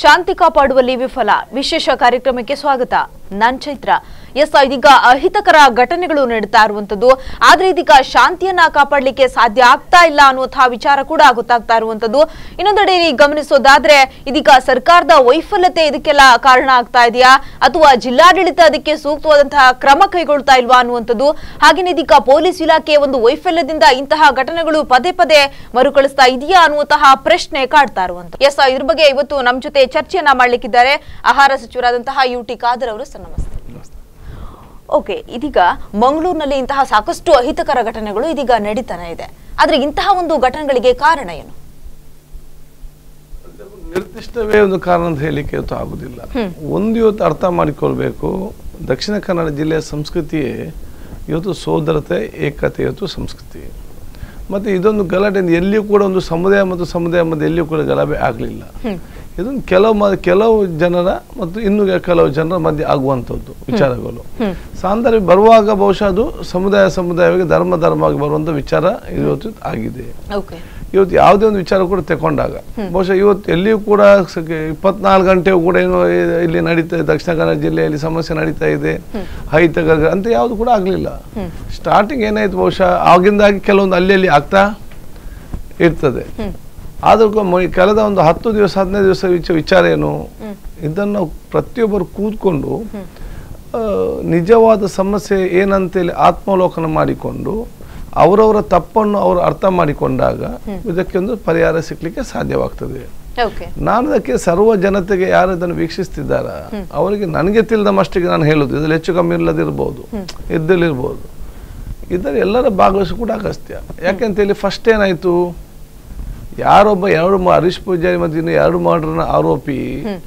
ಶಾಂತಿ ಕಾಪಾಡುವಲ್ಲಿ ವಿಫಲ ವಿಶೇಷ ಕಾರ್ಯಕ್ರಮಕ್ಕೆ ಸ್ವಾಗತ ನಾನ್ ಚೈತ್ರ ಎಸ್ ಇದೀಗ ಅಹಿತಕರ ಘಟನೆಗಳು ನಡೀತಾ ಇರುವಂತದ್ದು ಆದ್ರೆ ಇದೀಗ ಶಾಂತಿಯನ್ನ ಕಾಪಾಡಲಿಕ್ಕೆ ಸಾಧ್ಯ ಆಗ್ತಾ ಇಲ್ಲ ಅನ್ನುವಂತಹ ವಿಚಾರ ಕೂಡ ಗೊತ್ತಾಗ್ತಾ ಇರುವಂತದ್ದು ಇನ್ನೊಂದೆಡೆ ಇಲ್ಲಿ ಗಮನಿಸೋದಾದ್ರೆ ಇದೀಗ ಸರ್ಕಾರದ ವೈಫಲ್ಯತೆ ಇದಕ್ಕೆಲ್ಲ ಕಾರಣ ಆಗ್ತಾ ಇದೆಯಾ ಅಥವಾ ಜಿಲ್ಲಾಡಳಿತ ಅದಕ್ಕೆ ಸೂಕ್ತವಾದಂತಹ ಕ್ರಮ ಕೈಗೊಳ್ತಾ ಇಲ್ವಾ ಅನ್ನುವಂಥದ್ದು ಹಾಗೇನೆ ಇದೀಗ ಪೊಲೀಸ್ ಇಲಾಖೆ ಒಂದು ವೈಫಲ್ಯದಿಂದ ಇಂತಹ ಘಟನೆಗಳು ಪದೇ ಪದೇ ಮರುಕಳಿಸ್ತಾ ಇದೆಯಾ ಅನ್ನುವಂತಹ ಪ್ರಶ್ನೆ ಕಾಡ್ತಾ ಇರುವಂತ ಎಸ್ ಇದ್ರ ಬಗ್ಗೆ ಇವತ್ತು ನಮ್ಮ ಜೊತೆ ಚರ್ಚೆಯನ್ನ ಮಾಡ್ಲಿಕ್ಕಿದ್ದಾರೆ ಆಹಾರ ಸಚಿವರಾದಂತಹ ಯು ಟಿ ಖಾದರ್ ಅವರು ಸರ್ ನಮಸ್ತೆ ಓಕೆ ಇದೀಗ ಮಂಗಳೂರಿನಲ್ಲಿ ಇಂತಹ ಸಾಕಷ್ಟು ಅಹಿತಕರ ಘಟನೆಗಳು ಇದೀಗ ನಡೀತಾನೆ ಇದೆ ಆದ್ರೆ ಇಂತಹ ಒಂದು ಘಟನೆಗಳಿಗೆ ಕಾರಣ ಏನು ನಿರ್ದಿಷ್ಟವೇ ಒಂದು ಕಾರಣ ಅಂತ ಹೇಳಲಿಕ್ಕೆ ಇವತ್ತು ಆಗುದಿಲ್ಲ ಒಂದು ಇವತ್ತು ಅರ್ಥ ಮಾಡಿಕೊಳ್ಬೇಕು ದಕ್ಷಿಣ ಕನ್ನಡ ಜಿಲ್ಲೆಯ ಸಂಸ್ಕೃತಿಯೇ ಇವತ್ತು ಸೋದರತೆ ಏಕತೆ ಇವತ್ತು ಸಂಸ್ಕೃತಿ ಮತ್ತು ಇದೊಂದು ಗಲಾಟೆ ಎಲ್ಲಿಯೂ ಕೂಡ ಒಂದು ಸಮುದಾಯ ಮತ್ತು ಸಮುದಾಯ ಮಧ್ಯೆ ಎಲ್ಲಿಯೂ ಕೂಡ ಗಲಭೆ ಆಗಲಿಲ್ಲ ಇದೊಂದು ಕೆಲವು ಮ ಕೆಲವು ಜನರ ಮತ್ತು ಇನ್ನು ಕೆಲವು ಜನರ ಮಧ್ಯೆ ಆಗುವಂಥದ್ದು ವಿಚಾರಗಳು ಸಾಂದರ್ಭ ಬರುವಾಗ ಬಹುಶಃ ಅದು ಸಮುದಾಯ ಸಮುದಾಯವಾಗಿ ಧರ್ಮ ಧರ್ಮವಾಗಿ ಬರುವಂಥ ವಿಚಾರ ಇವತ್ತು ಆಗಿದೆ ಓಕೆ ಇವತ್ತು ಯಾವುದೇ ಒಂದು ವಿಚಾರ ಕೂಡ ತಗೊಂಡಾಗ ಬಹುಶಃ ಇವತ್ತು ಎಲ್ಲಿಯೂ ಕೂಡ ಇಪ್ಪತ್ನಾಲ್ಕು ಗಂಟೆಯೂ ಕೂಡ ಏನೋ ಇ- ಇಲ್ಲಿ ನಡೀತಾ ಇದೆ ದಕ್ಷಿಣ ಕನ್ನಡ ಜಿಲ್ಲೆಯಲ್ಲಿ ಸಮಸ್ಯೆ ನಡೀತಾ ಇದೆ ಹೈತಗ ಅಂತ ಯಾವುದು ಕೂಡ ಆಗಲಿಲ್ಲ ಸ್ಟಾರ್ಟಿಂಗ್ ಏನಾಯ್ತು ಬಹುಶಃ ಆಗಿಂದಾಗಿ ಕೆಲವೊಂದು ಅಲ್ಲಿ ಅಲ್ಲಿ ಆಗ್ತಾ ಇರ್ತದೆ ಆದ್ರೂ ಕೂಡ ಮೊಯ್- ಕಳೆದ ಒಂದು ಹತ್ತು ದಿವಸ ಹದಿನೈದು ದಿವಸ ವಿಚ- ವಿಚಾರ ಏನು ಇದನ್ನು ಪ್ರತಿಯೊಬ್ಬರು ಕೂತ್ಕೊಂಡು ಆ, ನಿಜವಾದ ಸಮಸ್ಯೆ ಏನಂತೇಳಿ ಆತ್ಮಾವಲೋಕನ ಮಾಡಿಕೊಂಡು ಅವರವರ ತಪ್ಪನ್ನು ಅವರು ಅರ್ಥ ಮಾಡಿಕೊಂಡಾಗ ಇದಕ್ಕೆ ಒಂದು ಪರಿಹಾರ ಸಿಗ್ಲಿಕ್ಕೆ ಸಾಧ್ಯವಾಗ್ತದೆ ಓಕೆ ನಾನು ಅದಕ್ಕೆ ಸರ್ವ ಜನತೆಗೆ ಯಾರು ಇದನ್ನು ವೀಕ್ಷಿಸ್ತಿದ್ದಾರ ಅವರಿಗೆ ನನಗೆ ತಿಳಿದ ಮಟ್ಟಿಗೆ ನಾನು ಹೇಳುದು ಇದ್ರಲ್ಲಿ ಹೆಚ್ಚು ಕಮ್ಮಿ ಇಲ್ಲದಿರ್ಬೋದು ಇದ್ದಲ್ಲಿರ್ಬೋದು ಇದರಲ್ಲಿ ಎಲ್ಲರ ಭಾಗವಹಿಸಿ ಕೂಡ ಅಗತ್ಯ ಯಾಕೆಂತೇಳಿ ಫಸ್ಟ್ ಏನಾಯ್ತು ಯಾರೊಬ್ಬ ಎರಡು ಮ- ಹರೀಶ್ ಪೂಜಾರಿ ಮತ್ತು ಇನ್ನು ಎರಡು ಮಾಡ್ರನ ಆರೋಪಿ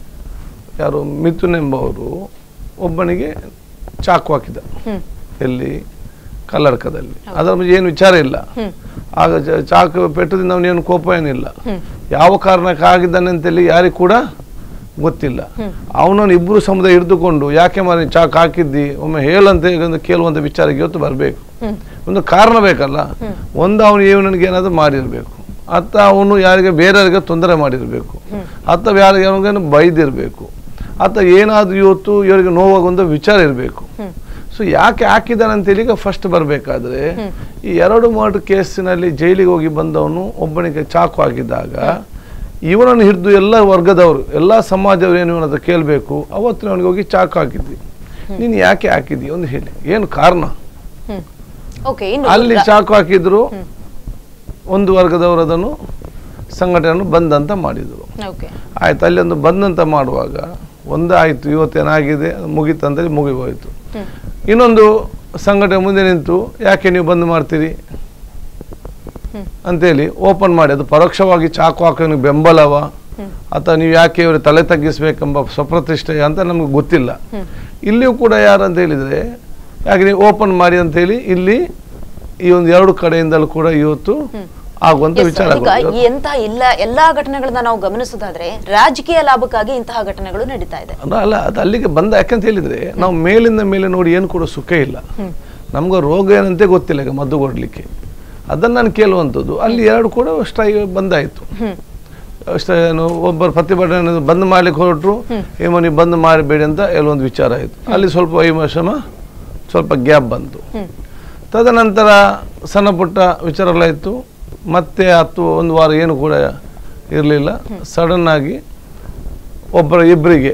ಯಾರು ಮಿಥುನ್ ಎಂಬವರು ಒಬ್ಬನಿಗೆ ಚಾಕು ಹಾಕಿದ ಎಲ್ಲಿ ಕಲ್ಲಡ್ಕದಲ್ಲಿ ಅದರ ಬಗ್ಗೆ ಏನು ವಿಚಾರ ಇಲ್ಲ ಆಗ ಚ- ಚಾಕು ಪೆಟ್ಟದಿಂದ ಅವನೇನು ಕೋಪ ಏನಿಲ್ಲ ಯಾವ ಕಾರಣಕ್ಕೆ ಆಗಿದ್ದಾನೆ ಅಂತೇಳಿ ಯಾರಿಗೂ ಕೂಡ ಗೊತ್ತಿಲ್ಲ ಅವನನ್ನು ಇಬ್ಬರು ಸಮುದಾಯ ಹಿಡಿದುಕೊಂಡು ಯಾಕೆ ಮಾರಿ ಚಾಕು ಹಾಕಿದ್ದಿ ಒಮ್ಮೆ ಹೇಳಂತ ಒಂದು ಕೇಳುವಂಥ ವಿಚಾರಕ್ಕೆ ಇವತ್ತು ಬರಬೇಕು ಒಂದು ಕಾರಣ ಬೇಕಲ್ಲ ಒಂದು ಅವನು ಇವನಿಗೆ ಏನಾದರೂ ಮಾಡಿರಬೇಕು ಅತ್ತ ಅವನು ಯಾರಿಗೆ ಬೇರೆಯವರಿಗೆ ತೊಂದರೆ ಮಾಡಿರಬೇಕು ಅಥವಾ ಯಾರಿಗೆ ಅವನಿಗೆ ಬೈದಿರಬೇಕು ಅಥವಾ ಏನಾದರೂ ಇವತ್ತು ಇವರಿಗೆ ನೋವಾಗುವಂಥ ವಿಚಾರ ಇರಬೇಕು ಸೊ ಯಾಕೆ ಹಾಕಿದ್ದಾನೆ ಅಂತೇಳಿ ಈಗ ಫಸ್ಟ್ ಬರಬೇಕಾದ್ರೆ ಈ ಎರಡು ಮರ್ಡರ್ ಕೇಸಿನಲ್ಲಿ ಜೈಲಿಗೆ ಹೋಗಿ ಬಂದವನು ಒಬ್ಬನಿಗೆ ಚಾಕು ಹಾಕಿದಾಗ ಇವನನ್ನು ಹಿಡಿದು ಎಲ್ಲ ವರ್ಗದವರು ಎಲ್ಲ ಸಮಾಜದವರು ಏನು ಇವನ ಹತ್ರ ಕೇಳಬೇಕು ಅವತ್ತು ಅವನಿಗೆ ಹೋಗಿ ಚಾಕು ಹಾಕಿದ್ವಿ ನೀನು ಯಾಕೆ ಹಾಕಿದ್ದಿ ಒಂದು ಹೇಳಿ ಏನು ಕಾರಣ ಓಕೆ ಇನ್ನು ಅಲ್ಲಿ ಚಾಕು ಹಾಕಿದ್ರು ಒಂದು ವರ್ಗದವರು ಅದನ್ನು ಸಂಘಟನೆಯನ್ನು ಬಂದಂತ ಮಾಡಿದರು ಓಕೆ ಆಯ್ತು ಅಲ್ಲಿ ಒಂದು ಬಂದಂತ ಮಾಡುವಾಗ ಒಂದಾಯ್ತು ಇವತ್ತೇನಾಗಿದೆ ಅದು ಮುಗೀತಂತೇಳಿ ಮುಗಿ ಹೋಯ್ತು ಇನ್ನೊಂದು ಸಂಘಟನೆ ಮುಂದೆ ನಿಂತು ಯಾಕೆ ನೀವು ಬಂದ್ ಮಾಡ್ತೀರಿ ಅಂತೇಳಿ ಓಪನ್ ಮಾಡಿ ಅದು ಪರೋಕ್ಷವಾಗಿ ಚಾಕು ಹಾಕೋನಿಗೆ ಬೆಂಬಲವ ಅಥವಾ ನೀವು ಯಾಕೆ ಇವರು ತಲೆ ತಗ್ಗಿಸ್ಬೇಕೆಂಬ ಸ್ವಪ್ರತಿಷ್ಠೆ ಅಂತ ನಮ್ಗೆ ಗೊತ್ತಿಲ್ಲ ಇಲ್ಲಿಯೂ ಕೂಡ ಯಾರು ಅಂತ ಹೇಳಿದ್ರೆ ಯಾಕೆ ನೀವು ಓಪನ್ ಮಾಡಿ ಅಂತ ಹೇಳಿ ಇಲ್ಲಿ ಈ ಒಂದು ಎರಡು ಕಡೆಯಿಂದಲೂ ಕೂಡ ಇವತ್ತು ಆಗುವಂತ Yes, ವಿಚಾರ ಈಗ ಈ ಎಂತಹ ಇಲ್ಲ ಎಲ್ಲಾ ಘಟನೆಗಳನ್ನ ನಾವು ಗಮನಿಸೋದಾದ್ರೆ ರಾಜಕೀಯ ಲಾಭಕ್ಕಾಗಿ ಇಂತಹ ಘಟನೆಗಳು ನಡೀತಾ ಇದೆ ಅಲ್ಲ ಅಲ್ಲ ಅದು ಅಲ್ಲಿಗೆ ಬಂದ ಯಾಕಂತ ಹೇಳಿದ್ರೆ ನಾವು ಮೇಲಿಂದ ಮೇಲೆ ನೋಡಿ ಏನು ಕೂಡ ಸುಖ ಇಲ್ಲ ನಮ್ಗೆ ರೋಗ ಏನಂತೆ ಗೊತ್ತಿಲ್ಲ ಈಗ ಮದ್ದು ಕೊಡ್ಲಿಕ್ಕೆ ಅದನ್ನು ನಾನು ಕೇಳುವಂಥದ್ದು ಅಲ್ಲಿ ಎರಡು ಕೂಡ ಸ್ಟ್ರೈ ಬಂದಾಯಿತು ಅಷ್ಟೇ ಏನು ಒಬ್ಬರು ಪ್ರತಿಭಟನೆ ಬಂದ್ ಮಾಡ್ಲಿಕ್ಕೆ ಹೊರಟರು ಏಮೋ ನೀವು ಬಂದ್ ಮಾಡಬೇಡಿ ಅಂತ ಹೇಳುವಂಥ ವಿಚಾರ ಆಯಿತು ಅಲ್ಲಿ ಸ್ವಲ್ಪ ವೈಮರ್ಶಮ ಸ್ವಲ್ಪ ಗ್ಯಾಪ್ ಬಂತು ತದನಂತರ ಸಣ್ಣ ಪುಟ್ಟ ವಿಚಾರಗಳು ಆಯಿತು ಮತ್ತೆ ಹತ್ತು ಒಂದು ವಾರ ಏನು ಕೂಡ ಇರಲಿಲ್ಲ ಸಡನ್ ಆಗಿ ಒಬ್ಬರ ಇಬ್ಬರಿಗೆ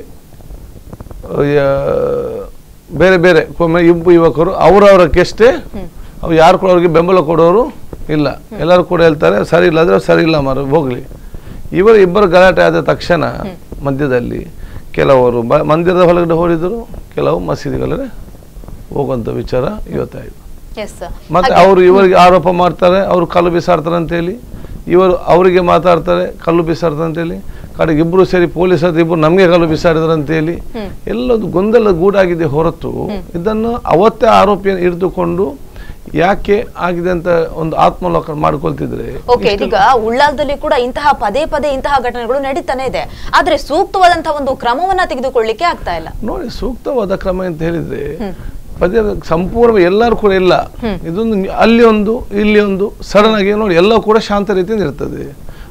ಬೇರೆ ಬೇರೆ ಒಮ್ಮೆ ಇಬ್ಬರು ಯುವಕರು ಅವರವರಕ್ಕೆಷ್ಟೇ ಅವು ಯಾರು ಕೂಡ ಅವ್ರಿಗೆ ಬೆಂಬಲ ಕೊಡೋರು ಇಲ್ಲ ಎಲ್ಲರೂ ಕೂಡ ಹೇಳ್ತಾರೆ ಸರಿ ಇಲ್ಲ ಅಂದ್ರೆ ಸರಿ ಇಲ್ಲ ಮಾರು ಹೋಗ್ಲಿ ಇವರು ಇಬ್ಬರು ಗಲಾಟೆ ಆದ ತಕ್ಷಣ ಮಧ್ಯದಲ್ಲಿ ಕೆಲವರು ಬ ಮಂದಿರದ ಹೊರಗಡೆ ಹೋಗಿದ್ರು ಕೆಲವು ಮಸೀದಿಗಳೇ ಹೋಗುವಂಥ ವಿಚಾರ ಇವತ್ತಾಯಿತು ಎಸ್ ಮತ್ತೆ ಅವರು ಇವರಿಗೆ ಆರೋಪ ಮಾಡ್ತಾರೆ ಅವರು ಕಲ್ಲು ಬಿಸಾಡ್ತಾರೆ ಅಂತೇಳಿ ಇವರು ಅವರಿಗೆ ಮಾತಾಡ್ತಾರೆ ಕಲ್ಲು ಬಿಸಾಡ್ತಾರೆ ಅಂತೇಳಿ ಕಡೆಗೆ ಇಬ್ರು ಸೇರಿ ಪೊಲೀಸರು ಇಬ್ರು ನಮಗೆ ಕಲ್ಲು ಬಿಸಾಡಿದ್ರು ಅಂತೇಳಿ ಎಲ್ಲದು ಗೊಂದಲ ಗೂಡಾಗಿದೆ ಹೊರತು ಇದನ್ನು ಅವತ್ತೇ ಆರೋಪಿಯನ್ನು ಹಿಡಿದುಕೊಂಡು ಯಾಕೆ ಆಗಿದೆ ಅಂತ ಒಂದು ಆತ್ಮಲೋಕನ ಮಾಡ್ಕೊಳ್ತಿದ್ರೆ ಓಕೆ ಇದೀಗ ಉಳ್ಳಾಲದಲ್ಲಿ ಕೂಡ ಇಂತಹ ಪದೇ ಪದೇ ಇಂತಹ ಘಟನೆಗಳು ನಡೀತಾನೆ ಇದೆ ಆದ್ರೆ ಸೂಕ್ತವಾದಂತಹ ಒಂದು ಕ್ರಮವನ್ನ ತೆಗೆದುಕೊಳ್ಳಿಕ್ಕೆ ಆಗ್ತಾ ಇಲ್ಲ ನೋಡಿ ಸೂಕ್ತವಾದ ಕ್ರಮ ಅಂತ ಹೇಳಿದ್ರೆ ಪದೇ ಸಂಪೂರ್ಣ ಎಲ್ಲರೂ ಕೂಡ ಇಲ್ಲ ಇದೊಂದು ನಿ- ಅಲ್ಲಿ ಒಂದು ಇಲ್ಲಿ ಒಂದು ಸಡನ್ ಆಗಿ ನೋಡಿ ಎಲ್ಲ ಕೂಡ ಶಾಂತ ರೀತಿಯಿಂದ ಇರ್ತದೆ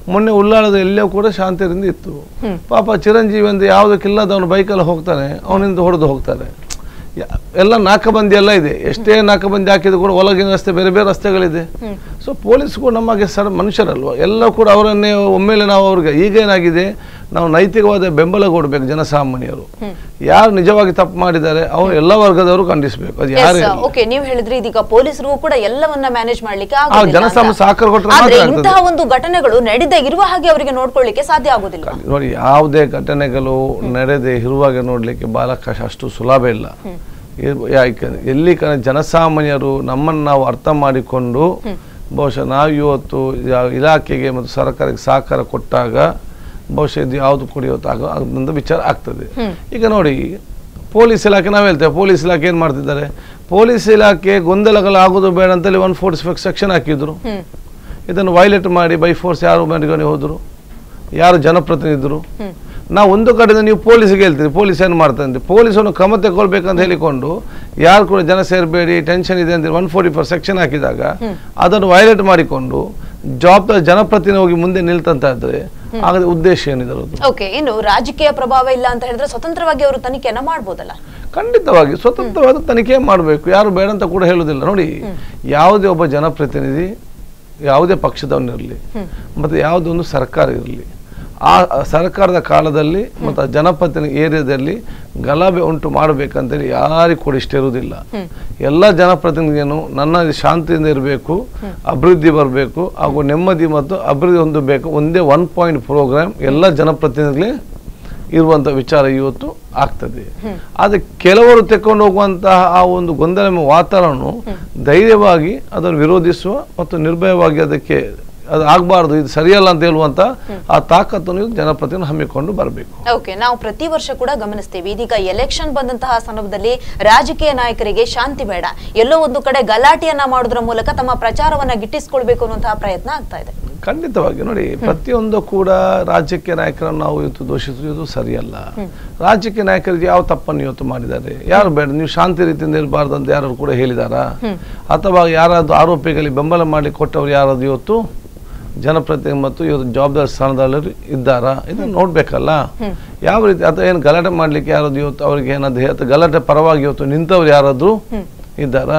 ಮೊನ್ನೆ ಉಳ್ಳಾಳದ ಎಲ್ಲೋ ಕೂಡ ಶಾಂತಿಯಿಂದ ಇತ್ತು ಪಾಪ ಚಿರಂಜೀವಿ ಅಂದ್ರೆ ಯಾವುದಕ್ಕಿಲ್ಲದವನು ಬೈಕಲ್ಲಿ ಹೋಗ್ತಾನೆ ಅವನಿಂದ ಹೊಡೆದು ಹೋಗ್ತಾರೆ ಯ- ಎಲ್ಲ ನಾಕಬಂದಿ ಎಲ್ಲ ಇದೆ ಎಷ್ಟೇ ನಾಕಬಂದಿ ಹಾಕಿದ್ರು ಕೂಡ ಒಳಗಿನ ರಸ್ತೆ ಬೇರೆ ಬೇರೆ ರಸ್ತೆಗಳಿದೆ ಸೊ ಪೊಲೀಸ್ ಕೂಡ ನಮಗೆ ಸರ್ ಮನುಷ್ಯರಲ್ವ ಎಲ್ಲ ಕೂಡ ಅವರನ್ನೇ ಒಮ್ಮೆಲೆ ನಾವು ಅವ್ರಿಗೆ ಈಗೇನಾಗಿದೆ ನಾವು ನೈತಿಕವಾದ ಬೆಂಬಲ ಕೊಡಬೇಕು ಜನಸಾಮಾನ್ಯರು ಯಾರು ನಿಜವಾಗಿ ತಪ್ಪು ಮಾಡಿದ್ದಾರೆ ಅವರು ಎಲ್ಲ ವರ್ಗದವರು ಖಂಡಿಸಬೇಕು ಅದು ಯಾರೇ ಇರ್ಲಿ. ಓಕೆ ನೀವು ಹೇಳಿದ್ರಿ ಇದೀಗ ಪೊಲೀಸರಿಗೂ ಕೂಡ ಎಲ್ಲವನ್ನ ಮ್ಯಾನೇಜ್ ಮಾಡ್ಲಿಕ್ಕೆ ಆ ಆಗೋದಿಲ್ಲ ಜನಸಾಮಾನ್ಯ ಅಂತ. ಸಹಕಾರ ಕೊಟ್ಟರೆ ಆದ್ರೆ ಮಾತ್ರ ಆಗ್ತದೆ. ಇಂತಹ ಒಂದು ಘಟನೆಗಳು ನಡೆದೇ ಇರುವ ಹಾಗೆ ಅವರಿಗೆ ನೋಡ್ಕೊಳ್ಳಿಕ್ಕೆ ಸಾಧ್ಯ ಆಗೋದಿಲ್ಲ ನೋಡಿ ಯಾವುದೇ ಘಟನೆಗಳು ನಡೆದೇ ಇರುವಾಗ ನೋಡಲಿಕ್ಕೆ ಬಹಳ ಕಷ್ಟ ಅಷ್ಟು ಸುಲಭ ಇಲ್ಲ ಇರ್- ಯಾಕಂದ್ರೆ ಎಲ್ಲಿ ಕ ಜನಸಾಮಾನ್ಯರು ನಮ್ಮನ್ನು ನಾವು ಅರ್ಥ ಮಾಡಿಕೊಂಡು ಬಹುಶಃ ನಾವು ಇವತ್ತು ಯಾ- ಇಲಾಖೆಗೆ ಮತ್ತು ಸರ್ಕಾರಕ್ಕೆ ಸಹಕಾರ ಕೊಟ್ಟಾಗ ಬಹುಶಃ ಇದು ಯಾವುದು ಕೂಡ ಇವತ್ತು ಆಗ ಅದೊಂದು ವಿಚಾರ ಆಗ್ತದೆ ಈಗ ನೋಡಿ ಪೊಲೀಸ್ ಇಲಾಖೆ ನಾವು ಹೇಳ್ತೇವೆ ಪೊಲೀಸ್ ಇಲಾಖೆ ಏನು ಮಾಡ್ತಿದ್ದಾರೆ ಪೊಲೀಸ್ ಇಲಾಖೆ ಗೊಂದಲಗಳು ಆಗೋದು ಬೇಡ ಅಂತೇಳಿ ಒನ್ ಫೋರ್ಟಿ ಸಿಕ್ಸ್ ಸೆಕ್ಷನ್ ಹಾಕಿದ್ರು ಹ್ಮ್ ಇದನ್ನು ವೈಲೇಟ್ ಮಾಡಿ ಬೈ ಫೋರ್ಸ್ ಯಾರು ಮನೆಗೆ ಹೋದರು ಯಾರು ಜನಪ್ರತಿನಿಧಿರು ನಾವು ಒಂದು ಕಡೆಯಿಂದ ನೀವು ಪೊಲೀಸಿಗೆ ಹೇಳ್ತೀರಿ ಪೊಲೀಸ್ ಏನು ಮಾಡ್ತಾರೆ ಪೊಲೀಸನ್ನು ಕ್ರಮ ತಗೊಳ್ಬೇಕಂತ ಹೇಳಿಕೊಂಡು ಯಾರು ಕೂಡ ಜನ ಸೇರಬೇಡಿ ಟೆನ್ಷನ್ ಇದೆ ಅಂತ ಒನ್ ಫೋರ್ಟಿ ಫೋರ್ ಸೆಕ್ಷನ್ ಹಾಕಿದಾಗ ಅದನ್ನು ವೈಲೇಟ್ ಮಾಡಿಕೊಂಡು ಜವಾಬ್ದಾರಿ ಜನಪ್ರತಿನಿಧಿ ಹೋಗಿ ಮುಂದೆ ನಿಲ್ತಂತ ಇದ್ರೆ ಆಗದ ಉದ್ದೇಶ ಏನಿದೆ ಓಕೆ ಇನ್ನು ರಾಜಕೀಯ ಪ್ರಭಾವ ಇಲ್ಲ ಅಂತ ಹೇಳಿದ್ರೆ ಸ್ವತಂತ್ರವಾಗಿ ಅವರು ತನಿಖೆಯನ್ನ ಮಾಡ್ಬೋದಲ್ಲ ಖಂಡಿತವಾಗಿ ಸ್ವತಂತ್ರವಾದ ತನಿಖೆ ಮಾಡಬೇಕು ಯಾರು ಬೇಡ ಅಂತ ಕೂಡ ಹೇಳುವುದಿಲ್ಲ ನೋಡಿ ಯಾವುದೇ ಒಬ್ಬ ಜನಪ್ರತಿನಿಧಿ ಯಾವುದೇ ಪಕ್ಷದವನಿರಲಿ ಮತ್ತು ಯಾವುದೇ ಒಂದು ಸರ್ಕಾರ ಇರಲಿ ಆ ಆ ಸರ್ಕಾರದ ಕಾಲದಲ್ಲಿ ಮತ್ತು ಆ ಜನಪ್ರತಿನಿಧಿ ಏರಿಯಾದಲ್ಲಿ ಗಲಭೆ ಉಂಟು ಮಾಡಬೇಕಂತೇಳಿ ಯಾರಿಗೂ ಕೂಡ ಇಷ್ಟ ಇರುವುದಿಲ್ಲ ಎಲ್ಲ ಜನಪ್ರತಿನಿಧಿಯನ್ನು ನನ್ನ ಶಾಂತಿಯಿಂದ ಇರಬೇಕು ಅಭಿವೃದ್ಧಿ ಬರಬೇಕು ಹಾಗೂ ನೆಮ್ಮದಿ ಮತ್ತು ಅಭಿವೃದ್ಧಿ ಹೊಂದಬೇಕು ಒಂದೇ ಒನ್ ಪಾಯಿಂಟ್ ಪ್ರೋಗ್ರಾಮ್ ಎಲ್ಲ ಜನಪ್ರತಿನಿಧಿಗಳೇ ಇರುವಂಥ ವಿಚಾರ ಇವತ್ತು ಆಗ್ತದೆ ಆದರೆ ಕೆಲವರು ತೆಕ್ಕೊಂಡು ಹೋಗುವಂತಹ ಆ ಒಂದು ಗೊಂದಲ ವಾತಾವರಣ ಧೈರ್ಯವಾಗಿ ಅದನ್ನು ವಿರೋಧಿಸುವ ಮತ್ತು ನಿರ್ಭಯವಾಗಿ ಅದಕ್ಕೆ ಅದು ಆಗಬಾರ್ದು ಇದು ಸರಿಯಲ್ಲ ಅಂತ ಹೇಳುವಂತ ಆ ತಾಕತ್ತನ್ನು ಜನಪ್ರತಿನಿಧಿ ಹಮ್ಮಿಕೊಂಡು ಬರಬೇಕು ಓಕೆ ನಾವು ಪ್ರತಿ ವರ್ಷ ಕೂಡ ಗಮನಿಸ್ತೇವೆ ಇದೀಗ ಎಲೆಕ್ಷನ್ ಬಂದಂತಹ ಸಂದರ್ಭದಲ್ಲಿ ರಾಜಕೀಯ ನಾಯಕರಿಗೆ ಶಾಂತಿ ಬೇಡ ಎಲ್ಲೋ ಒಂದು ಕಡೆ ಗಲಾಟೆಯನ್ನ ಮಾಡೋದ್ರ ಮೂಲಕ ತಮ್ಮ ಪ್ರಚಾರವನ್ನ ಗಿಟ್ಟಿಸ್ಕೊಳ್ಬೇಕು ಅನ್ನುವಂತಹ ಪ್ರಯತ್ನ ಆಗ್ತಾ ಇದೆ ಖಂಡಿತವಾಗಿ ನೋಡಿ ಪ್ರತಿಯೊಂದು ಕೂಡ ರಾಜಕೀಯ ನಾಯಕರನ್ನು ನಾವು ಇವತ್ತು ದೋಷಿಸುವುದು ಸರಿಯಲ್ಲ ರಾಜಕೀಯ ನಾಯಕರಿಗೆ ಯಾವ ತಪ್ಪನ್ನು ಇವತ್ತು ಮಾಡಿದ್ದಾರೆ ಯಾರು ಬೇಡ ನೀವು ಶಾಂತಿ ರೀತಿಯಿಂದ ಇರಬಾರ್ದು ಅಂತ ಯಾರು ಕೂಡ ಹೇಳಿದಾರಾ ಅಥವಾ ಯಾರಾದ್ರೂ ಆರೋಪಿಗಳಿಗೆ ಬೆಂಬಲ ಮಾಡಿ ಕೊಟ್ಟವರು ಯಾರಾದ್ರು ಇವತ್ತು ಜನಪ್ರತಿನಿಧಿ ಮತ್ತು ಇವತ್ತು ಜವಾಬ್ದಾರಿ ಸ್ಥಾನದಲ್ಲಿ ಇದ್ದಾರಾ ಇದನ್ನು ನೋಡ್ಬೇಕಲ್ಲ ಯಾವ ರೀತಿ ಅಥವಾ ಏನು ಗಲಾಟೆ ಮಾಡ್ಲಿಕ್ಕೆ ಯಾರಾದ್ರು ಇವತ್ತು ಅವ್ರಿಗೆ ಏನಾದ್ರು ಅಥವಾ ಗಲಾಟೆ ಪರವಾಗಿ ಇವತ್ತು ನಿಂತವ್ರು ಯಾರಾದ್ರು ಇದ್ದಾರಾ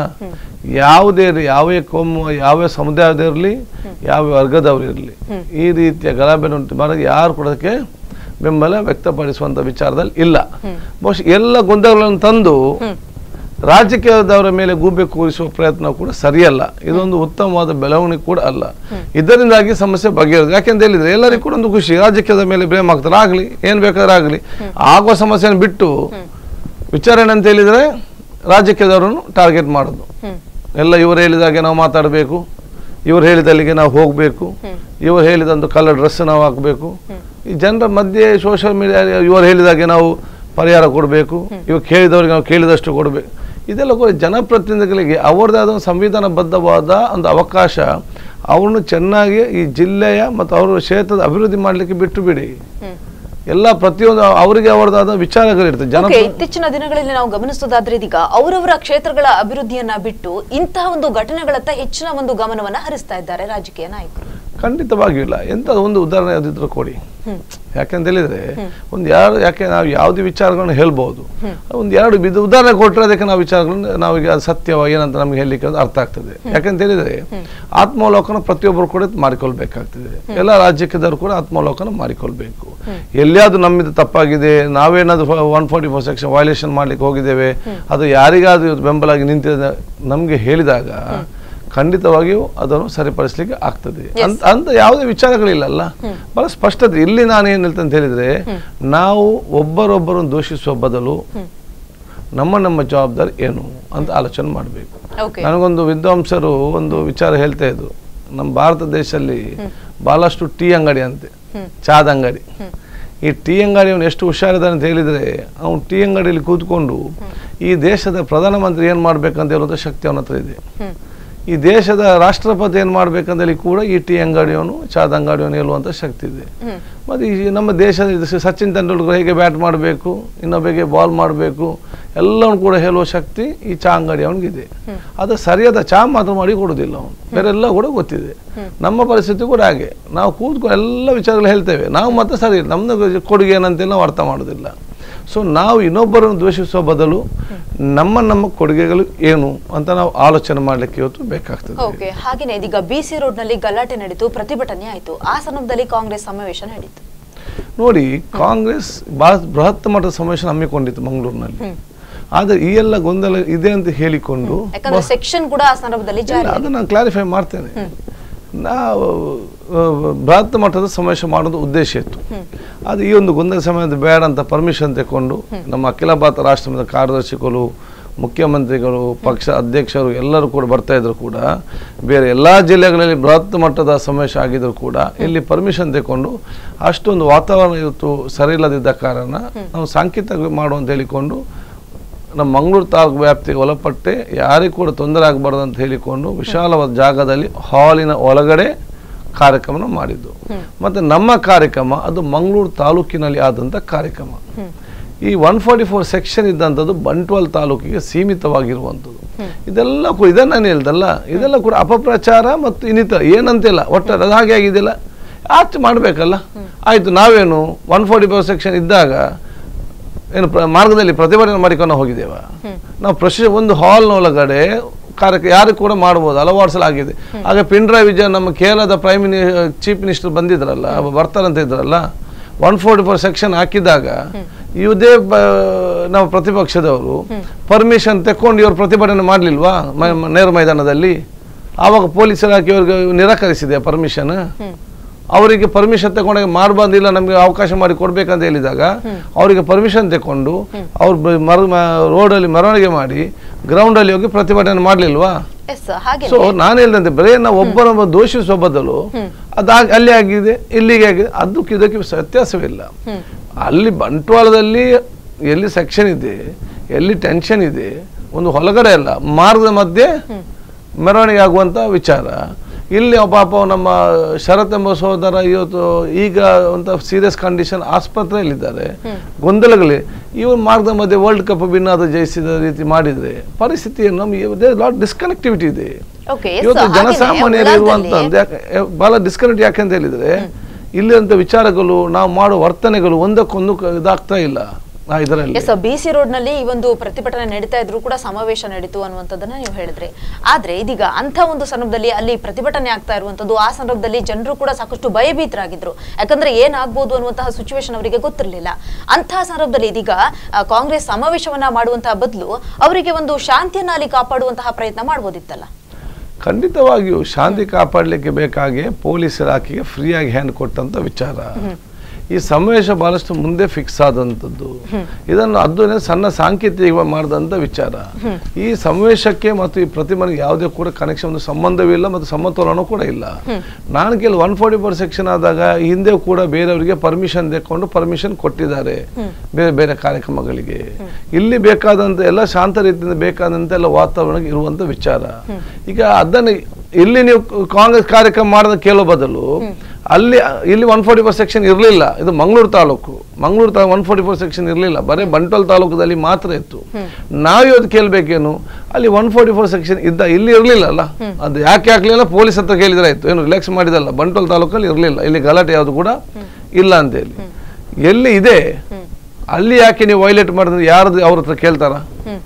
ಯಾವುದೇ ಇರ್ಲಿ, ಯಾವೇ ಕೋಮು ಯಾವೇ ಸಮುದಾಯದಿರಲಿ ಯಾವ ವರ್ಗದವರು ಇರಲಿ ಈ ರೀತಿಯ ಗಲಾಟೆ ಉಂಟು ಮಾಡೋದು ಯಾರು ಕೂಡ ಅದಕ್ಕೆ ಬೆಂಬಲ ವ್ಯಕ್ತಪಡಿಸುವಂತ ವಿಚಾರದಲ್ಲಿ ಇಲ್ಲ ಬಹುಶಃ ಎಲ್ಲ ಗೊಂದಲಗಳನ್ನು ತಂದು ರಾಜಕೀಯದವರ ಮೇಲೆ ಗೂಬೆ ಕೂರಿಸುವ ಪ್ರಯತ್ನ ಕೂಡ ಸರಿಯಲ್ಲ ಇದೊಂದು ಉತ್ತಮವಾದ ಬೆಳವಣಿಗೆ ಕೂಡ ಅಲ್ಲ ಇದರಿಂದಾಗಿ ಸಮಸ್ಯೆ ಬಗೆಹರಿದು ಯಾಕೆಂತ ಹೇಳಿದ್ರೆ ಎಲ್ಲರಿಗೂ ಕೂಡ ಒಂದು ಖುಷಿ ರಾಜಕೀಯದ ಮೇಲೆ ಬ್ರೇಮ್ ಆಗ್ತಾರೆ ಆಗಲಿ ಏನ್ ಬೇಕಾದ್ರೆ ಆಗಲಿ ಆಗುವ ಸಮಸ್ಯೆಯನ್ನು ಬಿಟ್ಟು ವಿಚಾರಣೆ ಅಂತ ಹೇಳಿದ್ರೆ ರಾಜಕೀಯದವರನ್ನು ಟಾರ್ಗೆಟ್ ಮಾಡೋದು ಎಲ್ಲ ಇವರು ಹೇಳಿದಾಗೆ ನಾವು ಮಾತಾಡಬೇಕು ಇವ್ರು ಹೇಳಿದಲ್ಲಿಗೆ ನಾವು ಹೋಗಬೇಕು ಇವ್ರು ಹೇಳಿದಂದು ಕಲರ್ ಡ್ರೆಸ್ ನಾವು ಹಾಕಬೇಕು ಈ ಜನರ ಮಧ್ಯೆ ಸೋಷಿಯಲ್ ಮೀಡಿಯಾ ಇವರು ಹೇಳಿದಾಗೆ ನಾವು ಪರಿಹಾರ ಕೊಡಬೇಕು ಇವಾಗ ಕೇಳಿದವ್ರಿಗೆ ನಾವು ಕೇಳಿದಷ್ಟು ಕೊಡಬೇಕು ಇದೆಲ್ಲ ಕೂಡ ಜನಪ್ರತಿನಿಧಿಗಳಿಗೆ ಅವರದೇ ಆದ ಒಂದು ಸಂವಿಧಾನಬದ್ಧವಾದ ಒಂದು ಅವಕಾಶ ಅವ್ರನ್ನು ಚೆನ್ನಾಗಿ ಈ ಜಿಲ್ಲೆಯ ಮತ್ತು ಅವರ ಕ್ಷೇತ್ರದ ಅಭಿವೃದ್ಧಿ ಮಾಡಲಿಕ್ಕೆ ಬಿಟ್ಟು ಬಿಡಿ ಎಲ್ಲ ಪ್ರತಿಯೊಂದು ಅವರಿಗೆ ಅವರದಾದ ವಿಚಾರಗಳಿರ್ತದೆ ಜನ ಓಕೆ ಇತ್ತೀಚಿನ ದಿನಗಳಲ್ಲಿ ನಾವು ಗಮನಿಸೋದಾದ್ರೆ ಇದೀಗ ಅವರವರ ಕ್ಷೇತ್ರಗಳ ಅಭಿವೃದ್ಧಿಯನ್ನ ಬಿಟ್ಟು ಇಂತಹ ಒಂದು ಘಟನೆಗಳತ್ತ ಹೆಚ್ಚಿನ ಒಂದು ಗಮನವನ್ನ ಹರಿಸ್ತಾ ಇದ್ದಾರೆ ರಾಜಕೀಯ ನಾಯಕರು ಖಂಡಿತವಾಗಿಯೂ ಇಲ್ಲ ಎಂತ ಒಂದು ಉದಾಹರಣೆ ಯಾವ್ದಿದ್ರು ಕೊಡಿ ಯಾಕೆಂತ ಹೇಳಿದ್ರೆ ಒಂದು ಯಾರು ಯಾಕೆ ನಾವು ಯಾವುದೇ ವಿಚಾರಗಳನ್ನು ಹೇಳ್ಬೋದು ಒಂದು ಎರಡು ಇದು ಉದಾಹರಣೆ ಕೊಟ್ಟರೆ ಅದಕ್ಕೆ ನಾವು ವಿಚಾರಗಳನ್ನು ನಾವೀಗ ಅದು ಸತ್ಯವ ಏನಂತ ನಮ್ಗೆ ಹೇಳಲಿಕ್ಕೆ ಅದು ಅರ್ಥ ಆಗ್ತದೆ ಯಾಕಂತ ಹೇಳಿದ್ರೆ ಆತ್ಮಾವಲೋಕನ ಪ್ರತಿಯೊಬ್ಬರು ಕೂಡ ಮಾಡಿಕೊಳ್ಬೇಕಾಗ್ತದೆ ಎಲ್ಲ ರಾಜ್ಯಕ್ಕದವರು ಕೂಡ ಆತ್ಮಾವಲೋಕನ ಮಾಡಿಕೊಳ್ಬೇಕು ಎಲ್ಲಿಯಾದ್ರೂ ನಮ್ಮಿಂದ ತಪ್ಪಾಗಿದೆ ನಾವೇನಾದ್ರೂ one forty four section violation ಮಾಡ್ಲಿಕ್ಕೆ ಹೋಗಿದ್ದೇವೆ ಅದು ಯಾರಿಗಾದ್ರೂ ಇವತ್ತು ಬೆಂಬಲಾಗಿ ನಿಂತಿದೆ ನಮ್ಗೆ ಹೇಳಿದಾಗ ಖಂಡಿತವಾಗಿಯೂ ಅದನ್ನು ಸರಿಪಡಿಸ್ಲಿಕ್ಕೆ ಆಗ್ತದೆ ಅಂತ ಅಂತ ಯಾವುದೇ ವಿಚಾರಗಳಿಲ್ಲಲ್ಲ ಬಹಳ ಸ್ಪಷ್ಟತೆ ಇಲ್ಲಿ ನಾನು ಏನ್ ಹೇಳ್ತೇನೆ ಅಂತ ಹೇಳಿದ್ರೆ ನಾವು ಒಬ್ಬರೊಬ್ಬರನ್ನು ದೂಷಿಸುವ ಬದಲು ನಮ್ಮ ನಮ್ಮ ಜವಾಬ್ದಾರಿ ಏನು ಅಂತ ಆಲೋಚನೆ ಮಾಡಬೇಕು ಓಕೆ ನನಗೊಂದು ವಿದ್ವಾಂಸರು ಒಂದು ವಿಚಾರ ಹೇಳ್ತಾ ಇದ್ರು ನಮ್ಮ ಭಾರತ ದೇಶದಲ್ಲಿ ಬಹಳಷ್ಟು ಟೀ ಅಂಗಡಿ ಅಂತೆ ಚಾದ ಅಂಗಡಿ ಈ ಟೀ ಅಂಗಡಿಯವನು ಎಷ್ಟು ಹುಷಾರಿದ್ದಾನೆ ಅಂತ ಹೇಳಿದ್ರೆ ಅವನು ಟೀ ಅಂಗಡಿಯಲ್ಲಿ ಕೂತ್ಕೊಂಡು ಈ ದೇಶದ ಪ್ರಧಾನಮಂತ್ರಿ ಏನು ಮಾಡ್ಬೇಕಂತ ಹೇಳುವಂಥ ಶಕ್ತಿ ಅವನ ಹತ್ರ ಇದೆ ಈ ದೇಶದ ರಾಷ್ಟ್ರಪತಿ ಏನು ಮಾಡ್ಬೇಕಂದಲ್ಲಿ ಕೂಡ ಈ ಟೀ ಅಂಗಡಿಯವನು ಚಾದ ಅಂಗಡಿಯವನು ಹೇಳುವಂಥ ಶಕ್ತಿ ಇದೆ ಹ್ಮ್ ಮತ್ತು ಈ ನಮ್ಮ ದೇಶದ ಇದು ಸ- ಸಚಿನ್ ತೆಂಡೂಲ್ಕರ್ ಹೇಗೆ ಬ್ಯಾಟ್ ಮಾಡಬೇಕು ಇನ್ನೊಬ್ಬಗೆ ಬಾಲ್ ಮಾಡಬೇಕು ಎಲ್ಲವನ್ನು ಕೂಡ ಹೇಳುವ ಶಕ್ತಿ ಈ ಚಾ ಅಂಗಡಿ ಅವನಿಗಿದೆ ಅದು ಸರಿಯಾದ ಚಾ ಮಾತ್ರ ಮಾಡಿ ಕೊಡೋದಿಲ್ಲ ಅವನು ಬೇರೆಲ್ಲ ಕೂಡ ಗೊತ್ತಿದೆ ನಮ್ಮ ಪರಿಸ್ಥಿತಿ ಕೂಡ ಹಾಗೆ ನಾವು ಕೂತ್ಕೊಂಡು ಎಲ್ಲ ವಿಚಾರಗಳು ಹೇಳ್ತೇವೆ ನಾವು ಮತ್ತೆ ಸರಿ ಇಲ್ಲ ನಮ್ಮದು ಕೊಡುಗೆ ಏನಂತೇಳಿ ನಾವು ಅರ್ಥ ಮಾಡೋದಿಲ್ಲ ಸೊ ನಾವು ಇನ್ನೊಬ್ಬರನ್ನು ದ್ವೇಷಿಸುವ ಬದಲು ನಮ್ಮ ನಮ್ಮ ಕೊಡುಗೆಗಳು ಏನು ಅಂತ ನಾವು ಆಲೋಚನೆ ಮಾಡಲಿಕ್ಕೆ ಇವತ್ತು ಬೇಕಾಗ್ತದೆ ಓಕೆ ಹಾಗೇನೆ ಇದೀಗ ಬಿಸಿ ರೋಡ್ ನಲ್ಲಿ ಗಲಾಟೆ ನಡೀತು ಪ್ರತಿಭಟನೆ ಆಯಿತು ಆ ಸಂದರ್ಭದಲ್ಲಿ ಕಾಂಗ್ರೆಸ್ ಸಮಾವೇಶ ನಡೀತು ನೋಡಿ ಕಾಂಗ್ರೆಸ್ ಬಹಳ ಬೃಹತ್ ಮಟ್ಟದ ಸಮಾವೇಶ ಹಮ್ಮಿಕೊಂಡಿತ್ತು ಮಂಗಳೂರಿನಲ್ಲಿ ಹ್ಮ್. ಆದರೆ ಈ ಎಲ್ಲ ಗೊಂದಲ ಇದೆ ಅಂತ ಹೇಳಿಕೊಂಡು ಯಾಕಂದ್ರೆ ಸೆಕ್ಷನ್ ಕೂಡ ಆ ಸಂದರ್ಭದಲ್ಲಿ ಜಾರಿ ಇಲ್ಲ, ಅದು ನಾನು ಕ್ಲಾರಿಫೈ ಮಾಡ್ತೇನೆ ನಾವು ಆ, ಬೃಹತ್ ಮಟ್ಟದ ಸಮಾವೇಶ ಮಾಡೋದು ಉದ್ದೇಶ ಇತ್ತು ಅದು ಈ ಒಂದು ಗೊಂದಲ ಸಮಯದ ಬೇಡ ಅಂತ ಪರ್ಮಿಷನ್ ತಗೊಂಡು ನಮ್ಮ ಅಖಿಲ ಭಾರತ ರಾಷ್ಟ್ರದ ಕಾರ್ಯದರ್ಶಿಗಳು ಮುಖ್ಯಮಂತ್ರಿಗಳು ಪಕ್ಷ ಅಧ್ಯಕ್ಷರು ಎಲ್ಲರೂ ಕೂಡ ಬರ್ತಾ ಇದ್ರು ಕೂಡ ಬೇರೆ ಎಲ್ಲ ಜಿಲ್ಲೆಗಳಲ್ಲಿ ಬೃಹತ್ ಮಟ್ಟದ ಸಮಾವೇಶ ಆಗಿದ್ರು ಕೂಡ ಇಲ್ಲಿ ಪರ್ಮಿಷನ್ ತಗೊಂಡು ಅಷ್ಟೊಂದು ವಾತಾವರಣ ಇವತ್ತು ಸರಿ ಇಲ್ಲದಿದ್ದ ಕಾರಣ ನಾವು ಸಾಂಕೇತಿಕ ಮಾಡು ಅಂತ ಹೇಳಿಕೊಂಡು ನಮ್ಮ ಮಂಗಳೂರು ತಾಲೂಕು ವ್ಯಾಪ್ತಿಗೆ ಒಳಪಟ್ಟೆ ಯಾರಿಗೂ ಕೂಡ ತೊಂದರೆ ಆಗಬಾರ್ದು ಅಂತ ಹೇಳಿಕೊಂಡು ವಿಶಾಲವಾದ ಜಾಗದಲ್ಲಿ ಹಾಲಿನ ಒಳಗಡೆ ಕಾರ್ಯಕ್ರಮ ಮಾಡಿದ್ದು ಮತ್ತು ನಮ್ಮ ಕಾರ್ಯಕ್ರಮ ಅದು ಮಂಗಳೂರು ತಾಲೂಕಿನಲ್ಲಿ ಆದಂಥ ಕಾರ್ಯಕ್ರಮ ಈ ಒನ್ ಫಾರ್ಟಿ ಫೋರ್ ಸೆಕ್ಷನ್ ಇದ್ದಂಥದ್ದು ಬಂಟ್ವಾಳ ತಾಲೂಕಿಗೆ ಸೀಮಿತವಾಗಿರುವಂಥದ್ದು ಇದೆಲ್ಲ ಕೂಡ ಇದನ್ನ ನಾನು ಹೇಳ್ದಲ್ಲ ಇದೆಲ್ಲ ಕೂಡ ಅಪಪ್ರಚಾರ ಮತ್ತು ಇನ್ನಿತರ ಏನಂತಿಲ್ಲ ಒಟ್ಟಾರೆ ಅದು ಹಾಗೆ ಆಗಿದೆಯಲ್ಲ ಆಚೆ ಮಾಡಬೇಕಲ್ಲ ಆಯಿತು ನಾವೇನು ಒನ್ ಫಾರ್ಟಿ ಫೋರ್ ಸೆಕ್ಷನ್ ಇದ್ದಾಗ ಏನು ಪ್ರ- ಮಾರ್ಗದಲ್ಲಿ ಪ್ರತಿಭಟನೆ ಮಾಡಿಕೊಂಡು ಹೋಗಿದ್ದೇವ ನಾವು ಪ್ರಶ್ನೆ ಒಂದು ಹಾಲ್ನ ಒಳಗಡೆ ಕಾರ್ಯಕ್ರಮ ಯಾರು ಕೂಡ ಮಾಡ್ಬೋದು ಹಲವಾರು ಸಲ ಆಗಿದೆ ಆಗ ಪಿನ್ರಾಯ್ ವಿಜಯ್ ನಮ್ಮ ಕೇರಳದ ಪ್ರೈಮ್ ಮಿನಿ ಚೀಫ್ ಮಿನಿಸ್ಟರ್ ಬಂದಿದ್ರಲ್ಲ ಅವ ಬರ್ತಾರಂತ ಇದ್ರಲ್ಲ ಒನ್ ಫೋರ್ಟಿ ಫೋರ್ ಸೆಕ್ಷನ್ ಹಾಕಿದಾಗ ಇದೇ ಬ- ನಮ್ಮ ಪ್ರತಿಪಕ್ಷದವರು ಪರ್ಮಿಷನ್ ತೆಕ್ಕೊಂಡು ಇವರು ಪ್ರತಿಭಟನೆ ಮಾಡಲಿಲ್ವಾ ನೇರ ಮೈದಾನದಲ್ಲಿ ಆವಾಗ ಪೊಲೀಸ್ ಇಲಾಖೆ ಇವ್ರಿಗೆ ನಿರಾಕರಿಸಿದೆ ಪರ್ಮಿಷನ್ ಅವರಿಗೆ ಪರ್ಮಿಷನ್ ತಗೊಂಡಾಗ ಮಾಡಬಾರ್ದಿಲ್ಲ ನಮಗೆ ಅವಕಾಶ ಮಾಡಿ ಕೊಡ್ಬೇಕಂತ ಹೇಳಿದಾಗ ಅವರಿಗೆ ಪರ್ಮಿಷನ್ ತಕೊಂಡು ಅವ್ರು ಬ- ಮರ ರೋಡಲ್ಲಿ ಮೆರವಣಿಗೆ ಮಾಡಿ ಗ್ರೌಂಡಲ್ಲಿ ಹೋಗಿ ಪ್ರತಿಭಟನೆ ಮಾಡಲಿಲ್ವಾ ಎಸ್ ಹಾಗೆ ಸೊ ನಾನು ಹೇಳಿದಂತೆ ಬರೀ ನಾವು ಒಬ್ಬರೊಬ್ಬ ದೋಷಿಸುವ ಬದಲು ಅದು ಅಲ್ಲಿ ಆಗಿದೆ ಇಲ್ಲಿಗೆ ಆಗಿದೆ ಅದಕ್ಕೆ ಇದಕ್ಕೆ ವ್ಯತ್ಯಾಸವಿಲ್ಲ ಅಲ್ಲಿ ಬಂಟ್ವಾಳದಲ್ಲಿ ಎಲ್ಲಿ ಸೆಕ್ಷನ್ ಇದೆ ಎಲ್ಲಿ ಟೆನ್ಷನ್ ಇದೆ ಒಂದು ಹೊಲಗಡೆ ಅಲ್ಲ ಮಾರ್ಗದ ಮಧ್ಯೆ ಮೆರವಣಿಗೆ ಆಗುವಂತ ವಿಚಾರ ಇಲ್ಲಿ ಒಬ್ಬ ಪಾಪ ನಮ್ಮ ಶರತ್ ಎಂಬ ಸಹೋದರ ಇವತ್ತು ಈಗ ಒಂದು ಸೀರಿಯಸ್ ಕಂಡೀಷನ್ ಆಸ್ಪತ್ರೆಯಲ್ಲಿದ್ದಾರೆ ಗೊಂದಲಗಳೇ ಇವರು ಮಾರ್ಗದ ಮಧ್ಯೆ ವರ್ಲ್ಡ್ ಕಪ್ ಭಿನ್ನಾದ ಜಯಿಸಿದ ರೀತಿ ಮಾಡಿದ್ರೆ ಪರಿಸ್ಥಿತಿ ನಮಗೆ ಲಾಟ್ ಡಿಸ್ಕನೆಕ್ಟಿವಿಟಿ ಇದೆ ಓಕೆ ಇವತ್ತು ಜನಸಾಮಾನ್ಯರು ಇರುವಂತದ್ದು ಯಾಕೆ ಬಹಳ ಡಿಸ್ಕನೆಕ್ಟ್ ಯಾಕೆ ಅಂತ ಹೇಳಿದ್ರೆ ಇಲ್ಲಿರುವಂತ ವಿಚಾರಗಳು ನಾವು ಮಾಡುವ ವರ್ತನೆಗಳು ಒಂದಕ್ಕೊಂದು ಕ- ಇದಾಗ್ತಾ ಇಲ್ಲ ಆ ಇದರಲ್ಲಿ ಎಸ್ ಬಿಸಿ ರೋಡ್ ನಲ್ಲಿ ಈ ಒಂದು ಪ್ರತಿಭಟನೆ ನಡೀತಾ ಇದ್ರು ಕೂಡ ಸಮಾವೇಶ ನಡೀತು ಅನ್ನುವಂಥದ್ದನ್ನ ನೀವು ಹೇಳಿದ್ರಿ ಆದ್ರೆ ಇದೀಗ ಅಂತ ಒಂದು ಸಂದರ್ಭದಲ್ಲಿ ಅಲ್ಲಿ ಪ್ರತಿಭಟನೆ ಆಗ್ತಾ ಇರುವಂತದ್ದು ಆ ಸಂದರ್ಭದಲ್ಲಿ ಜನರು ಕೂಡ ಸಾಕಷ್ಟು ಭಯಭೀತರಾಗಿದ್ರು ಯಾಕಂದ್ರೆ ಏನಾಗ್ಬೋದು ಅನ್ನುವಂತಹ ಸಿಚುವೇಶನ್ ಅವರಿಗೆ ಗೊತ್ತಿರಲಿಲ್ಲ ಅಂತಹ ಸಂದರ್ಭದಲ್ಲಿ ಇದೀಗ ಆ, ಕಾಂಗ್ರೆಸ್ ಸಮಾವೇಶವನ್ನ ಮಾಡುವಂತಹ ಬದಲು ಅವರಿಗೆ ಒಂದು ಶಾಂತಿಯನ್ನ ಅಲ್ಲಿ ಕಾಪಾಡುವಂತಹ ಪ್ರಯತ್ನ ಮಾಡ್ಬೋದಿತ್ತಲ್ಲ ಖಂಡಿತವಾಗಿಯೂ ಶಾಂತಿ ಕಾಪಾಡಲಿಕ್ಕೆ ಬೇಕಾಗಿ ಪೊಲೀಸ್ ಇಲಾಖೆಗೆ ಫ್ರೀಯಾಗಿ ಹ್ಯಾಂಡ್ ಕೊಟ್ಟಂತ ವಿಚಾರ ಈ ಸಮಾವೇಶ ಬಹಳಷ್ಟು ಮುಂದೆ ಫಿಕ್ಸ್ ಆದಂಥದ್ದು ಇದನ್ನು ಅದು ಸಣ್ಣ ಸಾಂಕೇತಿಕ ಮಾಡಿದಂಥ ವಿಚಾರ ಈ ಸಮಾವೇಶಕ್ಕೆ ಮತ್ತು ಈ ಪ್ರತಿಮೆಗೆ ಯಾವುದೇ ಕೂಡ ಕನೆಕ್ಷನ್ ಒಂದು ಸಂಬಂಧವಿಲ್ಲ ಮತ್ತು ಸಮತೋಲನ ಕೂಡ ಇಲ್ಲ ನಾನು ಕೇಳಿ ಒನ್ ಫೋರ್ಟಿ ಫೋರ್ ಸೆಕ್ಷನ್ ಆದಾಗ ಹಿಂದೆ ಕೂಡ ಬೇರೆಯವರಿಗೆ ಪರ್ಮಿಷನ್ ತೆಕ್ಕೊಂಡು ಪರ್ಮಿಷನ್ ಕೊಟ್ಟಿದ್ದಾರೆ ಬೇರೆ ಬೇರೆ ಕಾರ್ಯಕ್ರಮಗಳಿಗೆ ಇಲ್ಲಿ ಬೇಕಾದಂತ ಎಲ್ಲ ಶಾಂತ ರೀತಿಯಿಂದ ಬೇಕಾದಂತ ಎಲ್ಲ ವಾತಾವರಣ ಇರುವಂತ ವಿಚಾರ ಈಗ ಅದನ್ನು ಇಲ್ಲಿ ನೀವು ಕಾಂಗ್ರೆಸ್ ಕಾರ್ಯಕ್ರಮ ಮಾಡೋದ ಕೇಳೋ ಬದಲು ಅಲ್ಲಿ ಇಲ್ಲಿ ಒನ್ ಫೋರ್ಟಿ ಫೋರ್ ಸೆಕ್ಷನ್ ಇರಲಿಲ್ಲ ಇದು ಮಂಗಳೂರು ತಾಲೂಕು ಮಂಗಳೂರು ತಾ ಒನ್ ಫೋರ್ಟಿ ಫೋರ್ ಸೆಕ್ಷನ್ ಇರಲಿಲ್ಲ ಬರೀ ಬಂಟ್ವಾಳ ತಾಲೂಕದಲ್ಲಿ ಮಾತ್ರ ಇತ್ತು ನಾವು ಇವತ್ತು ಕೇಳಬೇಕೇನು ಅಲ್ಲಿ ಒನ್ ಫೋರ್ಟಿ ಫೋರ್ ಸೆಕ್ಷನ್ ಇದ್ದ ಇಲ್ಲಿ ಇರಲಿಲ್ಲ ಅಲ್ಲ ಅದು ಯಾಕೆ ಹಾಕ್ಲಿಲ್ಲ ಪೊಲೀಸ್ ಹತ್ರ ಕೇಳಿದ್ರೆ ಆಯ್ತು ಏನು ರಿಲ್ಯಾಕ್ಸ್ ಮಾಡಿದಲ್ಲ ಬಂಟ್ವಾಳ ತಾಲೂಕಲ್ಲಿ ಇರಲಿಲ್ಲ ಇಲ್ಲಿ ಗಲಾಟೆ ಯಾವುದು ಕೂಡ ಇಲ್ಲ ಅಂತೇಳಿ ಎಲ್ಲಿ ಇದೆ ಅಲ್ಲಿ ಯಾಕೆ ನೀವು ವೈಲೇಟ್ ಮಾಡಿದ್ರೆ ಯಾರ್ದು ಅವ್ರ ಹತ್ರ ಕೇಳ್ತಾರ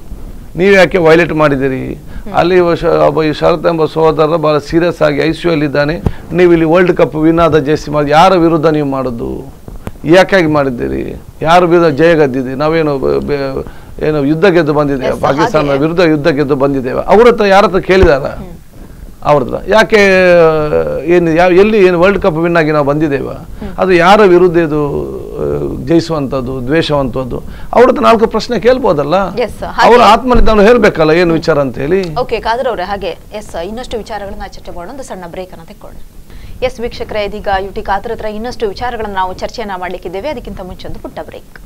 ನೀವು ಯಾಕೆ ವೈಲೇಟ್ ಮಾಡಿದ್ದೀರಿ ಅಲ್ಲಿ ಶ- ಒಬ್ಬ ಈ ಶರತ್ ಎಂಬ ಸಹೋದರ ಬಹಳ ಸೀರಿಯಸ್ ಆಗಿ ಐ ಸಿ ಇದ್ದಾನೆ ನೀವು ಇಲ್ಲಿ ವರ್ಲ್ಡ್ ಕಪ್ ವಿನಾದ ಜಯಿಸಿ ಮಾಡಿ ಯಾರ ವಿರುದ್ಧ ನೀವು ಮಾಡೋದು ಯಾಕಾಗಿ ಮಾಡಿದ್ದೀರಿ ಯಾರ ವಿರುದ್ಧ ಜಯ ಗೆದ್ದಿದೆ ನಾವೇನು ಬ- ಬೆ- ಏನು ಯುದ್ಧ ಗೆದ್ದು ಬಂದಿದ್ದೇವೆ Yes, ಪಾಕಿಸ್ತಾನ ಹಾಗೆ. ವಿರುದ್ಧ ಯುದ್ಧ ಗೆದ್ದು ಬಂದಿದ್ದೇವೆ ಅವ್ರ ಹತ್ರ ಯಾರ ಹತ್ರ ಕೇಳಿದಾರ ಅವ್ರ ಹತ್ರ ಯಾಕೆ ಏನು ಯಾವ ಎಲ್ಲಿ ಏನು ವರ್ಲ್ಡ್ ಕಪ್ ವಿನ್ ಆಗಿ ನಾವು ಬಂದಿದ್ದೇವೆ ಅದು ಯಾರ ವಿರುದ್ಧ ಇದು ಆ, ಜಯಿಸುವಂಥದ್ದು ದ್ವೇಷವಂಥದ್ದು ಅವ್ರ ಹತ್ರ ನಾಲ್ಕು ಪ್ರಶ್ನೆ ಕೇಳ್ಬೋದಲ್ಲ Yes, ಹಾಗೆ. ಅವ್ರ ಆತ್ಮನಿದ್ದಾನು ಹೇಳ್ಬೇಕಲ್ಲ ಏನು ವಿಚಾರ ಅಂತ ಹೇಳಿ ಓಕೆ ಕಾದರ್ ಅವರೇ ಹಾಗೆ ಎಸ್ ಇನ್ನಷ್ಟು ವಿಚಾರಗಳನ್ನ ಚರ್ಚೆ ಮಾಡೋಣ ಒಂದು ಸಣ್ಣ ಬ್ರೇಕ್ ಅನ್ನ ತೆಕ್ಕೊಳ್ಳೋಣ ಎಸ್ ವೀಕ್ಷಕರೇ ಇದೀಗ ಯುಟಿ ಕಾದರ್ ಹತ್ರ ಇನ್ನಷ್ಟು ವಿಚಾರಗಳನ್ನ ನಾವು ಚರ್ಚೆಯನ್ನ ಮಾಡ್ಲಿಕ್ಕಿದ್ದೇವೆ ಅದಕ್ಕಿಂತ ಮುಂಚೆ ಒಂದು ಪುಟ್ಟ ಬ್ರೇಕ್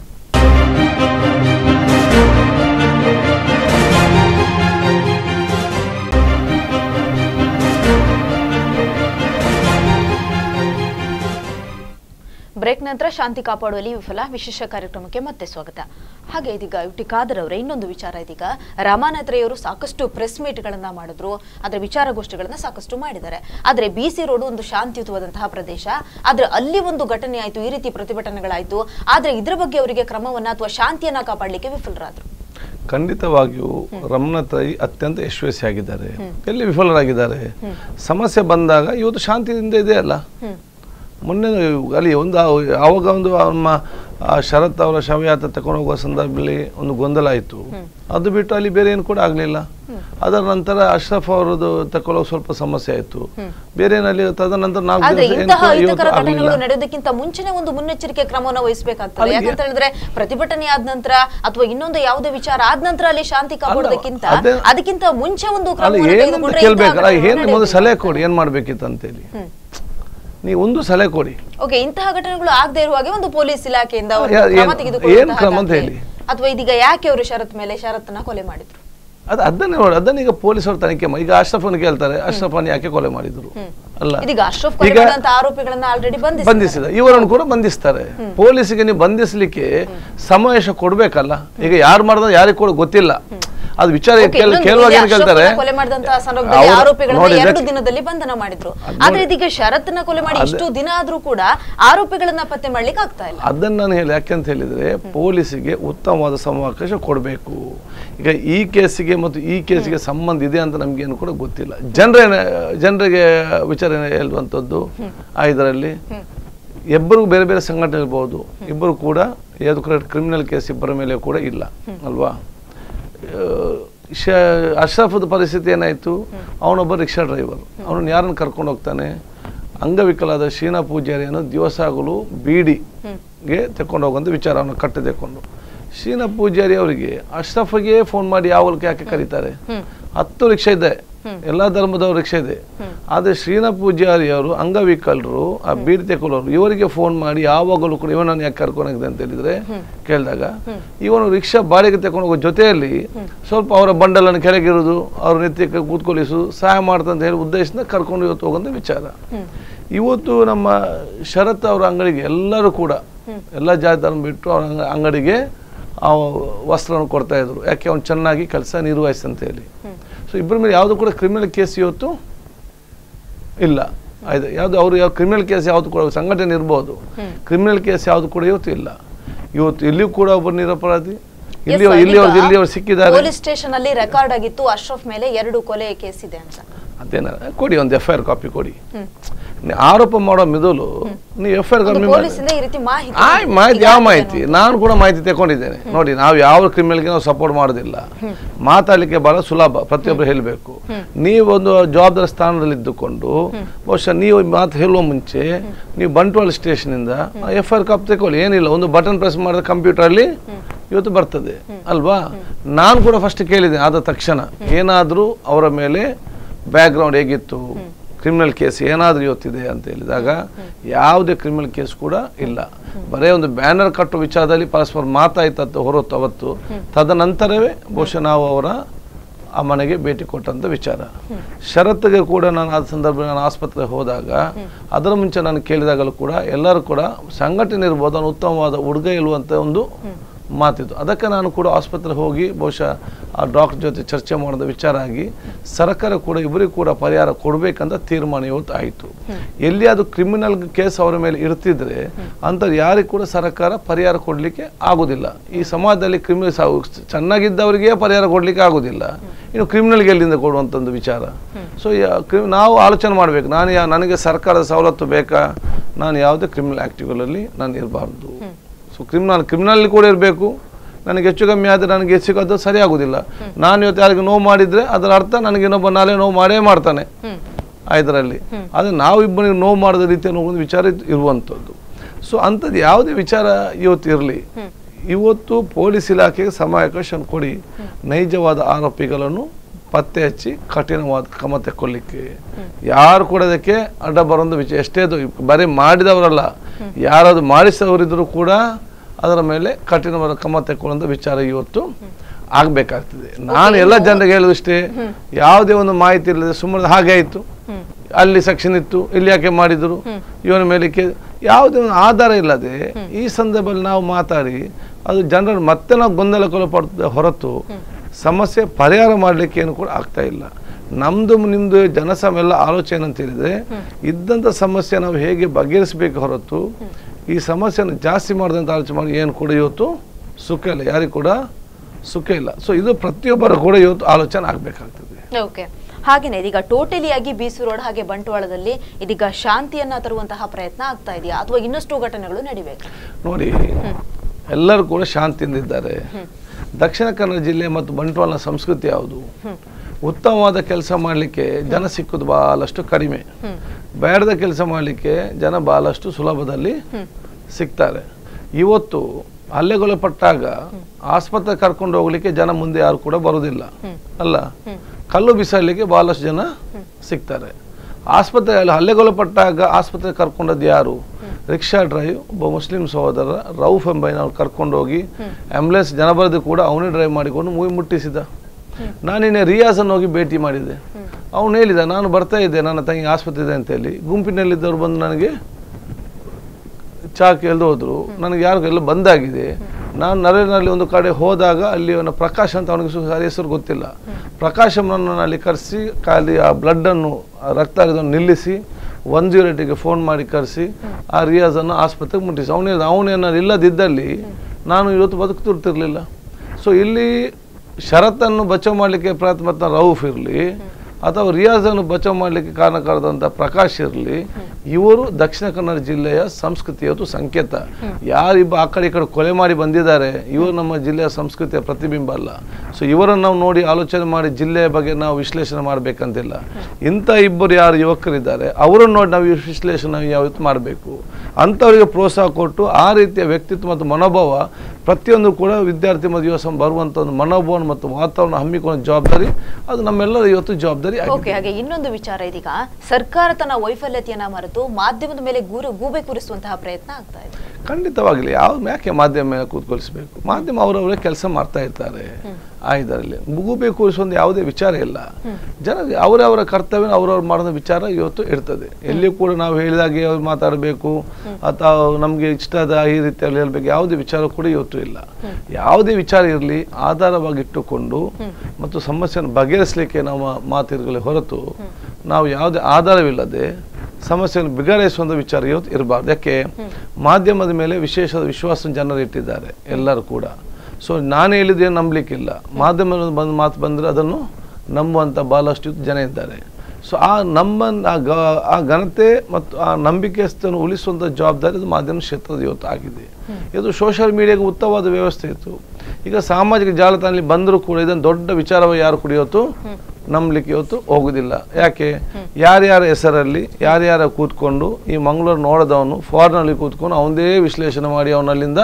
ಬ್ರೇಕ್ ನಂತರ ಶಾಂತಿ ಕಾಪಾಡುವಲ್ಲಿ ವಿಫಲ ವಿಶೇಷ ಕಾರ್ಯಕ್ರಮಕ್ಕೆ ಮತ್ತೆ ಸ್ವಾಗತ ಹಾಗೆ ಇದೀಗ ಯುಟಿ ಖಾದರ್ ಅವರ ಇನ್ನೊಂದು ವಿಚಾರ ಇದೀಗ ರಾಮಾನಾಥ್ರೆಯವರು ಸಾಕಷ್ಟು ಪ್ರೆಸ್ ಮೀಟ್ಗಳನ್ನ ಮಾಡಿದ್ರು ಅದರ ವಿಚಾರಗೋಷ್ಠಿಗಳನ್ನ ಸಾಕಷ್ಟು ಮಾಡಿದ್ದಾರೆ ಆದ್ರೆ ಬಿ ಸಿ ರೋಡ್ ಒಂದು ಶಾಂತಿಯುತವಾದಂತಹ ಪ್ರದೇಶ ಆದ್ರೆ ಅಲ್ಲಿ ಒಂದು ಘಟನೆ ಆಯ್ತು ಈ ರೀತಿ ಪ್ರತಿಭಟನೆಗಳಾಯ್ತು ಆದ್ರೆ ಇದ್ರ ಬಗ್ಗೆ ಅವರಿಗೆ ಕ್ರಮವನ್ನ ಅಥವಾ ಶಾಂತಿಯನ್ನ ಕಾಪಾಡಲಿಕ್ಕೆ ವಿಫಲರಾದ್ರು ಖಂಡಿತವಾಗಿಯೂ ರಮಣತಾಯಿ ಅತ್ಯಂತ ಯಶಸ್ವಿಯಾಗಿದ್ದಾರೆ ಎಲ್ಲಿ ವಿಫಲರಾಗಿದ್ದಾರೆ ಸಮಸ್ಯೆ ಬಂದಾಗ ಇವತ್ತು ಶಾಂತಿಯಿಂದ ಇದೆ ಅಲ್ಲ ಮೊನ್ನೆ ಅಲ್ಲಿ ಒಂದು ಆ- ಆವಾಗ ಒಂದು ನಮ್ಮ ಆ ಶರತ್ ಅವರ ಶವಯಾತ್ರೆ ತಕೊಂಡು ಹೋಗುವ ಸಂದರ್ಭದಲ್ಲಿ ಒಂದು ಗೊಂದಲ ಆಯಿತು ಅದು ಬಿಟ್ಟು ಅಲ್ಲಿ ಬೇರೆ ಏನು ಕೂಡ ಆಗಲಿಲ್ಲ ಅದರ ನಂತರ ಅಶ್ರಫ್ ಅವರದ್ದು ತಕೊಳ್ಳೋ ಸ್ವಲ್ಪ ಸಮಸ್ಯೆ ಆಯಿತು ಬೇರೆ ಏನಲ್ಲಿ ತದನಂತರ ನಾಲ್ಕು ಆದ್ರೆ ದಿವಸ ಏನು ಇಂತಹ ಕೂಡ ಅಹಿತಕರ ಇವತ್ತು ಆಗಲಿಲ್ಲ ಘಟನೆಗಳು ನಡೆಯೋದಕ್ಕಿಂತ ಮುಂಚೆನೆ ಒಂದು ಮುನ್ನೆಚ್ಚರಿಕೆ ಕ್ರಮವನ್ನು ವಹಿಸಬೇಕಾಗ್ತದೆ ಅಲ್ಲ, ಯಾಕಂತ ಹೇಳಿದ್ರೆ ಪ್ರತಿಭಟನೆ ಆದ ನಂತರ ಅಥವಾ ಇನ್ನೊಂದು ಯಾವುದೇ ವಿಚಾರ ಆದ ನಂತರ ಅಲ್ಲಿ ಶಾಂತಿ ಕಾಪಾಡೋದಕ್ಕಿಂತ ಅದೇ- ಅದಕ್ಕಿಂತ ಮುಂಚೆ ಒಂದು ಅಲ್ಲ ಕ್ರಮವನ್ನು ಏನಂತ ತೆಗೆದುಕೊಂಡ್ರೆ ಕೇಳ್ಬೇಕಲ್ಲ ಇಂತಹ ಏನು ಘಟನೆಗಳು ಒಂದು ಸಲಹೆ ಕೊಡಿ ಏನು ಮಾಡಬೇಕಿತ್ತು ಅಂತೇಳಿ ನೀವು ಒಂದು ಸಲಹೆ ಕೊಡಿ ಓಕೆ ಇಂತಹ ಘಟನೆಗಳು ಆಗದೆ ಇರುವ ಹಾಗೆ ಒಂದು ಪೊಲೀಸ್ ಇಲಾಖೆಯಿಂದ ಅವರು ಯಾ- ಕ್ರಮ ಏನ್- ತೆಗೆದುಕೊಳ್ಳುವಂತಹ ಏನ್ ಕ್ರಮ ಅಂತ ದಾಖಲೆ. ಹೇಳಿ? ಅಥವಾ ಇದೀಗ ಯಾಕೆ ಅವರು ಷರತ್ ಮೇಲೆ ಷರತ್ತನ್ನ ಕೊಲೆ ಮಾಡಿದ್ರು ಅದು ಅದನ್ನೇ ನೋಡಿ ಅದನ್ನ ಈಗ ಪೊಲೀಸರು ತನಿಖೆ ಮಾಡಿ ಈಗ ಅಶ್ರಫನ್ ಕೇಳ್ತಾರೆ ಅಶ್ರಫನ್ ಯಾಕೆ ಕೊಲೆ ಮಾಡಿದ್ರು ಅಲ್ಲ ಇದೀಗ ಅಶ್ರಫ್ ಕೊಲೆ ಈಗ ಮಾಡಿದಂತ ಆರೋಪಿಗಳನ್ನ ಆಲ್ರೆಡಿ ಬಂಧಿಸಿದ್ದಾರೆ ಬಂಧಿಸಿದ ಇವರನ್ನು ಕೂಡ ಬಂಧಿಸ್ತಾರೆ ಪೊಲೀಸಿಗೆ ನೀವು ಬಂಧಿಸಲಿಕ್ಕೆ ಸಮಾವೇಶ ಕೊಡ್ಬೇಕಲ್ಲ ಈಗ ಯಾರು ಮಾಡಿದ್ರೆ ಯಾರಿಗೂ ಕೂಡ ಗೊತ್ತಿಲ್ಲ ಅದು ವಿಚಾರ Okay, ಕೇಳ್- ಇನ್ನೊಂದು ಕೇಳುವಾಗ ಏನು ಇಲ್ಲಿ ಕೇಳ್ತಾರೆ ಅಶ್ರಫ್ನ ಕೊಲೆ ಮಾಡಿದಂತಹ ಸಂದರ್ಭದಲ್ಲಿ ಅವ್ರು- ಆರೋಪಿಗಳನ್ನ ನೋಡಿ, ಎರಡು ಇದಕ್ಕೆ- ದಿನದಲ್ಲಿ ಬಂಧನ ಮಾಡಿದ್ರು ಅದ್ ಆದ್ರೆ ನೋಡಿ. ಇದೀಗ ಷರತ್ತನ್ನ ಕೊಲೆ ಮಾಡಿ ಇಷ್ಟು ದಿನ ಆದ್ರೂ ಕೂಡ ಆರೋಪಿಗಳನ್ನ ಪತ್ತೆ ಮಾಡ್ಲಿಕ್ಕೆ ಆಗ್ತಾ ಇಲ್ಲ ಅದನ್ನು ನಾನು ಹೇಳಿ ಯಾಕೆಂತ ಹೇಳಿದರೆ ಪೊಲೀಸಿಗೆ ಉತ್ತಮವಾದ ಸಮಾವಕಾಶ ಕೊಡಬೇಕು ಈಗ ಈ ಕೇಸಿಗೆ ಮತ್ತು ಈ ಕೇಸಿಗೆ ಸಂಬಂಧ ಇದೆ ಅಂತ ನಮಗೇನು ಕೂಡ ಗೊತ್ತಿಲ್ಲ ಜನರೇನ ಜನರಿಗೆ ವಿಚಾರಣೆ ಹೇಳುವಂಥದ್ದು ಆ ಇದರಲ್ಲಿ ಇಬ್ಬರಿಗೂ ಬೇರೆ ಬೇರೆ ಸಂಘಟನೆ ಇರ್ಬೋದು ಇಬ್ಬರು ಕೂಡ ಯಾವುದು ಕ್ರಿಮಿನಲ್ ಕೇಸ್ ಇಬ್ಬರ ಮೇಲೆ ಕೂಡ ಇಲ್ಲ ಅಲ್ವಾ ಆ, ಶ ಅಶ್ರಫದ ಪರಿಸ್ಥಿತಿ ಏನಾಯಿತು ಅವನೊಬ್ಬ ರಿಕ್ಷಾ ಡ್ರೈವರ್ ಅವನನ್ನು ಯಾರನ್ನು ಕರ್ಕೊಂಡು ಹೋಗ್ತಾನೆ ಅಂಗವಿಕಲಾದ ಶೀನಾ ಪೂಜಾರಿಯನ್ನು ದಿವಸಾಗಲು ಬೀಡಿಗೆ ತಕೊಂಡು ಹೋಗುವಂಥ ವಿಚಾರ ಅವನು ಕಟ್ಟಿ ತೆಕ್ಕೊಂಡು ಶೀನಾ ಪೂಜಾರಿ ಅವರಿಗೆ ಅಶ್ರಫ್ಗೆ ಫೋನ್ ಮಾಡಿ ಯಾವಲ್ಕೆ ಯಾಕೆ ಕರೀತಾರೆ ಹತ್ತು ರಿಕ್ಷಾ ಇದೆ ಎಲ್ಲ ಧರ್ಮದವ್ರ ರಿಕ್ಷಾ ಇದೆ ಆದರೆ ಶ್ರೀನಾ ಪೂಜಾರಿ ಅವರು ಅಂಗವಿಕಲರು ಆ ಬೀಡಿ ತೆಕೊಳ್ಳೋರು ಇವರಿಗೆ ಫೋನ್ ಮಾಡಿ ಯಾವಾಗಲೂ ಕೂಡ ಇವನನ್ನು ಯಾಕೆ ಕರ್ಕೊಂಡೋಗಿದೆ ಅಂತ ಹೇಳಿದ್ರೆ ಕೇಳಿದಾಗ ಇವನು ರಿಕ್ಷಾ ಬಾಡಿಗೆ ತಕೊಂಡು ಹೋಗೋ ಜೊತೆಯಲ್ಲಿ ಸ್ವಲ್ಪ ಅವರ ಬಂಡಲನ್ನು ಕೆಳಗಿರೋದು ಅವ್ರ ನೆತ್ತಿಗೆ ಕೂತ್ಕೊಳಿಸೋದು ಸಹಾಯ ಮಾಡ್ತಂತ ಹೇಳಿ ಉದ್ದೇಶದಿಂದ ಕರ್ಕೊಂಡು ಇವತ್ತು ಹೋಗೋಂಥ ವಿಚಾರ ಇವತ್ತು ನಮ್ಮ ಶರತ್ ಅವರ ಅಂಗಡಿಗೆ ಎಲ್ಲರೂ ಕೂಡ ಎಲ್ಲ ಜಾತಿ ಧರ್ಮ ಬಿಟ್ಟು ಅವ್ರ ಅಂಗ- ಅಂಗಡಿಗೆ ಆ ವಸ್ತ್ರವನ್ನು ಕೊಡ್ತಾ ಇದ್ರು ಯಾಕೆ ಅವ್ನು ಚೆನ್ನಾಗಿ ಕೆಲಸ ನಿರ್ವಹಿಸ್ತಂತ ಹೇಳಿ ಸೊ ಇಬ್ಬರ ಮೇಲೆ ಯಾವುದು ಕೂಡ ಕ್ರಿಮಿನಲ್ ಕೇಸ್ ಇವತ್ತು ಇಲ್ಲ ಆಯ್ತು ಯಾವುದು ಅವರು ಯಾವ ಕ್ರಿಮಿನಲ್ ಕೇಸ್ ಯಾವುದು ಕೂಡ ಸಂಘಟನೆ ಇರ್ಬೋದು ಕ್ರಿಮಿನಲ್ ಕೇಸ್ ಯಾವುದು ಕೂಡ ಇವತ್ತು ಇಲ್ಲ ಇವತ್ತು ಇಲ್ಲಿಯೂ ಕೂಡ ಒಬ್ಬರು ನಿರಪರಾಧಿ ಇಲ್ಲಿ ಇಲ್ಲಿಯವ್ರು ಇಲ್ಲಿಯವ್ರು ಸಿಕ್ಕಿದ್ದಾರೆ ಪೊಲೀಸ್ ಸ್ಟೇಷನ್ ಅಲ್ಲಿ ರೆಕಾರ್ಡ್ ಆಗಿತ್ತು ಅಶ್ರಫ್ ಮೇಲೆ ಎರಡು ಕೊಲೆ ಕೇಸ್ ಇದೆ ಅಂತ ಅದೇನ ಕೊಡಿ ಒಂದು ಎಫ್ ಐ ಆರ್ ಕಾಪಿ ಕೊಡಿ ನೀವು ಆರೋಪ ಮಾಡೋ ಮಿದಲು ನೀವು F I R copy police ಇಂದ ಈ ರೀತಿ ಮಾಹಿತಿ ಆಯ್ ಮಾಹಿತಿ ಯಾವ ಮಾಹಿತಿ ನಾನು ಕೂಡ ಮಾಹಿತಿ ತಗೊಂಡಿದ್ದೇನೆ ನೋಡಿ ನಾವು ಯಾವ ಕ್ರಿಮಿನಲ್ಗೆ ನಾವು ಸಪೋರ್ಟ್ ಮಾಡೋದಿಲ್ಲ ಮಾತಾಡಲಿಕ್ಕೆ ಬಹಳ ಸುಲಭ ಪ್ರತಿಯೊಬ್ಬರು ಹೇಳಬೇಕು ನೀವೊಂದು ಜವಾಬ್ದಾರಿ ಸ್ಥಾನದಲ್ಲಿ ಇದ್ದುಕೊಂಡು ಬಹುಶಃ ನೀವು ಮಾತು ಹೇಳುವ ಮುಂಚೆ ನೀವು ಬಂಟ್ವಾಳ ಸ್ಟೇಷನಿಂದ ಎಫ್ ಐ ಆರ್ ಕಾಪಿ ತಗೊಳ್ಳಿ ಏನಿಲ್ಲ ಒಂದು ಬಟನ್ ಪ್ರೆಸ್ ಮಾಡಿದ ಕಂಪ್ಯೂಟರಲ್ಲಿ ಇವತ್ತು ಬರ್ತದೆ ಅಲ್ವಾ ನಾನು ಕೂಡ ಫಸ್ಟ್ ಕೇಳಿದೆ ಆದ ತಕ್ಷಣ ಏನಾದರೂ ಅವರ ಮೇಲೆ ಬ್ಯಾಕ್ಗ್ರೌಂಡ್ ಹೇಗಿತ್ತು ಕ್ರಿಮಿನಲ್ ಕೇಸ್ ಏನಾದರೂ ಇವತ್ತಿದೆ ಅಂತ ಹೇಳಿದಾಗ ಯಾವುದೇ ಕ್ರಿಮಿನಲ್ ಕೇಸ್ ಕೂಡ ಇಲ್ಲ ಬರೇ ಒಂದು ಬ್ಯಾನರ್ ಕಟ್ಟುವ ವಿಚಾರದಲ್ಲಿ ಪರಸ್ಪರ ಮಾತಾಯ್ತತ್ತು ಹೊರತು ಅವತ್ತು ತದನಂತರವೇ ಬಹುಶಃ ನಾವು ಅವರ ಆ ಮನೆಗೆ ಭೇಟಿ ಕೊಟ್ಟಂತ ವಿಚಾರ ಷರತ್ತಿಗೆ ಕೂಡ ನಾನು ಆ ಸಂದರ್ಭದಲ್ಲಿ ನಾನು ಆಸ್ಪತ್ರೆಗೆ ಹೋದಾಗ ಅದರ ಮುಂಚೆ ನಾನು ಕೇಳಿದಾಗಲೂ ಕೂಡ ಎಲ್ಲರೂ ಕೂಡ ಸಂಘಟನೆ ಇರ್ಬೋದು ಅವನು ಉತ್ತಮವಾದ ಹುಡುಗ ಇರುವಂಥ ಒಂದು ಮಾತಿತ್ತು ಅದಕ್ಕೆ ನಾನು ಕೂಡ ಆಸ್ಪತ್ರೆಗೆ ಹೋಗಿ ಬಹುಶಃ ಆ ಡಾಕ್ಟರ್ ಜೊತೆ ಚರ್ಚೆ ಮಾಡಿದ ವಿಚಾರ ಆಗಿ ಸರ್ಕಾರ ಕೂಡ ಇಬ್ಬರಿಗೂ ಕೂಡ ಪರಿಹಾರ ಕೊಡಬೇಕಂತ ತೀರ್ಮಾನ ಇವತ್ತು ಆಯಿತು ಎಲ್ಲಿ ಅದು ಕ್ರಿಮಿನಲ್ ಕೇಸ್ ಅವರ ಮೇಲೆ ಇರ್ತಿದ್ರೆ ಅಂಥದ್ದು ಯಾರಿಗೂ ಕೂಡ ಸರ್ಕಾರ ಪರಿಹಾರ ಕೊಡಲಿಕ್ಕೆ ಆಗೋದಿಲ್ಲ ಈ ಸಮಾಜದಲ್ಲಿ ಕ್ರಿಮಿನಲ್ ಚೆನ್ನಾಗಿದ್ದವರಿಗೆ ಪರಿಹಾರ ಕೊಡಲಿಕ್ಕೆ ಆಗೋದಿಲ್ಲ ಇನ್ನು ಕ್ರಿಮಿನಲ್ಗೆ ಎಲ್ಲಿಂದ ಕೊಡುವಂಥ ಒಂದು ವಿಚಾರ ಸೊ ನಾವು ಆಲೋಚನೆ ಮಾಡಬೇಕು ನಾನು ಯಾ ನನಗೆ ಸರ್ಕಾರದ ಸವಲತ್ತು ಬೇಕಾ ನಾನು ಯಾವುದೇ ಕ್ರಿಮಿನಲ್ ಆ್ಯಕ್ಟಿವ್ಗಳಲ್ಲಿ ನಾನು ಇರಬಾರ್ದು ಸೊ ಕ್ರಿಮಿನಲ್ ಕ್ರಿಮಿನಲ್ ಕೂಡ ಇರಬೇಕು ನನಗೆ ಹೆಚ್ಚು ಕಮ್ಮಿ ಆದರೆ ನನಗೆ ಹೆಚ್ಚು ಅದು ಸರಿ ಆಗೋದಿಲ್ಲ ನಾನು ಇವತ್ತು ಯಾರಿಗೆ ನೋವು ಮಾಡಿದರೆ ಅದರ ಅರ್ಥ ನನಗೆ ಇನ್ನೊಬ್ಬ ನಾಳೆ ನೋವು ಮಾಡೇ ಮಾಡ್ತಾನೆ ಇದರಲ್ಲಿ ಆದರೆ ನಾವು ಇಬ್ಬರಿಗೆ ನೋವು ಮಾಡಿದ ರೀತಿಯ ಒಂದು ವಿಚಾರ ಇದ್- ಇರುವಂಥದ್ದು ಸೊ ಅಂಥದ್ದು ಯಾವುದೇ ವಿಚಾರ ಇವತ್ತು ಇರಲಿ ಇವತ್ತು ಪೊಲೀಸ್ ಇಲಾಖೆಗೆ ಸಮಯಾವಕಾಶ ಕೊಡಿ ನೈಜವಾದ ಆರೋಪಿಗಳನ್ನು ಪತ್ತೆ ಹಚ್ಚಿ ಕಠಿಣವಾದ ಕ್ರಮ ತೆಕ್ಕೊಳ್ಳಿಕ್ಕೆ ಯಾರು ಕೂಡ ಅದಕ್ಕೆ ಅಡ್ಡ ಬರೋದು ವಿಚಾರ ಎಷ್ಟೇ ಅದು ಬರೀ ಮಾಡಿದವರಲ್ಲ ಯಾರಾದ್ರು ಮಾಡಿಸಿದವರಿದ್ದರೂ ಕೂಡ ಅದರ ಮೇಲೆ ಕಠಿಣವಾದ ಕ್ರಮ ತೆಕ್ಕೊಳ್ಳುವಂಥ ವಿಚಾರ ಇವತ್ತು ಆಗಬೇಕಾಗ್ತದೆ ನಾನು ಎಲ್ಲ ಜನರಿಗೆ ಹೇಳೋದಿಷ್ಟೇ ಯಾವುದೇ ಒಂದು ಮಾಹಿತಿ ಇಲ್ಲದೆ ಸುಮ್ಮನೆ ಹಾಗೆ ಆಯಿತು ಅಲ್ಲಿ ಸೆಕ್ಷನ್ ಇತ್ತು ಇಲ್ಲಿ ಯಾಕೆ ಮಾಡಿದ್ರು ಇವನ ಮೇಲೆ ಕೇ ಯಾವುದೇ ಒಂದು ಆಧಾರ ಇಲ್ಲದೆ ಈ ಸಂದರ್ಭದಲ್ಲಿ ನಾವು ಮಾತಾಡಿ ಅದು ಜನರನ್ನು ಮತ್ತೆ ನಾವು ಗೊಂದಲಕ್ಕೊಳಪಡ್ತ ಹೊರತು ಸಮಸ್ಯೆ ಪರಿಹಾರ ಮಾಡಲಿಕ್ಕೆ ಏನು ಕೂಡ ಆಗ್ತಾ ಇಲ್ಲ ನಮ್ದು ನಿಮ್ದು ಜನಸಮ ಎಲ್ಲ ಆಲೋಚನೆ ಅಂತ ಹೇಳಿದ್ರೆ ಇದ್ದಂಥ ಸಮಸ್ಯೆ ನಾವು ಹೇಗೆ ಬಗೆಹರಿಸಬೇಕು ಹೊರತು ಈ ಸಮಸ್ಯೆಯನ್ನು ಜಾಸ್ತಿ ಮಾಡಿದಂತ ಆಲೋಚನೆ ಮಾಡಿ ಏನು ಕೂಡ ಇವತ್ತು ಸುಖ ಇಲ್ಲ ಯಾರಿಗೂ ಕೂಡ ಸುಖ ಇಲ್ಲ ಸೊ ಇದು ಪ್ರತಿಯೊಬ್ಬರ ಕೂಡ ಇವತ್ತು ಆಲೋಚನೆ ಆಗಬೇಕಾಗ್ತದೆ ಓಕೆ ಹಾಗೇನೆ ಇದೀಗ ಟೋಟಲಿ ಆಗಿ ಬೀಸು ರೋಡ್ ಹಾಗೆ ಬಂಟ್ವಾಳದಲ್ಲಿ ಇದೀಗ ಶಾಂತಿಯನ್ನ ತರುವಂತಹ ಪ್ರಯತ್ನ ಆಗ್ತಾ ಇದೆಯಾ ಅಥವಾ ಇನ್ನಷ್ಟು ಘಟನೆಗಳು ನಡಿಬೇಕು ನೋಡಿ ಎಲ್ಲರೂ ಕೂಡ ಶಾಂತಿಯಿಂದ ಇದ್ದಾರೆ ದಕ್ಷಿಣ ಕನ್ನಡ ಜಿಲ್ಲೆ ಮತ್ತು ಬಂಟ್ವಾಳನ ಸಂಸ್ಕೃತಿ ಯಾವುದು ಉತ್ತಮವಾದ ಕೆಲಸ ಮಾಡಲಿಕ್ಕೆ ಜನ ಸಿಕ್ಕುದು ಬಹಳಷ್ಟು ಕಡಿಮೆ ಬೇಡದ ಕೆಲಸ ಮಾಡಲಿಕ್ಕೆ ಜನ ಬಹಳಷ್ಟು ಸುಲಭದಲ್ಲಿ ಸಿಗ್ತಾರೆ ಇವತ್ತು ಹಲ್ಲೆಗೊಳಪಟ್ಟಾಗ ಆಸ್ಪತ್ರೆ ಕರ್ಕೊಂಡು ಹೋಗ್ಲಿಕ್ಕೆ ಜನ ಮುಂದೆ ಯಾರು ಕೂಡ ಬರುವುದಿಲ್ಲ ಅಲ್ಲ ಕಲ್ಲು ಬಿಸಾಡಲಿಕ್ಕೆ ಬಹಳಷ್ಟು ಜನ ಸಿಗ್ತಾರೆ ಆಸ್ಪತ್ರೆಯಲ್ಲಿ ಹಲ್ಲೆಗೊಳಪಟ್ಟಾಗ ಆಸ್ಪತ್ರೆ ಕರ್ಕೊಂಡದ್ದು ಯಾರು ರಿಕ್ಷಾ ಡ್ರೈವ್ ಒಬ್ಬ ಮುಸ್ಲಿಂ ಸಹೋದರ ರೌಫ್ ಎಂಬೈನವ್ರು ಕರ್ಕೊಂಡು ಹೋಗಿ ಆಂಬುಲೆನ್ಸ್ ಜನ ಬರೆದು ಕೂಡ ಅವನೇ ಡ್ರೈವ್ ಮಾಡಿಕೊಂಡು ಮೂವಿ ಮುಟ್ಟಿಸಿದ ನಾನಿನ್ನೆ ರಿಯಾಜನ್ನು ಹೋಗಿ ಭೇಟಿ ಮಾಡಿದೆ ಅವನು ಹೇಳಿದ ನಾನು ಬರ್ತಾ ಇದ್ದೆ ನನ್ನ ತಂಗಿ ಆಸ್ಪತ್ರೆ ಇದೆ ಅಂತ ಹೇಳಿ ಗುಂಪಿನಲ್ಲಿದ್ದವ್ರು ಬಂದು ನನಗೆ ಚಾ ಕೇಳ್ದು ಹೋದ್ರು ನನಗೆ ಯಾರಿಗೂ ಎಲ್ಲ ಬಂದಾಗಿದೆ ನಾನು ನರೇನಲ್ಲಿ ಒಂದು ಕಡೆ ಹೋದಾಗ ಅಲ್ಲಿ ಅವನ ಪ್ರಕಾಶ್ ಅಂತ ಅವನಿಗೆ ಸು- ಸರಿ ಹೆಸರು ಗೊತ್ತಿಲ್ಲ ಪ್ರಕಾಶ್ ಅವನನ್ನು ಅಲ್ಲಿ ಕರೆಸಿ ಖಾಲಿ ಆ ಬ್ಲಡ್ಡನ್ನು ರಕ್ತ ಹರಿದನ್ನು ನಿಲ್ಲಿಸಿ ಒನ್ ಜೀರೋ ಏಟಿಗೆ ಫೋನ್ ಮಾಡಿ ಕರೆಸಿ ಆ ರಿಯಾಜನ್ನು ಆಸ್ಪತ್ರೆಗೆ ಮುಟ್ಟಿಸಿ ಅವನೇ ಅವನೇನಾದ್ರು ಇಲ್ಲದಿದ್ದಲ್ಲಿ ನಾನು ಇವತ್ತು ಬದುಕ್ತಿರ್ತಿರ್ಲಿಲ್ಲ ಸೊ ಇಲ್ಲಿ ಶರತ್ತನ್ನು ಬಚಾವ್ ಮಾಡಲಿಕ್ಕೆ ಪ್ರಯತ್ನ ಪಟ್ಟ ರೌಫ್ ಇರಲಿ ಅಥವಾ ರಿಯಾಜನ್ನು ಬಚಾವ್ ಮಾಡಲಿಕ್ಕೆ ಕಾರಣಕಾರದಂಥ ಪ್ರಕಾಶ್ ಇರಲಿ ಇವರು ದಕ್ಷಿಣ ಕನ್ನಡ ಜಿಲ್ಲೆಯ ಸಂಸ್ಕೃತಿ ಇವತ್ತು ಸಂಕೇತ ಯಾರಿಬ್ಬ ಆ ಕಡೆ ಈ ಕಡೆ ಕೊಲೆ ಮಾಡಿ ಬಂದಿದ್ದಾರೆ ಇವರು ನಮ್ಮ ಜಿಲ್ಲೆಯ ಸಂಸ್ಕೃತಿಯ ಪ್ರತಿಬಿಂಬ ಅಲ್ಲ ಸೊ ಇವರನ್ನು ನಾವು ನೋಡಿ ಆಲೋಚನೆ ಮಾಡಿ ಜಿಲ್ಲೆಯ ಬಗ್ಗೆ ನಾವು ವಿಶ್ಲೇಷಣೆ ಮಾಡಬೇಕಂತಿಲ್ಲ ಇಂಥ ಇಬ್ಬರು ಯಾರು ಯುವಕರಿದ್ದಾರೆ ಅವರನ್ನು ನೋಡಿ ನಾವು ಈ ವಿಶ್ಲೇಷಣೆ ಯಾವತ್ತು ಮಾಡಬೇಕು ಅಂಥವರಿಗೆ ಪ್ರೋತ್ಸಾಹ ಕೊಟ್ಟು ಆ ರೀತಿಯ ವ್ಯಕ್ತಿತ್ವ ಮತ್ತು ಮನೋಭಾವ ಪ್ರತಿಯೊಂದು ಕೂಡ ವಿದ್ಯಾರ್ಥಿ ಮತ್ತು ಯುವ ಸಂ ಬರುವಂಥ ಒಂದು ಮನೋಭಾವನ ಮತ್ತು ವಾತಾವರಣ ಹಮ್ಮಿಕೊಳ್ಳೋ ಜವಾಬ್ದಾರಿ ಅದು ನಮ್ಮೆಲ್ಲರ ಇವತ್ತು ಜವಾಬ್ದಾರಿ ಆಗಿದೆ ಓಕೆ ಹಾಗೆ ಇನ್ನೊಂದು ವಿಚಾರ ಇದೀಗ ಸರ್ಕಾರ ತನ್ನ ವೈಫಲ್ಯತೆಯನ್ನ ಮರೆತು ಮಾಧ್ಯಮದ ಮೇಲೆ ಗೂರು ಗೂಬೆ ಕೂರಿಸುವಂತಹ ಪ್ರಯತ್ನ ಆಗ್ತಾ ಇದೆ ಖಂಡಿತವಾಗಲಿ ಯಾವ ಯಾಕೆ ಮಾಧ್ಯಮ ಮೇಲೆ ಕೂತ್ಕೊಳಿಸ್ಬೇಕು ಮಾಧ್ಯಮ ಅವರವರೇ ಕೆಲಸ ಮಾಡ್ತಾ ಇರ್ತಾರೆ ಆ ಇದರಲ್ಲಿ ಗೂಬೆ ಕೂರಿಸುವಂತ ಯಾವುದೇ ವಿಚಾರ ಇಲ್ಲ ಜನ ಅವರವರ ಕರ್ತವ್ಯ ಅವರವ್ರು ಮಾಡೋ ವಿಚಾರ ಇವತ್ತು ಇರ್ತದೆ ಎಲ್ಲಿಯೂ ಕೂಡ ನಾವು ಹೇಳಿದಾಗೆ ಅವ್ರು ಮಾತಾಡಬೇಕು ಅಥವಾ ನಮಗೆ ಇಷ್ಟದ ಈ ರೀತಿಯಲ್ಲಿ ಹೇಳ್ಬೇಕು ಯಾವುದೇ ವಿಚಾರ ಕೂಡ ಇವತ್ತು ಇಲ್ಲ ಯಾವುದೇ ವಿಚಾರ ಇರಲಿ ಆಧಾರವಾಗಿಟ್ಟುಕೊಂಡು ಮತ್ತು ಸಮಸ್ಯೆಯನ್ನು ಬಗೆಹರಿಸಲಿಕ್ಕೆ ನಾವು ಮಾತಿರಲಿ ಹೊರತು ನಾವು ಯಾವುದೇ ಆಧಾರವಿಲ್ಲದೆ ಸಮಸ್ಯೆಯನ್ನು ಬಿಗಡಾಯಿಸುವಂಥ ವಿಚಾರ ಇವತ್ತು ಇರಬಾರ್ದು ಯಾಕೆ ಮಾಧ್ಯಮದ ಮೇಲೆ ವಿಶೇಷ ವಿಶ್ವಾಸ ಜನರು ಇಟ್ಟಿದ್ದಾರೆ ಎಲ್ಲರೂ ಕೂಡ ಸೊ ನಾನು ಹೇಳಿದ್ದೇನು ನಂಬಲಿಕ್ಕಿಲ್ಲ ಮಾಧ್ಯಮದ ಬಂದು ಮಾತು ಬಂದರೆ ಅದನ್ನು ನಂಬುವಂಥ ಭಾಳಷ್ಟು ಜನ ಇದ್ದಾರೆ ಸೊ ಆ ನಮ್ಮ ಆ ಗ ಆ ಘನತೆ ಮತ್ತು ಆ ನಂಬಿಕೆಸ್ತನ್ನು ಉಳಿಸುವಂಥ ಜವಾಬ್ದಾರಿ ಅದು ಮಾಧ್ಯಮ ಕ್ಷೇತ್ರದ ಇವತ್ತು ಆಗಿದೆ ಇದು ಸೋಷಿಯಲ್ ಮೀಡಿಯಾಗೆ ಉತ್ತಮವಾದ ವ್ಯವಸ್ಥೆ ಇತ್ತು ಈಗ ಸಾಮಾಜಿಕ ಜಾಲತಾಣದಲ್ಲಿ ಬಂದರೂ ಕೂಡ ಇದನ್ನು ದೊಡ್ಡ ವಿಚಾರವಾಗಿ ಯಾರು ಕೂಡ ಇವತ್ತು ನಂಬಲಿಕ್ಕೆ ಇವತ್ತು ಹೋಗುದಿಲ್ಲ ಯಾಕೆ ಯಾರ್ಯಾರ ಹೆಸರಲ್ಲಿ ಯಾರ್ಯಾರ ಕೂತ್ಕೊಂಡು ಈ ಮಂಗಳೂರು ನೋಡದವನು ಫಾರಿನಲ್ಲಿ ಕೂತ್ಕೊಂಡು ಅವನದೇ ವಿಶ್ಲೇಷಣೆ ಮಾಡಿ ಅವನಲ್ಲಿಂದ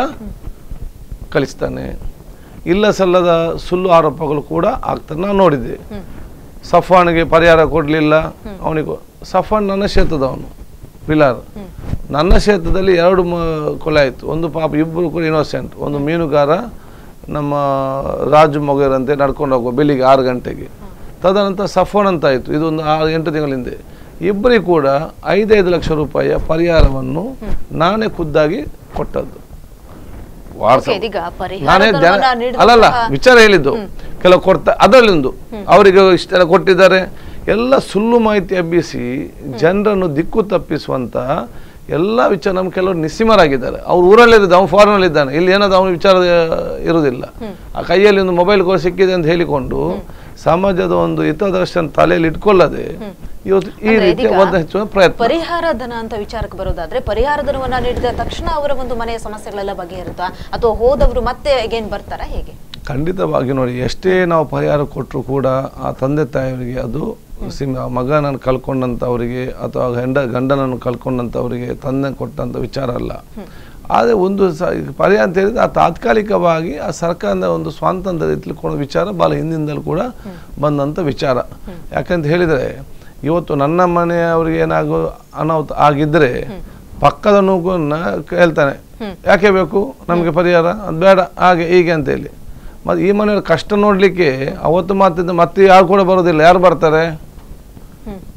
ಕಲಿಸ್ತಾನೆ ಇಲ್ಲ ಸಲ್ಲದ ಸುಳ್ಳು ಆರೋಪಗಳು ಕೂಡ ಆಗ್ತದೆ ನಾನು ನೋಡಿದ್ದೆ ಸಫಾನ್ಗೆ ಪರಿಹಾರ ಕೊಡಲಿಲ್ಲ ಅವನಿಗೆ ಸಫಾನ್ ನನ್ನ ಕ್ಷೇತ್ರದವನು ಪಿಲಾರ್ ನನ್ನ ಕ್ಷೇತ್ರದಲ್ಲಿ ಎರಡು ಮ- ಕೊಲೆ ಆಯಿತು ಒಂದು ಪಾಪ ಇಬ್ಬರು ಕೂಡ ಇನ್ನೋಸೆಂಟ್ ಒಂದು ಮೀನುಗಾರ ನಮ್ಮ ರಾಜು ಮೊಗೇರಂತೆ ನಡ್ಕೊಂಡು ಹೋಗುವ ಬೆಳಿಗ್ಗೆ ಆರು ಗಂಟೆಗೆ ತದನಂತರ ಸಫಾನ್ ಅಂತ ಆಯಿತು ಇದೊಂದು ಆರು ಎಂಟು ತಿಂಗಳ ಹಿಂದೆ ಇಬ್ಬರಿಗೂ ಕೂಡ ಐದೈದು ಲಕ್ಷ ರೂಪಾಯಿಯ ಪರಿಹಾರವನ್ನು ನಾನೇ ಖುದ್ದಾಗಿ ಕೊಟ್ಟದ್ದು ವಾಟ್ಸಪ್ Okay, ಇದೀಗ ನಾನೇ ಜನ ಪರಿಹಾರಧನವನ್ನ ನೀಡಿದಂತಹ- ಅಲ್ಲಲ್ಲ ವಿಚಾರ ಹೇಳಿದ್ದು ಕೆಲವು ಕೊಡ್ತಾ ಅದರಲ್ಲೊಂದು ಅವರಿಗೆ ಇಷ್ಟೆಲ್ಲ ಕೊಟ್ಟಿದ್ದಾರೆ ಎಲ್ಲ ಸುಳ್ಳು ಮಾಹಿತಿ ಹಬ್ಬಿಸಿ ಜನರನ್ನು ದಿಕ್ಕು ತಪ್ಪಿಸುವಂತ ಎಲ್ಲ ವಿಚಾರ ನಮ್ಮ ಕೆಲವರು ನಿಸ್ಸಿಮರಾಗಿದ್ದಾರೆ ಅವ್ರು ಊರಲ್ಲಿರೋದು ಅವ್ನು ಫಾರಿನಲ್ಲಿ ಇದ್ದಾನೆ ಇಲ್ಲಿ ಏನಾದ್ರು ಅವನ ವಿಚಾರ ಇರುವುದಿಲ್ಲ ಆ ಕೈಯಲ್ಲಿ ಒಂದು ಮೊಬೈಲ್ ಕೂಡ ಸಿಕ್ಕಿದೆ ಅಂತ ಹೇಳಿಕೊಂಡು ಸಮಾಜದ ಒಂದು ಹಿತದರ್ಶನ ತಲೆಯಲ್ಲಿ ಇಟ್ಕೊಳ್ಳದೆ ಇವತ್ತು ಈ ಅಂದ್ರೆ ರೀತಿಯ ಇದೀಗ ಒದ್ದ ಹೆಚ್ಚುವ ಪ್ರಯತ್ನ ಪರಿಹಾರ ಧನ ಅಂತ ವಿಚಾರಕ್ಕೆ ಬರೋದಾದ್ರೆ ಪರಿಹಾರ ಧನವನ್ನ ನೀಡಿದ ತಕ್ಷಣ ಅವರ ಒಂದು ಮನೆಯ ಸಮಸ್ಯೆಗಳೆಲ್ಲ ಬಗೆಹರುತ್ತಾ ಅಥವಾ ಹೋದವರು ಮತ್ತೆ ಅಗೇನ್ ಬರ್ತಾರಾ ಹೇಗೆ ಖಂಡಿತವಾಗಿ ನೋಡಿ ಎಷ್ಟೇ ನಾವು ಪರಿಹಾರ ಕೊಟ್ಟರು ಕೂಡ ಆ ತಂದೆ ತಾಯಿಯವರಿಗೆ ಅದು ಸಿಮ್ ಆ ಮಗನನ್ನು ಕಳ್ಕೊಂಡಂಥವರಿಗೆ ಅಥವಾ ಗಂಡ ಗಂಡನನ್ನು ಕಳ್ಕೊಂಡಂಥವರಿಗೆ ತಂದೆ ಕೊಟ್ಟಂಥ ವಿಚಾರ ಅಲ್ಲ ಆದರೆ ಒಂದು ಸ ಪರಿಹಾರ ಅಂತ ಹೇಳಿದ್ರೆ ಆ ತಾತ್ಕಾಲಿಕವಾಗಿ ಆ ಸರ್ಕಾರದ ಒಂದು ಸ್ವಾತಂತ್ರ್ಯ ತಿಳ್ಕೊಳ್ಳೋ ವಿಚಾರ ಭಾಳ ಹಿಂದಿಂದಲೂ ಕೂಡ ಬಂದಂಥ ವಿಚಾರ ಯಾಕಂತ ಹೇಳಿದರೆ ಇವತ್ತು ನನ್ನ ಮನೆಯವರಿಗೆ ಏನಾಗೋ ಅನಾಹುತ ಆಗಿದ್ದರೆ ಪಕ್ಕದ ನೂಕನ್ನ ಹೇಳ್ತಾನೆ ಯಾಕೆ ಬೇಕು ನಮಗೆ ಪರಿಹಾರ ಅದು ಬೇಡ ಹಾಗೆ ಹೀಗೆ ಅಂತ ಹೇಳಿ ಮತ್ತು ಈ ಮನೆಯವ್ರ ಕಷ್ಟ ನೋಡಲಿಕ್ಕೆ ಅವತ್ತು ಮಾತಿದ್ದ ಮತ್ತೆ ಯಾರು ಕೂಡ ಬರೋದಿಲ್ಲ ಯಾರು ಬರ್ತಾರೆ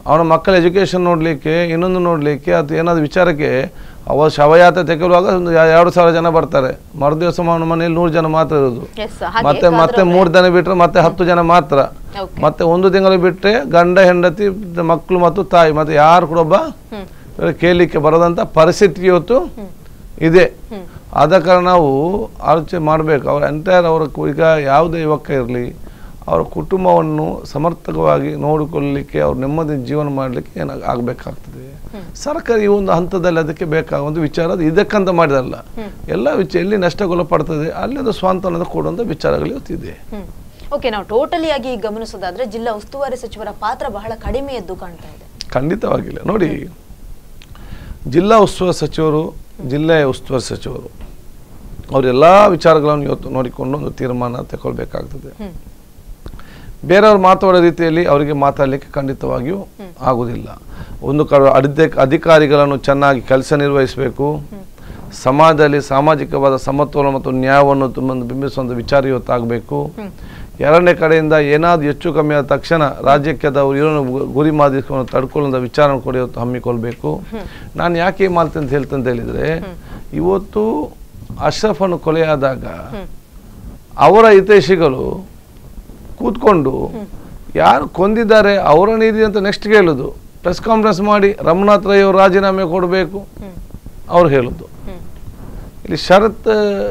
ಅವನ ಮಕ್ಕಳ ಎಜುಕೇಷನ್ ನೋಡಲಿಕ್ಕೆ ಇನ್ನೊಂದು ನೋಡಲಿಕ್ಕೆ ಅದು ಏನಾದ್ರು ವಿಚಾರಕ್ಕೆ ಅವ ಶವಯಾತ್ರೆ ತೆಗೆಯುವಾಗ ಒಂದು ಯಾ- ಎರಡು ಸಾವಿರ ಜನ ಬರ್ತಾರೆ ಮರುದಿವಸ ಅವನ ಮನೆಯಲ್ಲಿ ನೂರು ಜನ ಮಾತ್ರ ಇರೋದು ಎಸ್ ಹಾಗೆ ಮತ್ತೆ ಮತ್ತೆ ಮೂರು ದಿನ ಬಿಟ್ಟರೆ ಮತ್ತೆ ಹತ್ತು ಜನ ಮಾತ್ರ ಓಕೆ ಮತ್ತೆ ಒಂದು ತಿಂಗಳು ಬಿಟ್ಟರೆ ಗಂಡ ಹೆಂಡತಿ ಮಕ್ಕಳು ಮತ್ತು ತಾಯಿ ಮತ್ತೆ ಯಾರು ಕೂಡ ಒಬ್ಬ ಹ್ಮ್ ಕೇಳಲಿಕ್ಕೆ ಬರದಂಥ ಪರಿಸ್ಥಿತಿ ಇವತ್ತು ಇದೆ ಹ್ಮ್. ಆದ ಕಾರಣ ನಾವು ಆಲೋಚನೆ ಮಾಡಬೇಕು ಅವರ ಎಂಟೈರ್ ಅವರ ಕು- ಈಗ ಯಾವುದೇ ಯುವಕ ಇರಲಿ ಅವರ ಕುಟುಂಬವನ್ನು ಸಮರ್ಥಕವಾಗಿ ನೋಡಿಕೊಳ್ಳಲಿಕ್ಕೆ ಅವ್ರು ನೆಮ್ಮದಿ ಜೀವನ ಮಾಡಲಿಕ್ಕೆ ಏನಾಗ ಆಗಬೇಕಾಗ್ತದೆ ಸರ್ಕಾರ ಈ ಒಂದು ಹಂತದಲ್ಲಿ ಅದಕ್ಕೆ ಬೇಕಾದ ಒಂದು ವಿಚಾರ ಅದು ಇದಕ್ಕಂತ ಮಾಡಿದಲ್ಲ ಎಲ್ಲ ವಿಚಾರ ಎಲ್ಲಿ ನಷ್ಟಗೊಳಪಡ್ತದೆ ಅಲ್ಲಿ ಅದು ಸ್ವಾಂತನದ ಕೊಡುವಂಥ ವಿಚಾರಗಳು ಇವತ್ತಿದೆ ಹ್ಮ್ ಓಕೆ ನಾವು ಟೋಟಲಿ ಆಗಿ ಗಮನಿಸೋದಾದ್ರೆ ಜಿಲ್ಲಾ ಉಸ್ತುವಾರಿ ಸಚಿವರ ಪಾತ್ರ ಬಹಳ ಕಡಿಮೆ ಎದ್ದು ಕಾಣ್ತಾ ಇದೆ ಖಂಡಿತವಾಗಿಲ್ಲ ನೋಡಿ ಜಿಲ್ಲಾ ಉಸ್ತುವಾರಿ ಸಚಿವರು ಜಿಲ್ಲೆಯ ಉಸ್ತುವಾರಿ ಸಚಿವರು ಅವರೆಲ್ಲ ವಿಚಾರಗಳನ್ನು ಇವತ್ತು ನೋಡಿಕೊಂಡು ಒಂದು ತೀರ್ಮಾನ ತಗೊಳ್ಬೇಕಾಗ್ತದೆ ಹ್ಮ್ ಬೇರೆಯವ್ರು ಮಾತಾಡೋ ರೀತಿಯಲ್ಲಿ ಅವರಿಗೆ ಮಾತಾಡಲಿಕ್ಕೆ ಖಂಡಿತವಾಗಿಯೂ ಆಗುವುದಿಲ್ಲ ಒಂದು ಕಡೆ ಅಧಿಕ ಅಧಿಕಾರಿಗಳನ್ನು ಚೆನ್ನಾಗಿ ಕೆಲಸ ನಿರ್ವಹಿಸಬೇಕು ಸಮಾಜದಲ್ಲಿ ಸಾಮಾಜಿಕವಾದ ಸಮತೋಲನ ಮತ್ತು ನ್ಯಾಯವನ್ನು ತುಂಬ ಬಿಂಬಿಸುವಂಥ ವಿಚಾರ ಇವತ್ತಾಗಬೇಕು ಎರಡನೇ ಕಡೆಯಿಂದ ಏನಾದರೂ ಹೆಚ್ಚು ಕಮ್ಮಿ ಆದ ತಕ್ಷಣ ರಾಜ್ಯಕ್ಕೆ ಅದವರು ಇರೋ ಗುರಿ ಮಾಡಿಕೊಂಡು ತಡ್ಕೊಳ್ಳುವಂಥ ವಿಚಾರ ಕೂಡ ಇವತ್ತು ಹಮ್ಮಿಕೊಳ್ಬೇಕು ನಾನು ಯಾಕೆ ಈ ಮಾತು ಅಂತ ಹೇಳ್ತಂತ ಹೇಳಿದರೆ ಇವತ್ತು ಅಶ್ರಫನ್ನು ಕೊಲೆಯಾದಾಗ ಅವರ ಹಿತೈಷಿಗಳು ಕೂತ್ಕೊಂಡು ಯಾರು ಕೊಂದಿದ್ದಾರೆ ಅವರ ನೀತಿ ಅಂತ ನೆಕ್ಸ್ಟ್ ಹೇಳುದು ಪ್ರೆಸ್ ಕಾನ್ಫರೆನ್ಸ್ ಮಾಡಿ ರಮನಾಥ್ ರೈ ಅವರು ರಾಜೀನಾಮೆ ಕೊಡಬೇಕು ಅವ್ರು ಹೇಳುದು ಹ್ಮ್ ಇಲ್ಲಿ ಶರತ್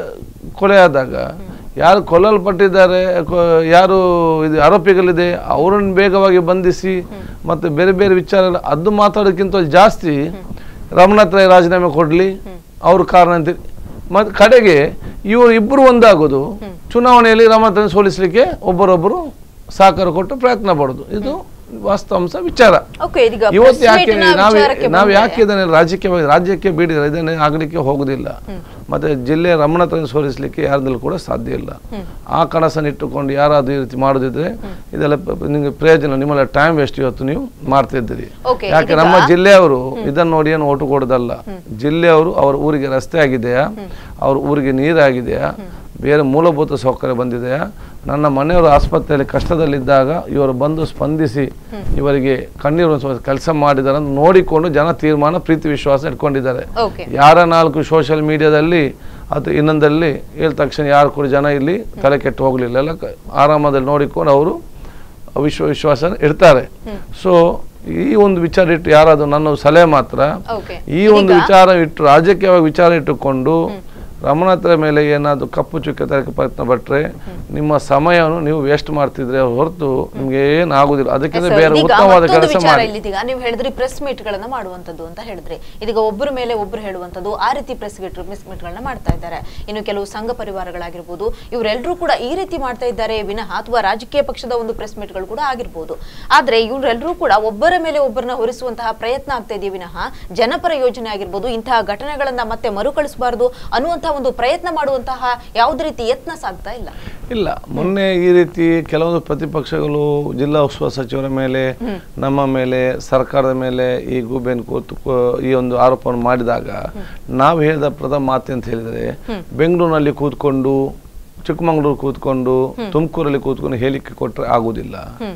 ಕೊಲೆ ಆದಾಗ ಯಾರು ಕೊಲ್ಲಲ್ಪಟ್ಟಿದ್ದಾರೆ ಕೊ- ಯಾರು ಇದು ಆರೋಪಿಗಳಿದೆ ಅವರನ್ನು ಬೇಗವಾಗಿ ಬಂಧಿಸಿ ಮತ್ತೆ ಬೇರೆ ಬೇರೆ ವಿಚಾರ ಅದು ಮಾತಾಡೋಕ್ಕಿಂತ ಜಾಸ್ತಿ ರಮನಾಥ್ ರೈ ರಾಜೀನಾಮೆ ಕೊಡಲಿ ಅವ್ರ ಕಾರಣ ಅಂತ ಮತ್ತು ಕಡೆಗೆ ಇವರು ಇಬ್ಬರು ಒಂದಾಗೋದು ಚುನಾವಣೆಯಲ್ಲಿ ರಮನಾಥ್ ರೈ ಸೋಲಿಸಲಿಕ್ಕೆ ಒಬ್ಬರೊಬ್ಬರು ಸಹಕಾರ ಕೊಟ್ಟು ಪ್ರಯತ್ನ ಪಡೋದು ಇದು ವಾಸ್ತವಾಂಶ ವಿಚಾರ ಓಕೆ ಇದೀಗ ಇವತ್ತು press ಯಾಕೆ meet ನ ನಾವು ವಿಚಾರಕ್ಕೆ ನಾವು ಬಂದ್ರೆ- ಯಾಕೆ ಇದನ್ನ ರಾಜ್ಯಕ್ಕೆ ರಾಜ್ಯಕ್ಕೆ ಬೀಡಿದ್ರೆ ಇದನ್ನೇ ಆಗಲಿಕ್ಕೆ ಹೋಗುದಿಲ್ಲ ಮತ್ತೆ ಜಿಲ್ಲೆ ರಮಣತ್ರ ಸೋಲಿಸಲಿಕ್ಕೆ ಯಾರದಲ್ಲೂ ಕೂಡ ಸಾಧ್ಯ ಇಲ್ಲ ಆ ಕನಸನ್ನು ಇಟ್ಟುಕೊಂಡು ಯಾರಾದ್ರೂ ಈ ರೀತಿ ಮಾಡೋದಿದ್ರೆ ಇದೆಲ್ಲ ಪ- ಪ- ನಿಮಗೆ ಪ್ರಯೋಜನ ನಿಮ್ಮೆಲ್ಲ ಟೈಮ್ ವೇಸ್ಟ್ ಇವತ್ತು ನೀವು ಮಾಡ್ತಿದ್ದೀರಿ Okay, ಯಾಕೆ ಇದೀಗ- ನಮ್ಮ ಜಿಲ್ಲೆಯವರು ಇದನ್ನು ನೋಡಿ ಏನು ಓಟು ಕೊಡೋದಲ್ಲ ಜಿಲ್ಲೆಯವರು ಅವ್ರ ಊರಿಗೆ ರಸ್ತೆ ಆಗಿದೆಯಾ ಅವ್ರ ಊರಿಗೆ ನೀರಾಗಿದೆಯಾ ಬೇರೆ ಮೂಲಭೂತ ಸೌಕರ್ಯ ಬಂದಿದೆಯಾ ನನ್ನ ಮನೆಯವರು ಆಸ್ಪತ್ರೆಯಲ್ಲಿ ಕಷ್ಟದಲ್ಲಿದ್ದಾಗ ಇವರು ಬಂದು ಸ್ಪಂದಿಸಿ ಇವರಿಗೆ ಕಣ್ಣೀರು ಕೆಲಸ ಮಾಡಿದ್ದಾರೆ ಅಂತ ನೋಡಿಕೊಂಡು ಜನ ತೀರ್ಮಾನ ಪ್ರೀತಿ ವಿಶ್ವಾಸ ಇಟ್ಕೊಂಡಿದ್ದಾರೆ ಓಕೆ ಯಾರ ನಾಲ್ಕು ಸೋಷಿಯಲ್ ಮೀಡಿಯಾದಲ್ಲಿ ಅಥವಾ ಇನ್ನೊಂದಲ್ಲಿ ಹೇಳಿದ ತಕ್ಷಣ ಯಾರು ಕೂಡ ಜನ ಇಲ್ಲಿ ತಲೆ ಕೆಟ್ಟು ಹೋಗಲಿಲ್ಲ ಎಲ್ಲ ಕ- ಆರಾಮದಲ್ಲಿ ನೋಡಿಕೊಂಡು ಅವರು ವಿಶ್ವ ವಿಶ್ವಾಸ ಇಡ್ತಾರೆ ಸೊ ಈ ಒಂದು ವಿಚಾರ ಇಟ್ಟು ಯಾರಾದರೂ ನನ್ನ ಸಲಹೆ ಮಾತ್ರ ಓಕೆ ಈ ಒಂದು ವಿಚಾರ ಇಟ್ಟು ರಾಜಕೀಯವಾಗಿ ವಿಚಾರ ಇಟ್ಟುಕೊಂಡು ರಮಣಾತ್ರ ಮೇಲೆ ಏನಾದರೂ ಕಪ್ಪು ಚುಕ್ಕೆ ತರಕ್ಕೆ ಪ್ರಯತ್ನ ಪಟ್ಟರೆ ನಿಮ್ಮ ಸಮಯವನ್ನು ನೀವು ವೇಸ್ಟ್ ಮಾಡ್ತಿದ್ರೆ ಹೊರತು ನಿಮ್ಗೆ ಏನು ಆಗುದಿಲ್ಲ ಅದಕ್ಕಿಂತ ಸರ್, ಬೇರೆ ಇದೀಗ ಉತ್ತಮವಾದ ಮತ್ತೊಂದು ಕೆಲಸ ವಿಚಾರ ಮಾಡಿ ಇಲ್ಲಿದೀಗ ನೀವು ಹೇಳಿದ್ರಿ ಪ್ರೆಸ್ ಮೀಟ್ ಗಳನ್ನ ಮಾಡುವಂತದ್ದು ಅಂತ ಹೇಳಿದ್ರಿ ಇದೀಗ ಒಬ್ಬರ ಮೇಲೆ ಒಬ್ರು ಹೇಳುವಂತದ್ದು ಆ ರೀತಿ ಪ್ರೆಸ್ ಪ್ರೆಸ್ ಮೀಟ್ ಗಳನ್ನ ಮಾಡ್ತಾ ಇದ್ದಾರೆ ಇನ್ನು ಕೆಲವು ಸಂಘ ಪರಿವಾರಗಳಾಗಿರ್ಬೋದು ಇವರೆಲ್ಲರೂ ಕೂಡ ಈ ರೀತಿ ಮಾಡ್ತಾ ಇದ್ದಾರೆ ವಿನಃ ಅಥವಾ ರಾಜಕೀಯ ಪಕ್ಷದ ಒಂದು ಪ್ರೆಸ್ ಮೀಟ್ ಗಳು ಕೂಡ ಆಗಿರ್ಬೋದು ಆದ್ರೆ ಇವರೆಲ್ಲರೂ ಕೂಡ ಒಬ್ಬರ ಮೇಲೆ ಒಬ್ಬರನ್ನ ಹೊರಿಸುವಂತಹ ಪ್ರಯತ್ನ ಆಗ್ತಾ ಇದೆಯೇ ವಿನಃ ಜನಪರ ಯೋಜನೆ ಆಗಿರ್ಬೋದು ಇಂತಹ ಘಟನೆಗಳನ್ನ ಮತ್ತೆ ಮರುಕಳಿಸಬಾರದು ಅನ್ನುವಂತಹ ಒಂದು ಪ್ರಯತ್ನ ಮಾಡುವಂತಹ ಯಾವುದೇ ರೀತಿ ಯತ್ನ ಸಾಗ್ತಾ ಇಲ್ಲ ಇಲ್ಲ ಮೊನ್ನೆ ಈ ರೀತಿ ಕೆಲವೊಂದು ಪ್ರತಿಪಕ್ಷಗಳು ಜಿಲ್ಲಾ ಉಸ್ತುವಾರಿ ಸಚಿವರ ಮೇಲೆ ನಮ್ಮ ಮೇಲೆ ಸರ್ಕಾರದ ಮೇಲೆ ಈ ಗೂಬೆನ್ ಕೂತು ಕೂ- ಈ ಒಂದು ಆರೋಪವನ್ನು ಮಾಡಿದಾಗ ನಾವು ಹೇಳಿದ ಪ್ರಥಮ ಮಾತು ಅಂತ ಹೇಳಿದರೆ ಬೆಂಗಳೂರಿನಲ್ಲಿ ಕೂತ್ಕೊಂಡು ಚಿಕ್ಕಮಗಳೂರು ಕೂತ್ಕೊಂಡು ತುಮಕೂರಲ್ಲಿ ಕೂತ್ಕೊಂಡು ಹೇಳಿಕೆ ಕೊಟ್ಟರೆ ಆಗುವುದಿಲ್ಲ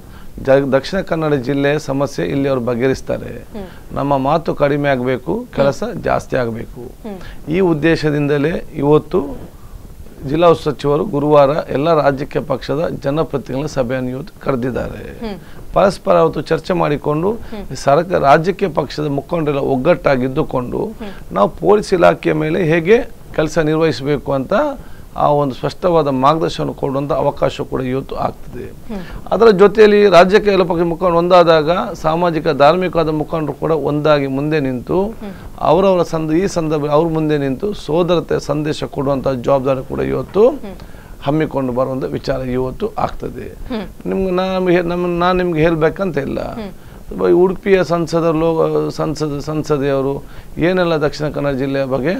ಜ ದಕ್ಷಿಣ ಕನ್ನಡ ಜಿಲ್ಲೆ ಸಮಸ್ಯೆ ಇಲ್ಲಿ ಅವರು ಬಗೆಹರಿಸ್ತಾರೆ ನಮ್ಮ ಮಾತು ಕಡಿಮೆ ಆಗಬೇಕು ಕೆಲಸ ಜಾಸ್ತಿ ಆಗಬೇಕು ಈ ಉದ್ದೇಶದಿಂದಲೇ ಇವತ್ತು ಜಿಲ್ಲಾ ಸಚಿವರು ಗುರುವಾರ ಎಲ್ಲ ರಾಜಕೀಯ ಪಕ್ಷದ ಜನಪ್ರತಿನಿಧಿಗಳ ಸಭೆಯನ್ನು ಇವತ್ತು ಕರೆದಿದ್ದಾರೆ ಪರಸ್ಪರ ಅವತ್ತು ಚರ್ಚೆ ಮಾಡಿಕೊಂಡು ಸರ್ಕಾರ ರಾಜಕೀಯ ಪಕ್ಷದ ಮುಖಂಡರೆಲ್ಲ ಒಗ್ಗಟ್ಟಾಗಿದ್ದುಕೊಂಡು ನಾವು ಪೊಲೀಸ್ ಇಲಾಖೆಯ ಮೇಲೆ ಹೇಗೆ ಕೆಲಸ ನಿರ್ವಹಿಸಬೇಕು ಅಂತ ಆ ಒಂದು ಸ್ಪಷ್ಟವಾದ ಮಾರ್ಗದರ್ಶನ ಕೊಡುವಂಥ ಅವಕಾಶ ಕೂಡ ಇವತ್ತು ಆಗ್ತದೆ ಅದರ ಜೊತೆಯಲ್ಲಿ ರಾಜ್ಯಕ್ಕೆ ಎಲ್ಲ ಪಕ್ಷ ಮುಖಂಡರು ಒಂದಾದಾಗ ಸಾಮಾಜಿಕ ಧಾರ್ಮಿಕವಾದ ಮುಖಂಡರು ಕೂಡ ಒಂದಾಗಿ ಮುಂದೆ ನಿಂತು ಅವರವರ ಸಂದ ಈ ಸಂದರ್ಭ ಅವ್ರ ಮುಂದೆ ನಿಂತು ಸೋದರತೆ ಸಂದೇಶ ಕೊಡುವಂಥ ಜವಾಬ್ದಾರಿ ಕೂಡ ಇವತ್ತು ಹಮ್ಮಿಕೊಂಡು ಬರುವಂಥ ವಿಚಾರ ಇವತ್ತು ಆಗ್ತದೆ ನಿಮ್ಗೆ ನಾನು ನಮ್ಮ ನಾನು ನಿಮ್ಗೆ ಹೇಳ್ಬೇಕಂತ ಇಲ್ಲ ಬ- ಉಡುಪಿಯ ಸಂಸದ ಲೋ ಸಂಸದ ಸಂಸದೆಯವರು ಏನೆಲ್ಲ ದಕ್ಷಿಣ ಕನ್ನಡ ಜಿಲ್ಲೆಯ ಬಗ್ಗೆ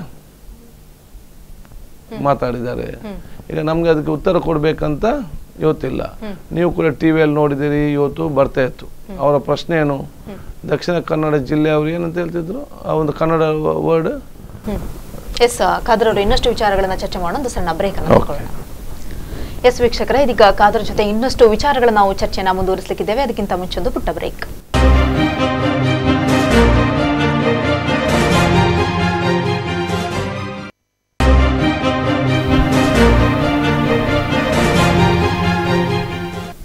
ಮಾತಾಡಿದ್ದಾರೆ ಈಗ ನಮ್ಗೆ ಅದಕ್ಕೆ ಉತ್ತರ ಕೊಡ್ಬೇಕಂತ ಇವತ್ತಿಲ್ಲ ನೀವು ಕೂಡ ಟಿ ವಿಯಲ್ಲಿ ನೋಡಿದಿರಿ ಇವತ್ತು ಬರ್ತಾ ಇತ್ತು ಅವರ ಪ್ರಶ್ನೆ ಏನು ದಕ್ಷಿಣ ಕನ್ನಡ ಜಿಲ್ಲೆಯವರು ಏನಂತ ಹೇಳ್ತಿದ್ರು ಆ ಒಂದು ಕನ್ನಡ ವರ್ಡ್ ಎಸ್ ಖಾದರ್ ಅವರು ಇನ್ನಷ್ಟು ವಿಚಾರಗಳನ್ನ ಚರ್ಚೆ ಮಾಡೋಣ ಒಂದು ಸಣ್ಣ ಬ್ರೇಕ್ ಅನ್ನು Okay. ತಗೊಳ್ಳೋಣ ಎಸ್ ವೀಕ್ಷಕರೇ ಇದೀಗ ಖಾದರ್ ಜೊತೆ ಇನ್ನಷ್ಟು ವಿಚಾರಗಳನ್ನ ನಾವು ಚರ್ಚೆನ ಮುಂದುವರಿಸಲಿಕ್ಕಿದ್ದೇವೆ ಅದಕ್ಕಿಂತ ಮುಂಚೆ ಒಂದು ಪುಟ್ಟ ಬ್ರೇಕ್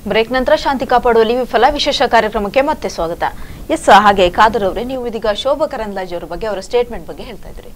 ಬ್ರೇಕ್ ನಂತರ ಶಾಂತಿ ಕಾಪಾಡುವಲ್ಲಿ ವಿಫಲ ವಿಶೇಷ ಕಾರ್ಯಕ್ರಮಕ್ಕೆ ಮತ್ತೆ ಸ್ವಾಗತ ಎಸ್ ಹಾಗೆ ಖಾದರ್ ಅವರೇ ನೀವು ಇದೀಗ ಶೋಭಾ ಕರಂದ್ಲಾಜೆ ಅವರ ಬಗ್ಗೆ ಅವರ ಸ್ಟೇಟ್ಮೆಂಟ್ ಬಗ್ಗೆ ಹೇಳ್ತಾ ಇದ್ರಿ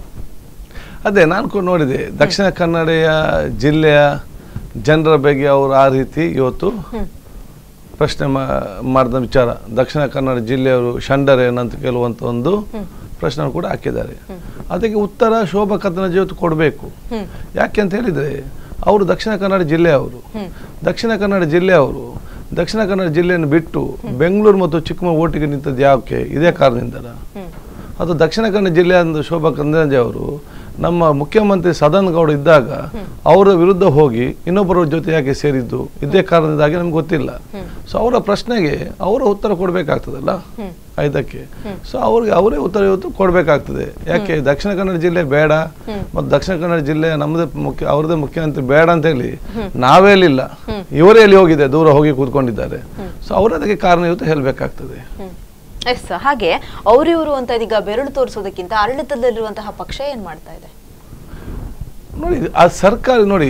ಅದೇ ನಾನು ಕೂಡ ನೋಡಿದೆ ದಕ್ಷಿಣ ಕನ್ನಡಿಯ ಜಿಲ್ಲೆಯ ಜನರ ಬಗ್ಗೆ ಅವರು ಆ ರೀತಿ ಇವತ್ತು ಪ್ರಶ್ನೆ ಮಾ- ಮಾಡಿದ ವಿಚಾರ ದಕ್ಷಿಣ ಕನ್ನಡ ಜಿಲ್ಲೆಯವರು ಶಂಡರೇನಂತ ಕೇಳುವಂಥ ಒಂದು ಪ್ರಶ್ನೆ ಕೂಡ ಹಾಕಿದ್ದಾರೆ ಅದಕ್ಕೆ ಉತ್ತರ ಶೋಭಾ ಕತ್ತನಜಿ ಇವತ್ತು ಕೊಡಬೇಕು ಹ್ಮ್ ಯಾಕೆ ಅಂತ ಹೇಳಿದರೆ ಅವರು ದಕ್ಷಿಣ ಕನ್ನಡ ಜಿಲ್ಲೆಯವರು ಹ್ಮ್ ದಕ್ಷಿಣ ಕನ್ನಡ ಜಿಲ್ಲೆಯವರು ದಕ್ಷಿಣ ಕನ್ನಡ ಜಿಲ್ಲೆಯನ್ನು ಬಿಟ್ಟು ಬೆಂಗಳೂರು ಮತ್ತು ಚಿಕ್ಕಮಗಳೂರು ಓಟಿಗೆ ನಿಂತದ್ದು ಯಾಕೆ ಇದೇ ಕಾರಣದಿಂದ ಹ್ಮ್ ಅದು ದಕ್ಷಿಣ ಕನ್ನಡ ಜಿಲ್ಲೆಯ ಒಂದು ಶೋಭಾ ಕಂದರಾಜೆ ಅವರು ನಮ್ಮ ಮುಖ್ಯಮಂತ್ರಿ ಸದಾನಂದ ಗೌಡ ಇದ್ದಾಗ ಅವರ ವಿರುದ್ಧ ಹೋಗಿ ಇನ್ನೊಬ್ಬರ ಜೊತೆ ಯಾಕೆ ಸೇರಿದ್ದು ಇದೇ ಕಾರಣದಿಂದಾಗಿ ನಮ್ಗೆ ಗೊತ್ತಿಲ್ಲ ಸೊ ಅವರ ಪ್ರಶ್ನೆಗೆ ಅವರ ಉತ್ತರ ಕೊಡಬೇಕಾಗ್ತದಲ್ಲ ಹ್ಮ್ ಇದಕ್ಕೆ ಸೊ ಅವ್ರಿಗೆ ಅವರೇ ಉತ್ತರ ಇವತ್ತು ಕೊಡಬೇಕಾಗ್ತದೆ ಯಾಕೆ ದಕ್ಷಿಣ ಕನ್ನಡ ಜಿಲ್ಲೆ ಬೇಡ ಮತ್ತು ದಕ್ಷಿಣ ಕನ್ನಡ ಜಿಲ್ಲೆ ನಮ್ಮದೇ ಮುಖ್ಯ ಅವ್ರದ್ದೇ ಮುಖ್ಯಮಂತ್ರಿ ಬೇಡ ಅಂತ ಹೇಳಿ ನಾವೇ ಹೇಳಿಲ್ಲ ಇವರೇ ಎಲ್ಲಿ ಹೋಗಿದೆ ದೂರ ಹೋಗಿ ಕೂತ್ಕೊಂಡಿದ್ದಾರೆ ಸೊ ಅವರು ಅದಕ್ಕೆ ಕಾರಣ ಇವತ್ತು ಹೇಳಬೇಕಾಗ್ತದೆ ಹ್ಮ್ ಎಸ್ ಹಾಗೆ ಅವರಿವರು ಅಂತ ಇದೀಗ ಬೆರಳು ತೋರಿಸೋದಕ್ಕಿಂತ ಆಡಳಿತದಲ್ಲಿರುವಂತಹ ಪಕ್ಷ ಏನ್ ಮಾಡ್ತಾ ಇದೆ ನೋಡಿ ಆ ಸರ್ಕಾರ ನೋಡಿ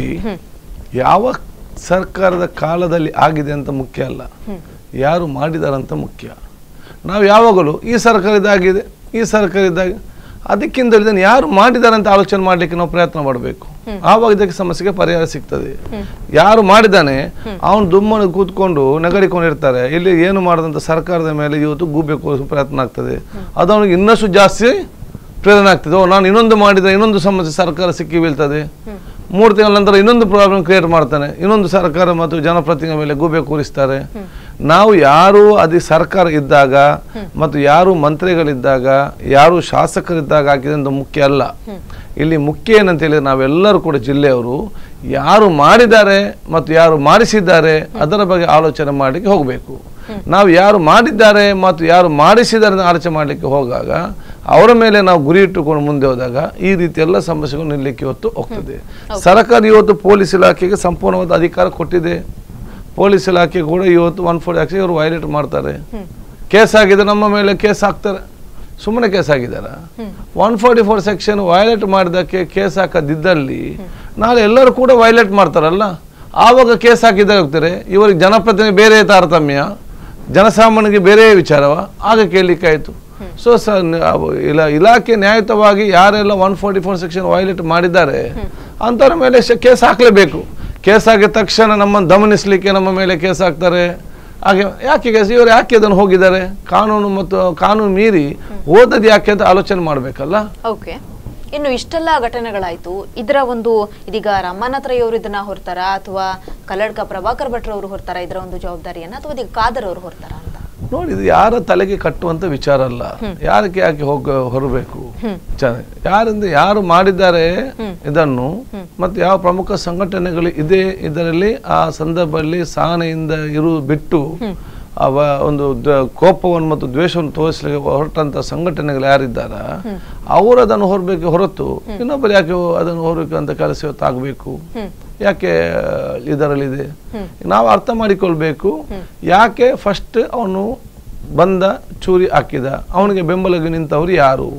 ಯಾವ ಸರ್ಕಾರದ ಕಾಲದಲ್ಲಿ ಆಗಿದೆ ಅಂತ ಮುಖ್ಯ ಅಲ್ಲ ಯಾರು ಮಾಡಿದಾರಂತ ಮುಖ್ಯ ನಾವು ಯಾವಾಗಲೂ ಈ ಸರ್ಕಾರ ಇದಾಗಿದೆ ಈ ಸರ್ಕಾರ ಇದ್ದಾಗ ಅದಕ್ಕಿಂತ ಇದನ್ನು ಯಾರು ಮಾಡಿದ್ದಾರೆ ಅಂತ ಆಲೋಚನೆ ಮಾಡಲಿಕ್ಕೆ ನಾವು ಪ್ರಯತ್ನ ಮಾಡಬೇಕು ಆವಾಗ ಇದಕ್ಕೆ ಸಮಸ್ಯೆಗೆ ಪರಿಹಾರ ಸಿಗ್ತದೆ ಯಾರು ಮಾಡಿದ್ದಾನೆ ಅವನು ದುಮ್ಮನ್ನು ಕೂತ್ಕೊಂಡು ನಗಡಿಕೊಂಡಿರ್ತಾರೆ ಇಲ್ಲಿ ಏನು ಮಾಡದಂತ ಸರ್ಕಾರದ ಮೇಲೆ ಇವತ್ತು ಗೂಬೆ ಕೂರಿಸುವ ಪ್ರಯತ್ನ ಆಗ್ತದೆ ಅದು ಅವನಿಗೆ ಇನ್ನಷ್ಟು ಜಾಸ್ತಿ ಪ್ರೇರಣೆ ಆಗ್ತದೆ ಓ ನಾನು ಇನ್ನೊಂದು ಮಾಡಿದ್ರೆ ಇನ್ನೊಂದು ಸಮಸ್ಯೆ ಸರ್ಕಾರ ಸಿಕ್ಕಿ ಬೀಳ್ತದೆ ಮೂರು ತಿಂಗಳ ನಂತರ ಇನ್ನೊಂದು ಪ್ರಾಬ್ಲಮ್ ಕ್ರಿಯೇಟ್ ಮಾಡ್ತಾನೆ ಇನ್ನೊಂದು ಸರ್ಕಾರ ಮತ್ತು ಜನಪ್ರತಿನಿಧಿಗಳ ಮೇಲೆ ಗೂಬೆ ಕೂರಿಸ್ತಾರೆ ನಾವು ಯಾರು ಅದಿ ಸರ್ಕಾರ ಇದ್ದಾಗ ಮತ್ತು ಯಾರು ಮಂತ್ರಿಗಳಿದ್ದಾಗ ಯಾರು ಶಾಸಕರಿದ್ದಾಗ ಹಾಕಿದಂತ ಮುಖ್ಯ ಅಲ್ಲ ಇಲ್ಲಿ ಮುಖ್ಯ ಏನಂತ ಹೇಳಿದ್ರೆ ನಾವೆಲ್ಲರೂ ಕೂಡ ಜಿಲ್ಲೆಯವರು ಯಾರು ಮಾಡಿದ್ದಾರೆ ಮತ್ತು ಯಾರು ಮಾಡಿಸಿದ್ದಾರೆ ಅದರ ಬಗ್ಗೆ ಆಲೋಚನೆ ಮಾಡಲಿಕ್ಕೆ ಹೋಗಬೇಕು ನಾವು ಯಾರು ಮಾಡಿದ್ದಾರೆ ಮತ್ತು ಯಾರು ಮಾಡಿಸಿದ್ದಾರೆ ಅಂತ ಆಲೋಚನೆ ಮಾಡಲಿಕ್ಕೆ ಹೋಗಾಗ ಅವರ ಮೇಲೆ ನಾವು ಗುರಿ ಇಟ್ಟುಕೊಂಡು ಮುಂದೆ ಹೋದಾಗ ಈ ರೀತಿ ಎಲ್ಲ ಸಮಸ್ಯೆಗಳು ನಿಲ್ಲಕ್ಕೆ ಇವತ್ತು ಹೋಗ್ತದೆ ಸರ್ಕಾರ ಇವತ್ತು ಪೊಲೀಸ್ ಇಲಾಖೆಗೆ ಸಂಪೂರ್ಣವಾದ ಅಧಿಕಾರ ಕೊಟ್ಟಿದೆ ಪೊಲೀಸ್ ಇಲಾಖೆ ಕೂಡ ಇವತ್ತು ಒನ್ ಫೋರ್ಟಿ ಆಕ್ಷನ್ ಇವರು ವೈಲೇಟ್ ಮಾಡ್ತಾರೆ ಕೇಸ್ ಆಗಿದೆ ನಮ್ಮ ಮೇಲೆ ಕೇಸ್ ಹಾಕ್ತಾರೆ ಸುಮ್ಮನೆ ಕೇಸ್ ಆಗಿದಾರ one forty four section violate ಮಾಡಿದಕ್ಕೆ ಕೇಸ್ ಹಾಕದಿದ್ದಲ್ಲಿ ನಾಳೆ ಎಲ್ಲರೂ ಕೂಡ ವೈಲೇಟ್ ಮಾಡ್ತಾರಲ್ಲ ಆವಾಗ ಕೇಸ್ ಹಾಕಿದಾಗ ಹೋಗ್ತಾರೆ ಇವರಿಗೆ ಜನಪ್ರತಿನಿಧಿ ಬೇರೆ ತಾರತಮ್ಯ ಜನಸಾಮಾನ್ಯರಿಗೆ ಬೇರೆ ವಿಚಾರವ ಆಗ ಕೇಳಲಿಕ್ಕಾಯಿತು ಸೊ ಸ ಇಲ್ಲ ಇಲಾಖೆ ನ್ಯಾಯಯುತವಾಗಿ ಯಾರೆಲ್ಲ one forty four section violate ಮಾಡಿದ್ದಾರೆ ಅಂಥವ್ರ ಮೇಲೆ ಕೇಸ್ ಹಾಕಲೇಬೇಕು ಕೇಸ್ ಆಗಿದ ತಕ್ಷಣ ನಮ್ಮನ್ನು ದಮನಿಸಲಿಕ್ಕೆ ನಮ್ಮ ಮೇಲೆ ಕೇಸ್ ಹಾಕ್ತಾರೆ ಹಾಗೆ ಯಾಕೆ ಕೇಸ್ ಇವರು ಯಾಕೆ ಅದನ್ನು ಹೋಗಿದ್ದಾರೆ ಕಾನೂನು ಮತ್ತು ಕಾನೂನು ಮೀರಿ ಓದದ್ ಯಾಕೆ ಅಂತ ಆಲೋಚನೆ ಮಾಡಬೇಕಲ್ಲ ಓಕೆ ಇನ್ನು ಇಷ್ಟೆಲ್ಲ ಘಟನೆಗಳಾಯ್ತು ಇದರ ಒಂದು ಇದೀಗ ರಮ್ಮನಾಥ್ರೈ ಅವರು ಇದನ್ನ ಹೊರ್ತಾರ ಅಥವಾ ಕಲ್ಲಡ್ಕ ಪ್ರಭಾಕರ್ ಭಟ್ರು ಅವರು ಹೊರ್ತಾರ ಇದರ ಒಂದು ಜವಾಬ್ದಾರಿಯನ್ನ ಅಥವಾ ಇದೀಗ ಖಾದರ್ ಅವರು ಹೊರ್ತಾರ ಅಂತ ನೋಡಿ ಇದು ಯಾರ ತಲೆಗೆ ಕಟ್ಟುವಂತ ವಿಚಾರ ಅಲ್ಲ ಯಾರಕ್ಕೆ ಯಾಕೆ ಹೋಗ ಹೊರಬೇಕು ಚ- ಯಾರಿಂದ ಯಾರು ಮಾಡಿದ್ದಾರೆ ಇದನ್ನು ಮತ್ತು ಯಾವ ಪ್ರಮುಖ ಸಂಘಟನೆಗಳು ಇದೆ ಇದರಲ್ಲಿ ಆ ಸಂದರ್ಭದಲ್ಲಿ ಸಹನೆಯಿಂದ ಇರು ಬಿಟ್ಟು ಅವ ಒಂದು ದ- ಕೋಪವನ್ನು ಮತ್ತು ದ್ವೇಷವನ್ನು ತೋರಿಸಲಿಕ್ಕೆ ಹೊರಟಂತ ಸಂಘಟನೆಗಳು ಯಾರಿದ್ದಾರ ಅವರು ಅದನ್ನು ಹೊರಬೇಕು ಹೊರತು ಇನ್ನೊಬ್ಬರು ಯಾಕೆ ಅದನ್ನು ಹೊರಬೇಕು ಅಂತ ಕೆಲಸ ಇವತ್ತು ಆಗಬೇಕು ಯಾಕೆ ಇದರಲ್ಲಿದೆ ನಾವು ಅರ್ಥ ಮಾಡಿಕೊಳ್ಬೇಕು ಯಾಕೆ ಫಸ್ಟ್ ಅವನು ಬಂದ ಚೂರಿ ಹಾಕಿದ ಅವನಿಗೆ ಬೆಂಬಲಗೆ ನಿಂತವರು ಯಾರು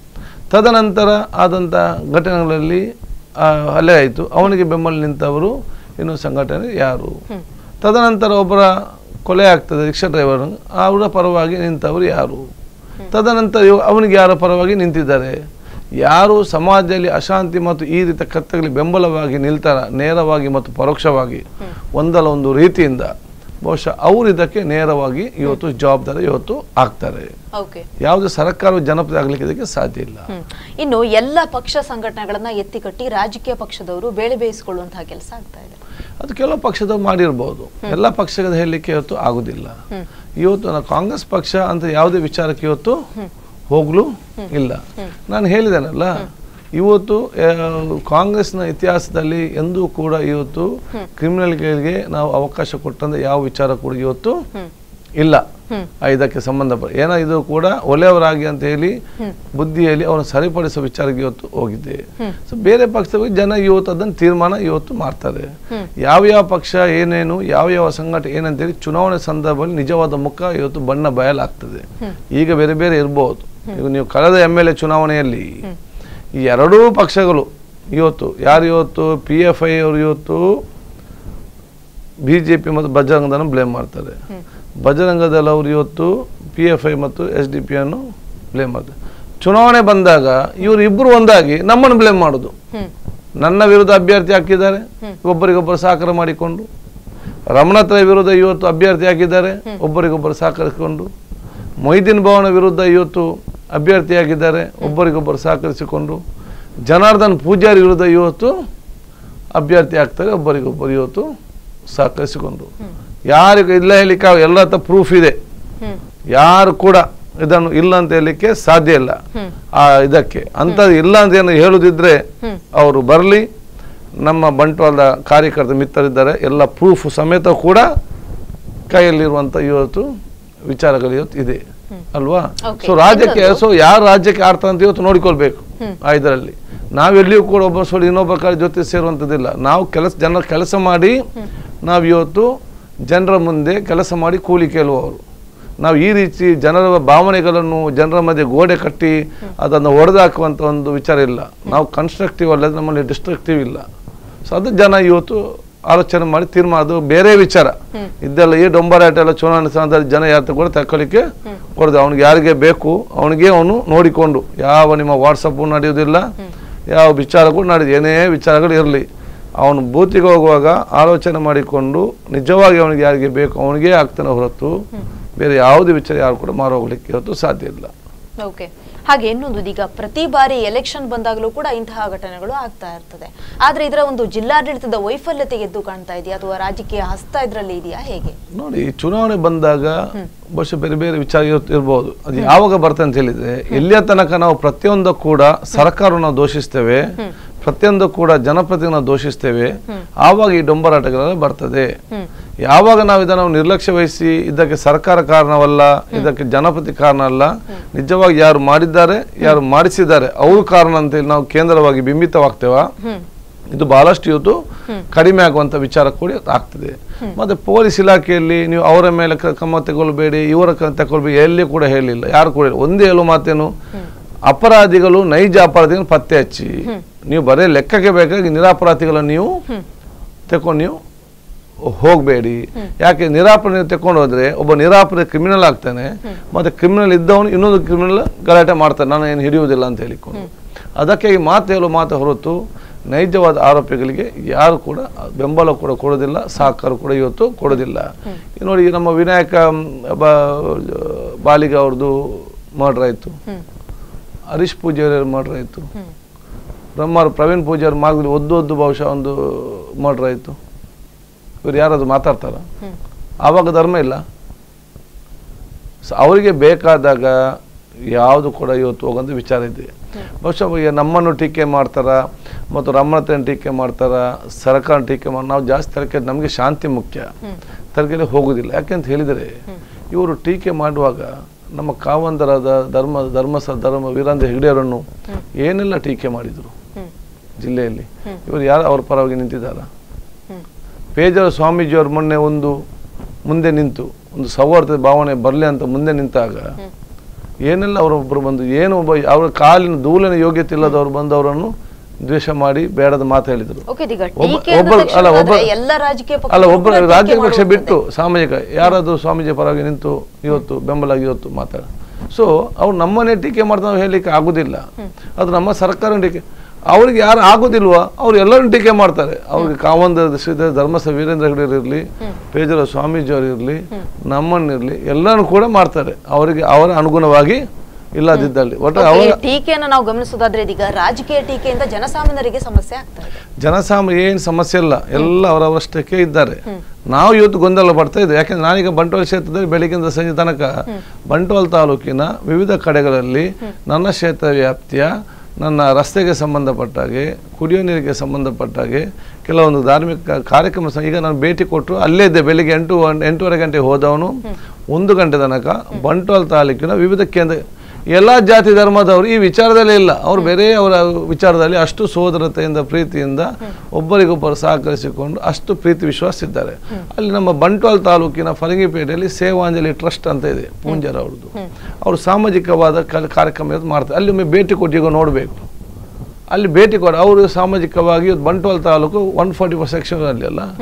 ತದನಂತರ ಆದಂಥ ಘಟನೆಗಳಲ್ಲಿ ಆ, ಹಲ್ಲೆ ಆಯಿತು ಅವನಿಗೆ ಬೆಂಬಲ ನಿಂತವರು ಇನ್ನು ಸಂಘಟನೆ ಯಾರು ತದನಂತರ ಒಬ್ಬರ ಕೊಲೆ ಆಗ್ತದೆ ರಿಕ್ಷಾ ಡ್ರೈವರ್ ಅವರ ಪರವಾಗಿ ನಿಂತವರು ಯಾರು ತದನಂತರ ಇವ- ಅವನಿಗೆ ಯಾರ ಪರವಾಗಿ ನಿಂತಿದ್ದಾರೆ ಯಾರು ಸಮಾಜದಲ್ಲಿ ಅಶಾಂತಿ ಮತ್ತು ಈ ರೀತಿಯ ಕರ್ತಗಳಿಗೆ ಬೆಂಬಲವಾಗಿ ನಿಲ್ತಾರ ನೇರವಾಗಿ ಮತ್ತು ಪರೋಕ್ಷವಾಗಿ ಒಂದಲ್ಲ ಒಂದು ರೀತಿಯಿಂದ ಬಹುಶಃ ಅವರು ಇದಕ್ಕೆ ನೇರವಾಗಿ ಇವತ್ತು ಜವಾಬ್ದಾರಿ ಇವತ್ತು ಆಗ್ತಾರೆ ಓಕೆ ಯಾವುದೇ ಸರ್ಕಾರವು ಜನಪ್ರಿಯ ಆಗ್ಲಿಕ್ಕೆ ಇದಕ್ಕೆ ಸಾಧ್ಯ ಇಲ್ಲ ಹ್ಮ್ ಇನ್ನು ಎಲ್ಲ ಪಕ್ಷ ಸಂಘಟನೆಗಳನ್ನ ಎತ್ತಿ ಕಟ್ಟಿ ರಾಜಕೀಯ ಪಕ್ಷದವರು ಬೇಳೆ ಬೇಯಿಸಿಕೊಳ್ಳುವಂತಹ ಕೆಲಸ ಆಗ್ತಾ ಇದೆ ಅದು ಕೆಲವು ಪಕ್ಷದವ್ರು ಮಾಡಿರ್ಬೋದು ಎಲ್ಲ ಪಕ್ಷದ ಹೇಳಲಿಕ್ಕೆ ಇವತ್ತು ಆಗುದಿಲ್ಲ ಇವತ್ತು ನಾವು ಕಾಂಗ್ರೆಸ್ ಪಕ್ಷ ಅಂತ ಯಾವುದೇ ವಿಚಾರಕ್ಕೆ ಇವತ್ತು ಹೋಗ್ಲು ಇಲ್ಲ ನಾನು ಹೇಳಿದ್ದೇನಲ್ಲ ಇವತ್ತು ಆ, ಕಾಂಗ್ರೆಸ್ನ ಇತಿಹಾಸದಲ್ಲಿ ಎಂದೂ ಕೂಡ ಇವತ್ತು ಕ್ರಿಮಿನಲ್ಗಳಿಗೆ ನಾವು ಅವಕಾಶ ಕೊಟ್ಟಂದ್ರೆ ಯಾವ ವಿಚಾರ ಕೂಡ ಇವತ್ತು ಇಲ್ಲ ಆ, ಇದಕ್ಕೆ ಸಂಬಂಧಪಟ್ಟ ಏನೋ ಇದು ಕೂಡ ಒಲೆಯವರಾಗಿ ಅಂತ ಹೇಳಿ ಬುದ್ಧಿಯಲ್ಲಿ ಅವನು ಸರಿಪಡಿಸುವ ವಿಚಾರಕ್ಕೆ ಇವತ್ತು ಹೋಗಿದೆ ಸೊ ಬೇರೆ ಪಕ್ಷದ ಜನ ಇವತ್ತು ಅದನ್ನು ತೀರ್ಮಾನ ಇವತ್ತು ಮಾಡ್ತಾರೆ ಯಾವ ಯಾವ ಪಕ್ಷ ಏನೇನು ಯಾವ ಯಾವ ಸಂಘಟನೆ ಏನಂತೇಳಿ ಚುನಾವಣೆ ಸಂದರ್ಭದಲ್ಲಿ ನಿಜವಾದ ಮುಖ ಇವತ್ತು ಬಣ್ಣ ಬಯಲಾಗ್ತದೆ ಈಗ ಬೇರೆ ಬೇರೆ ಇರ್ಬೋದು ಈಗ ನೀವು ಕಳೆದ ಎಮ್ ಎಲ್ ಎ ಚುನಾವಣೆಯಲ್ಲಿ ಈ ಎರಡೂ ಪಕ್ಷಗಳು ಇವತ್ತು ಯಾರು ಇವತ್ತು ಪಿ ಎಫ್ ಐ ಅವರು ಇವತ್ತು ಬಿ ಜೆ ಪಿ ಮತ್ತು ಬಜರಂಗದನ್ನು ಬ್ಲೇಮ್ ಮಾಡ್ತಾರೆ ಬಜರಂಗದಲ್ಲ ಅವರು ಇವತ್ತು ಪಿ ಎಫ್ ಐ ಮತ್ತು ಎಸ್ ಡಿ ಪಿ ಅನ್ನು ಬ್ಲೇಮ್ ಮಾಡ್ತಾರೆ ಚುನಾವಣೆ ಬಂದಾಗ ಇವರು ಇಬ್ಬರು ಒಂದಾಗಿ ನಮ್ಮನ್ನು ಬ್ಲೇಮ್ ಮಾಡೋದು ಹ್ಮ್ ನನ್ನ ವಿರುದ್ಧ ಅಭ್ಯರ್ಥಿ ಹಾಕಿದ್ದಾರೆ ಒಬ್ಬರಿಗೊಬ್ಬರು ಸಹಕಾರ ಮಾಡಿಕೊಂಡು ರಮಣತ್ರ ವಿರುದ್ಧ ಇವತ್ತು ಅಭ್ಯರ್ಥಿ ಹಾಕಿದ್ದಾರೆ ಒಬ್ಬರಿಗೊಬ್ಬರು ಸಹಕರಿಸಿಕೊಂಡು ಮೊಯ್ದೀನ್ ಭವನ ವಿರುದ್ಧ ಇವತ್ತು ಅಭ್ಯರ್ಥಿ ಹಾಕಿದ್ದಾರೆ ಒಬ್ಬರಿಗೊಬ್ಬರು ಸಹಕರಿಸಿಕೊಂಡು ಜನಾರ್ದನ್ ಪೂಜಾರಿ ವಿರುದ್ಧ ಇವತ್ತು ಅಭ್ಯರ್ಥಿ ಆಗ್ತಾರೆ ಒಬ್ಬರಿಗೊಬ್ಬರು ಇವತ್ತು ಸಹಕರಿಸಿಕೊಂಡು ಯಾರಿಗೂ ಇಲ್ಲ ಹೇಳಲಿಕ್ಕೆ ಆಗ- ಎಲ್ಲ ಹತ್ರ ಪ್ರೂಫ್ ಇದೆ ಹ್ಮ್ ಯಾರು ಕೂಡ ಇದನ್ನು ಇಲ್ಲ ಅಂತ ಹೇಳಲಿಕ್ಕೆ ಸಾಧ್ಯ ಇಲ್ಲ ಹ್ಮ್. ಆ ಇದಕ್ಕೆ ಅಂಥದ್ದು ಇಲ್ಲ ಅಂತ ಏನು ಹೇಳುದಿದ್ರೆ ಹ್ಮ್. ಅವರು ಬರಲಿ ನಮ್ಮ ಬಂಟ್ವಾಳದ ಕಾರ್ಯಕರ್ತ ಮಿತ್ರರಿದ್ದಾರೆ ಎಲ್ಲ ಪ್ರೂಫ್ ಸಮೇತ ಕೂಡ ಕೈಯಲ್ಲಿರುವಂಥ ಇವತ್ತು ವಿಚಾರಗಳು ಇವತ್ತು ಇದೆ ಅಲ್ವಾ Okay. ಸೊ ರಾಜ್ಯಕ್ಕೆ ಇನ್ನೊಂದು- ಸೊ ಯಾರು ರಾಜ್ಯಕ್ಕೆ ಆಡ್ತಾರೆ ಅಂತ ಇವತ್ತು ನೋಡಿಕೊಳ್ಬೇಕು ಆ ಇದರಲ್ಲಿ ನಾವೆಲ್ಲಿಯೂ ಕೂಡ ಒಬ್ಬ ಸೋಡಿ ಇನ್ನೊಬ್ಬ ಕಡೆ ಜೊತೆ ಸೇರುವಂಥದ್ದಿಲ್ಲ ನಾವು ಕೆಲಸ ಜನರ ಕೆಲಸ ಮಾಡಿ ನಾವು ಇವತ್ತು ಜನರ ಮುಂದೆ ಕೆಲಸ ಮಾಡಿ ಕೂಲಿ ಕೇಳುವವರು ನಾವು ಈ ರೀತಿ ಜನರ ಭಾವನೆಗಳನ್ನು ಜನರ ಮಧ್ಯೆ ಗೋಡೆ ಕಟ್ಟಿ ಅದನ್ನು ಹೊಡೆದಾಕುವಂಥ ಒಂದು ವಿಚಾರ ಇಲ್ಲ ನಾವು ಕನ್ಸ್ಟ್ರಕ್ಟಿವ್ ಅಲ್ಲ ನಮ್ಮಲ್ಲಿ ಡಿಸ್ಟ್ರಕ್ಟಿವ್ ಇಲ್ಲ ಸೊ ಅದು ಜನ ಇವತ್ತು ಆಲೋಚನೆ ಮಾಡಿ ತೀರ್ಮಾನ ಅದು ಬೇರೆ ವಿಚಾರ ಇದೆಲ್ಲ ಈ ಡೊಂಬರಾಟ ಎಲ್ಲ ಚುನಾವಣೆ ಸಂದರ್ಭದಲ್ಲಿ ಜನ ಯಾರು ಕೂಡ ತಕೊಳ್ಳಿಕ್ಕೆ ಕೊಡದೆ ಅವ್ನಿಗೆ ಯಾರಿಗೆ ಬೇಕು ಅವನಿಗೆ ಅವನು ನೋಡಿಕೊಂಡು ಯಾವ ನಿಮ್ಮ ವಾಟ್ಸಪ್ಪು ನಡೆಯೋದಿಲ್ಲ ಯಾವ ವಿಚಾರ ಕೂಡ ನಡೆದು ಏನೇ ವಿಚಾರಗಳು ಇರಲಿ ಅವನು ಬೂತಿಗೆ ಹೋಗುವಾಗ ಆಲೋಚನೆ ಮಾಡಿಕೊಂಡು ನಿಜವಾಗಿ ಅವನಿಗೆ ಯಾರಿಗೆ ಬೇಕು ಅವನಿಗೆ ಆಗ್ತಾನೆ ಹೊರತು ಬೇರೆ ಯಾವುದೇ ವಿಚಾರ ಯಾರು ಕೂಡ ಮಾರೋಗ್ಲಿಕ್ಕೆ ಇವತ್ತು ಸಾಧ್ಯ ಇಲ್ಲ ಓಕೆ ಹಾಗೆ ಇನ್ನೊಂದು ಈಗ ಪ್ರತಿ ಬಾರಿ ಎಲೆಕ್ಷನ್ ಬಂದಾಗಲೂ ಕೂಡ ಇಂತಹ ಘಟನೆಗಳು ಆಗ್ತಾ ಇರ್ತದೆ ಆದ್ರೆ ಇದರ ಒಂದು ಜಿಲ್ಲಾಡಳಿತದ ವೈಫಲ್ಯತೆ ಎದ್ದು ಕಾಣ್ತಾ ಇದೆಯಾ ಅಥವಾ ರಾಜಕೀಯ ಹಸ್ತ ಇದರಲ್ಲಿ ಇದೆಯಾ ಹೇಗೆ ನೋಡಿ ಚುನಾವಣೆ ಬಂದಾಗ ಬಹುಶಃ ಬೇರೆ ಬೇರೆ ವಿಚಾರ ಇರ್- ಇರ್ಬೋದು ಅದು ಯಾವಾಗ ಬರ್ತದೆ ಅಂತ ಹೇಳಿದ್ರೆ ಎಲ್ಲಿಯ ತನಕ ನಾವು ಪ್ರತಿಯೊಂದು ಕೂಡ ಸರ್ಕಾರವನ್ನು ನಾವು ದೋಷಿಸ್ತೇವೆ ಪ್ರತಿಯೊಂದು ಕೂಡ ಜನಪ್ರತಿನಿಧಿ ನಾವು ದೋಷಿಸ್ತೇವೆ ಆವಾಗ ಈ ಡೊಂಬರಾಟಗಳೆಲ್ಲ ಬರ್ತದೆ ಯಾವಾಗ ನಾವು ಇದನ್ನು ನಿರ್ಲಕ್ಷ್ಯ ವಹಿಸಿ ಇದಕ್ಕೆ ಸರ್ಕಾರ ಕಾರಣವಲ್ಲ ಇದಕ್ಕೆ ಜನಪ್ರತಿ ಕಾರಣ ಅಲ್ಲ ನಿಜವಾಗಿ ಯಾರು ಮಾಡಿದ್ದಾರೆ ಯಾರು ಮಾಡಿಸಿದ್ದಾರೆ ಅವರು ಕಾರಣ ಅಂತೇಳಿ ನಾವು ಕೇಂದ್ರವಾಗಿ ಬಿಂಬಿತವಾಗ್ತೇವ ಇದು ಬಹಳಷ್ಟು ಇವತ್ತು ಕಡಿಮೆ ಆಗುವಂತ ವಿಚಾರ ಕೂಡ ಆಗ್ತದೆ ಮತ್ತೆ ಪೊಲೀಸ್ ಇಲಾಖೆಯಲ್ಲಿ ನೀವು ಅವರ ಮೇಲೆ ಕ- ಕ್ರಮ ತಗೊಳ್ಬೇಡಿ ಇವರ ಕ- ತಗೊಳ್ಬೇಡಿ ಎಲ್ಲಿ ಕೂಡ ಹೇಳಿಲ್ಲ ಯಾರು ಕೂಡ ಹೇಳಿಲ್ಲ. ಒಂದೇ ಹೇಳುವ ಮಾತೇನು ಅಪರಾಧಿಗಳು ನೈಜ ಅಪರಾಧಿಗಳನ್ನು ಪತ್ತೆ ಹಚ್ಚಿ ನೀವು ಬರೇ ಲೆಕ್ಕಕ್ಕೆ ಬೇಕಾಗಿ ನಿರಪರಾಧಿಗಳನ್ನು ನೀವು ತಕೊಂಡು ನೀವು ಹೋಗಬೇಡಿ ಯಾಕೆ ನಿರಾಪರಾಧಿ ತಕೊಂಡು ಹೋದ್ರೆ ಒಬ್ಬ ನಿರಾಪರಾಧಿ ಕ್ರಿಮಿನಲ್ ಆಗ್ತಾನೆ ಮತ್ತೆ ಕ್ರಿಮಿನಲ್ ಇದ್ದವನು ಇನ್ನೊಂದು ಕ್ರಿಮಿನಲ್ ಗಲಾಟೆ ಮಾಡ್ತಾನೆ ನಾನು ಏನು ಹಿಡಿಯುವುದಿಲ್ಲ ಅಂತ ಹೇಳಿಕೊಂಡು ಅದಕ್ಕೆ ಈ ಮಾತು ಹೇಳುವ ಮಾತು ಹೊರತು ನೈಜವಾದ ಆರೋಪಿಗಳಿಗೆ ಯಾರು ಕೂಡ ಬೆಂಬಲ ಕೂಡ ಕೊಡೋದಿಲ್ಲ ಸಹಕಾರ ಕೂಡ ಇವತ್ತು ಕೊಡೋದಿಲ್ಲ ಈಗ ನೋಡಿ ನಮ್ಮ ವಿನಾಯಕ ಮ್, ಬ- ಬಾಲಿಗ ಅವ್ರದ್ದು ಮರ್ಡರ್ ಆಯಿತು ಹರೀಶ್ ಪೂಜಾರಿ ಮರ್ಡರ್ ಆಯಿತು ಬ್ರಹ್ಮಾರ್ ಪ್ರವೀಣ್ ಪೂಜಾರಿ ಮಾರ್ಗದಲ್ಲಿ ಒದ್ದು ಒದ್ದು ಬಹುಶಃ ಒಂದು ಮರ್ಡರ್ ಆಯಿತು ಇವ್ರು ಯಾರಾದ್ರು ಮಾತಾಡ್ತಾರ ಆವಾಗ ಧರ್ಮ ಇಲ್ಲ ಸೊ ಅವರಿಗೆ ಬೇಕಾದಾಗ ಯಾವುದು ಕೂಡ ಇವತ್ತು ಹೋಗಂತ ವಿಚಾರ ಇದೆ ಬಹುಶಃ ಈಗ ನಮ್ಮನ್ನು ಟೀಕೆ ಮಾಡ್ತಾರ ಮತ್ತು ರಮಣತೆಯನ್ನು ಟೀಕೆ ಮಾಡ್ತಾರ ಸರ್ಕಾರ ಟೀಕೆ ಮಾಡಿ ನಾವು ಜಾಸ್ತಿ ತರಕೆ ನಮಗೆ ಶಾಂತಿ ಮುಖ್ಯ ತರಕೆಯಲ್ಲಿ ಹೋಗುದಿಲ್ಲ ಯಾಕೆಂತ ಹೇಳಿದರೆ ಇವರು ಟೀಕೆ ಮಾಡುವಾಗ ನಮ್ಮ ಕಾವಂದರಾದ ಧರ್ಮ ಧರ್ಮಸ ಧರ್ಮ ವೀರೇಂದ್ರ ಹೆಗ್ಡೆಯವರನ್ನು ಏನೆಲ್ಲ ಟೀಕೆ ಮಾಡಿದರು ಜಿಲ್ಲೆಯಲ್ಲಿ ಇವರು ಯಾರು ಅವ್ರ ಪರವಾಗಿ ನಿಂತಿದ್ದಾರ ಪೇಜರ ಸ್ವಾಮೀಜಿಯವರು ಮೊನ್ನೆ ಒಂದು ಮುಂದೆ ನಿಂತು ಒಂದು ಸೌಹಾರ್ದ ಭಾವನೆ ಬರಲಿ ಅಂತ ಮುಂದೆ ನಿಂತಾಗ ಏನೆಲ್ಲ ಅವರೊಬ್ಬರು ಬಂದು ಏನು ಒಬ್ಬ ಅವರ ಕಾಲಿನ ಧೂಳಿನ ಯೋಗ್ಯತೆ ಇಲ್ಲದವರು ಬಂದು ಅವರನ್ನು ದ್ವೇಷ ಮಾಡಿ ಬೇಡದ ಮಾತು ಹೇಳಿದರು ಓಕೆ ಈಗ ಒಬ್ಬ- ಟೀಕೆ ಅಂದ ಒಬ್ಬರು- ತಕ್ಷಣ ಅಲ್ಲ, ಒಬ್ಬ- ಆದ್ರೆ ಎಲ್ಲ ರಾಜಕೀಯ ಅಲ್ಲ ಪಕ್ಷಗಳು ಒಬ್ಬರು ಕೂಡ ಟೀಕೆ ರಾಜಕೀಯ ಪಕ್ಷ ಮಾಡುವಂಥದ್ದೇ. ಬಿಟ್ಟು ಸಾಮಾಜಿಕ ಯಾರಾದರೂ ಸ್ವಾಮೀಜಿ ಪರವಾಗಿ ನಿಂತು ಇವತ್ತು ಬೆಂಬಲಾಗಿ ಇವತ್ತು ಮಾತಾಡ ಸೊ ಅವ್ರು ನಮ್ಮನ್ನೇ ಟೀಕೆ ಮಾಡ್ತಾ ನಾವು ಹೇಳಲಿಕ್ಕೆ ಆಗುದಿಲ್ಲ ಅದು ನಮ್ಮ ಸರ್ಕಾರ ಟೀಕೆ ಅವ್ರಿಗೆ ಯಾರು ಆಗೋದಿಲ್ವಾ ಅವ್ರು ಎಲ್ಲರೂ ಟೀಕೆ ಮಾಡ್ತಾರೆ ಅವ್ರಿಗೆ ಕಾವಂದ ಶ್ರೀಧರ ಧರ್ಮಸ ವೀರೇಂದ್ರ ಹೆಗಡೆ ಇರಲಿ ಪೇಜರ ಸ್ವಾಮೀಜಿ ಅವರು ಇರಲಿ ನಮ್ಮನ್ನಿರಲಿ ಎಲ್ಲರೂ ಕೂಡ ಮಾಡ್ತಾರೆ ಅವರಿಗೆ ಅವರ ಅನುಗುಣವಾಗಿ ಇಲ್ಲದಿದ್ದಲ್ಲಿ ಒಟ್ಟು Okay, ಈ ಅವರ ಟೀಕೆಯನ್ನು ನಾವು ಗಮನಿಸೋದಾದ್ರೆ ಇದೀಗ ರಾಜಕೀಯ ಟೀಕೆಯಿಂದ ಜನಸಾಮಾನ್ಯರಿಗೆ ಸಮಸ್ಯೆ ಆಗ್ತಾ ಇದೆ ಜನಸಾಮಾನ್ಯ ಏನು ಸಮಸ್ಯೆ ಇಲ್ಲ ಎಲ್ಲ ಅವರವಷ್ಟಕ್ಕೆ ಇದ್ದಾರೆ ನಾವು ಇವತ್ತು ಗೊಂದಲ ಪಡ್ತಾ ಇದ್ದೇವೆ ಯಾಕೆಂದ್ರೆ ನಾನೀಗ ಬಂಟ್ವಾಳ ಕ್ಷೇತ್ರದಲ್ಲಿ ಬೆಳಗ್ಗಿಂದ ಸಂಜೆ ತನಕ ಬಂಟ್ವಾಳ ತಾಲೂಕಿನ ವಿವಿಧ ಕಡೆಗಳಲ್ಲಿ ನನ್ನ ಕ್ಷೇತ್ರ ವ್ಯಾಪ್ತಿಯ ನನ್ನ ರಸ್ತೆಗೆ ಸಂಬಂಧಪಟ್ಟ ಹಾಗೆ ಕುಡಿಯೋ ನೀರಿಗೆ ಸಂಬಂಧಪಟ್ಟ ಹಾಗೆ ಕೆಲವೊಂದು ಧಾರ್ಮಿಕ ಕಾರ್ಯಕ್ರಮ ಸ- ಈಗ ನಾನು ಭೇಟಿ ಕೊಟ್ಟರು ಅಲ್ಲೇ ಇದ್ದೆ ಬೆಳಿಗ್ಗೆ ಎಂಟು ಎಂಟೂವರೆ ಗಂಟೆಗೆ ಹೋದವನು ಒಂದು ಗಂಟೆ ತನಕ ಬಂಟ್ವಾಳ ತಾಲೂಕಿನ ವಿವಿಧ ಕೇಂದ್ರ ಎಲ್ಲ ಜಾತಿ ಧರ್ಮದವರು ಈ ವಿಚಾರದಲ್ಲೇ ಇಲ್ಲ ಅವರು ಬೇರೆ ಅವರ ವಿಚಾರದಲ್ಲಿ ಅಷ್ಟು ಸೋದರತೆಯಿಂದ ಪ್ರೀತಿಯಿಂದ ಒಬ್ಬರಿಗೊಬ್ಬರು ಸಹಕರಿಸಿಕೊಂಡು ಅಷ್ಟು ಪ್ರೀತಿ ವಿಶ್ವಾಸ ಇದ್ದಾರೆ ಅಲ್ಲಿ ನಮ್ಮ ಬಂಟ್ವಾಳ ತಾಲೂಕಿನ ಫರಂಗಿಪೇಟೆಯಲ್ಲಿ ಸೇವಾಂಜಲಿ ಟ್ರಸ್ಟ್ ಅಂತ ಇದೆ ಪೂಂಜಾರ ಅವ್ರದ್ದು ಅವರು ಸಾಮಾಜಿಕವಾದ ಕಲ್- ಕಾರ್ಯಕ್ರಮ ಇವತ್ತು ಮಾಡ್ತಾರೆ ಅಲ್ಲಿ ಒಮ್ಮೆ ಭೇಟಿ ಕೊಟ್ಟು ಈಗ ನೋಡಬೇಕು ಅಲ್ಲಿ ಭೇಟಿ ಕೊಡ ಅವರು ಸಾಮಾಜಿಕವಾಗಿ ಇವತ್ತು Bantwal taluk one forty four section ಅಲ್ಲಿ ಅಲ್ಲ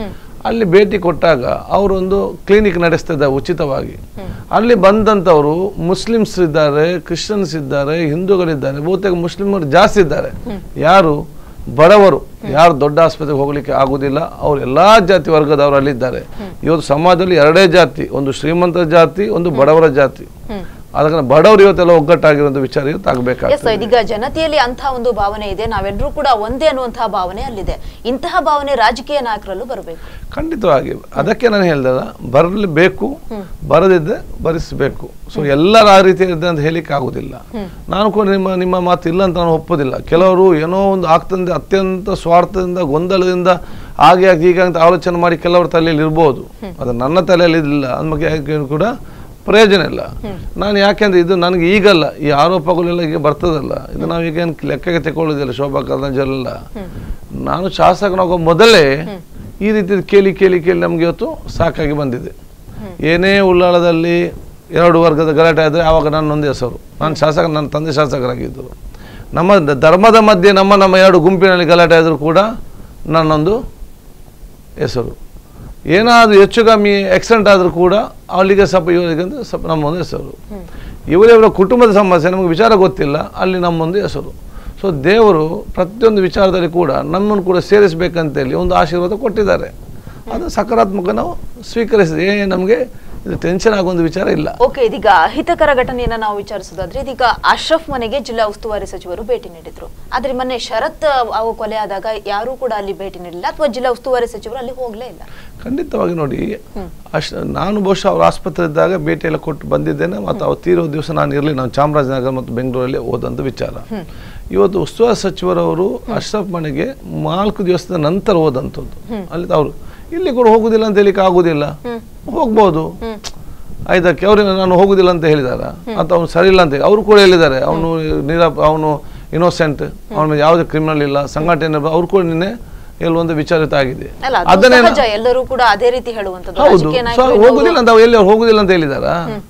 ಅಲ್ಲಿ ಭೇಟಿ ಕೊಟ್ಟಾಗ ಅವರೊಂದು ಕ್ಲಿನಿಕ್ ನಡೆಸ್ತಿದ್ದ ಉಚಿತವಾಗಿ ಅಲ್ಲಿ ಬಂದಂಥವರು ಮುಸ್ಲಿಮ್ಸ್ ಇದ್ದಾರೆ ಕ್ರಿಶ್ಚಿಯನ್ಸ್ ಇದ್ದಾರೆ ಹಿಂದೂಗಳಿದ್ದಾರೆ ಬಹುತೇಕ ಮುಸ್ಲಿಮರು ಜಾಸ್ತಿ ಇದ್ದಾರೆ ಯಾರು ಬಡವರು ಯಾರು ದೊಡ್ಡ ಆಸ್ಪತ್ರೆಗೆ ಹೋಗ್ಲಿಕ್ಕೆ ಆಗುದಿಲ್ಲ ಅವ್ರು ಎಲ್ಲಾ ಜಾತಿ ವರ್ಗದವರು ಅಲ್ಲಿದ್ದಾರೆ ಇವತ್ತು ಸಮಾಜದಲ್ಲಿ ಎರಡೇ ಜಾತಿ ಒಂದು ಶ್ರೀಮಂತ ಜಾತಿ ಒಂದು ಬಡವರ ಜಾತಿ ಅದಕ್ಕೆ ಬಡವರು ಇವತ್ತೆಲ್ಲ ಒಗ್ಗಟ್ಟಾಗಿರುವಂಥ ವಿಚಾರ ಇವತ್ತು ಎಸ್ ಆಗ್ಬೇಕಾಗ್ತದೆ ಇದೀಗ ಜನತೆಯಲ್ಲಿ ಅಂತಹ ಒಂದು ಭಾವನೆ ಇದೆ ನಾವೆಲ್ಲರೂ ಕೂಡ ಒಂದೇ ಅನ್ನುವಂತಹ ಭಾವನೆ ಅಲ್ಲಿದೆ ಇಂತಹ ಭಾವನೆ ರಾಜಕೀಯ ನಾಯಕರಲ್ಲೂ ಬರಬೇಕು ಖಂಡಿತವಾಗಿ ಅದಕ್ಕೆ ನಾನು ಹೇಳ್ದಲ್ಲ ಬರಲೇಬೇಕು ಬರದಿದ್ದರೆ ಭರಿಸಬೇಕು ಸೊ ಎಲ್ಲರ ಆ ರೀತಿ ಇದೆ ಅಂತ ಹೇಳಿಕ್ಕೆ ಆಗುದಿಲ್ಲ ನಾನು ಕೂಡ ನಿಮ್ಮ ನಿಮ್ಮ ಮಾತು ಇಲ್ಲ ಅಂತ ನಾನು ಒಪ್ಪೋದಿಲ್ಲ ಕೆಲವರು ಏನೋ ಒಂದು ಆಗ್ತಂದೆ ಅತ್ಯಂತ ಸ್ವಾರ್ಥದಿಂದ ಗೊಂದಲದಿಂದ ಹಾಗೆ ಆಗಿ ಹೀಗೆ ಅಂತ ಆಲೋಚನೆ ಮಾಡಿ ಕೆಲವರ ತಲೆಯಲ್ಲಿ ಇರ್ಬೋದು ಅದು ನನ್ನ ತಲೆಯಲ್ಲಿ ಇಲ್ಲ ಅದಕ್ಕೆ ಕೂಡ ಪ್ರಯೋಜನ ಇಲ್ಲ ನಾನು ಯಾಕೆಂದ್ರೆ ಇದು ನನಗೆ ಈಗಲ್ಲ ಈ ಆರೋಪಗಳೆಲ್ಲ ಈಗ ಬರ್ತದಲ್ಲ ಇದು ನಾವು ಈಗ ಏನ್ ಲೆಕ್ಕಕ್ಕೆ ತಗೊಳ್ಳೋದಿಲ್ಲ ಶೋಭಾ ಕರಂಜಲ್ಲ ನಾನು ಶಾಸಕನಾಗೋ ಮೊದಲೇ ಈ ರೀತಿ ಕೇಳಿ ಕೇಳಿ ಕೇಳಿ ನಮ್ಗೆ ಇವತ್ತು ಸಾಕಾಗಿ ಬಂದಿದೆ ಏನೇ ಉಳ್ಳಾಳದಲ್ಲಿ ಎರಡು ವರ್ಗದ ಗಲಾಟೆ ಆದರೆ ಆವಾಗ ನನ್ನೊಂದು ಹೆಸರು ನಾನು ಶಾಸಕ ನನ್ನ ತಂದೆ ಶಾಸಕರಾಗಿದ್ದರು ನಮ್ಮ ದ- ಧರ್ಮದ ಮಧ್ಯೆ ನಮ್ಮ ನಮ್ಮ ಎರಡು ಗುಂಪಿನಲ್ಲಿ ಗಲಾಟೆ ಆದರೂ ಕೂಡ ನನ್ನೊಂದು ಹೆಸರು ಏನಾದರೂ ಹೆಚ್ಚು ಕಮ್ಮಿ ಆಕ್ಸಿಡೆಂಟ್ ಆದರೂ ಕೂಡ ಅಲ್ಲಿಗೆ ಸ್ವಲ್ಪ ಇವರಿಗೆ ಅಂದ್ರೆ ಸ್ವಲ್ಪ ನಮ್ಮೊಂದು ಹೆಸರು ಇವರಿವರ ಕುಟುಂಬದ ಸಮಸ್ಯೆ ನಮಗೆ ವಿಚಾರ ಗೊತ್ತಿಲ್ಲ ಅಲ್ಲಿ ನಮ್ಮೊಂದು ಹೆಸರು ಸೊ ದೇವರು ಪ್ರತಿಯೊಂದು ವಿಚಾರದಲ್ಲಿ ಕೂಡ ನಮ್ಮನ್ನು ಕೂಡ ಸೇರಿಸಬೇಕಂತೇಳಿ ಒಂದು ಆಶೀರ್ವಾದ ಕೊಟ್ಟಿದ್ದಾರೆ ಅದು ಸಕಾರಾತ್ಮಕ ನಾವು ಸ್ವೀಕರಿಸಿದೆ ಏ ನಮಗೆ ಇದು ಟೆನ್ಷನ್ ಆಗುವಂಥ ವಿಚಾರ ಇಲ್ಲ ಓಕೆ ಇದೀಗ ಅಹಿತಕರ ಘಟನೆಯನ್ನ ನಾವು ವಿಚಾರಿಸೋದಾದ್ರೆ ಇದೀಗ ಅಶ್ರಫ್ ಮನೆಗೆ ಜಿಲ್ಲಾ ಉಸ್ತುವಾರಿ ಸಚಿವರು ಭೇಟಿ ನೀಡಿದ್ರು ಆದ್ರೆ ಮೊನ್ನೆ ಶರತ್ ಅವು ಕೊಲೆ ಆದಾಗ ಯಾರೂ ಕೂಡ ಅಲ್ಲಿ ಭೇಟಿ ನೀಡಿಲ್ಲ ಅಥವಾ ಜಿಲ್ಲಾ ಉಸ್ತುವಾರಿ ಸಚಿವರು ಅಲ್ಲಿ ಹೋಗ್ಲೇ ಇಲ್ಲ ಖಂಡಿತವಾಗಿ ನೋಡಿ ಅಷ್ಟು ನಾನು ಬಹುಶಃ ಅವ್ರ ಆಸ್ಪತ್ರೆ ಇದ್ದಾಗ ಭೇಟಿ ಎಲ್ಲ ಕೊಟ್ಟು ಬಂದಿದ್ದೇನೆ ಮತ್ತು ಅವ್ರು ತೀರೋ ದಿವಸ ನಾನು ಇರಲಿ ನಾನು ಚಾಮರಾಜನಗರ ಮತ್ತು ಬೆಂಗಳೂರಲ್ಲಿ ಹೋದಂಥ ವಿಚಾರ ಇವತ್ತು ಉಸ್ತುವಾರಿ ಸಚಿವರವರು ಅಶ್ರಫ್ ಮನೆಗೆ ನಾಲ್ಕು ದಿವಸದ ನಂತರ ಹೋದಂಥದ್ದು ಅಲ್ಲಿ ಅವರು ಇಲ್ಲಿ ಕೂಡ ಹೋಗುದಿಲ್ಲ ಅಂತ ಹೇಳಿಕ್ಕೆ ಆಗುದಿಲ್ಲ ಹೋಗ್ಬೋದು ಐದಕ್ಕೆ ಅವ್ರಿಗೆ ನಾನು ಹೋಗುದಿಲ್ಲ ಅಂತ ಹೇಳಿದಾರ ಅಥವಾ ಅವ್ನು ಸರಿ ಇಲ್ಲ ಅಂತ ಹೇಳಿ ಅವರು ಕೂಡ ಹೇಳಿದ್ದಾರೆ ಅವನು ನಿರಪ ಅವನು ಇನ್ನೋಸೆಂಟ್ ಅವನ ಮೇಲೆ ಯಾವುದೇ ಕ್ರಿಮಿನಲ್ ಇಲ್ಲ ಸಂಘಟನೆ ಅವ್ರು ಕೂಡ ನಿನ್ನೆ ಹೇಳುವಂತ ವಿಚಾರಿತ ಆಗಿದೆ ಅಲ್ಲ ಅದು ಅದನ್ನೇ ಸಹಜ ಎಲ್ಲರೂ ಕೂಡ ಅದೇ ರೀತಿ ಹೇಳುವಂತದ್ದು ಹೌದು ರಾಜಕೀಯ ಸೊ ನಾಯಕರು ಹೋಗುದಿಲ್ಲ ಅಂತ ಅವ್ರು ಎಲ್ಲಿ ಅವ್ರು ಹೋಗುದಿಲ್ಲ ಅಂತ ಹೇಳಿದಾರ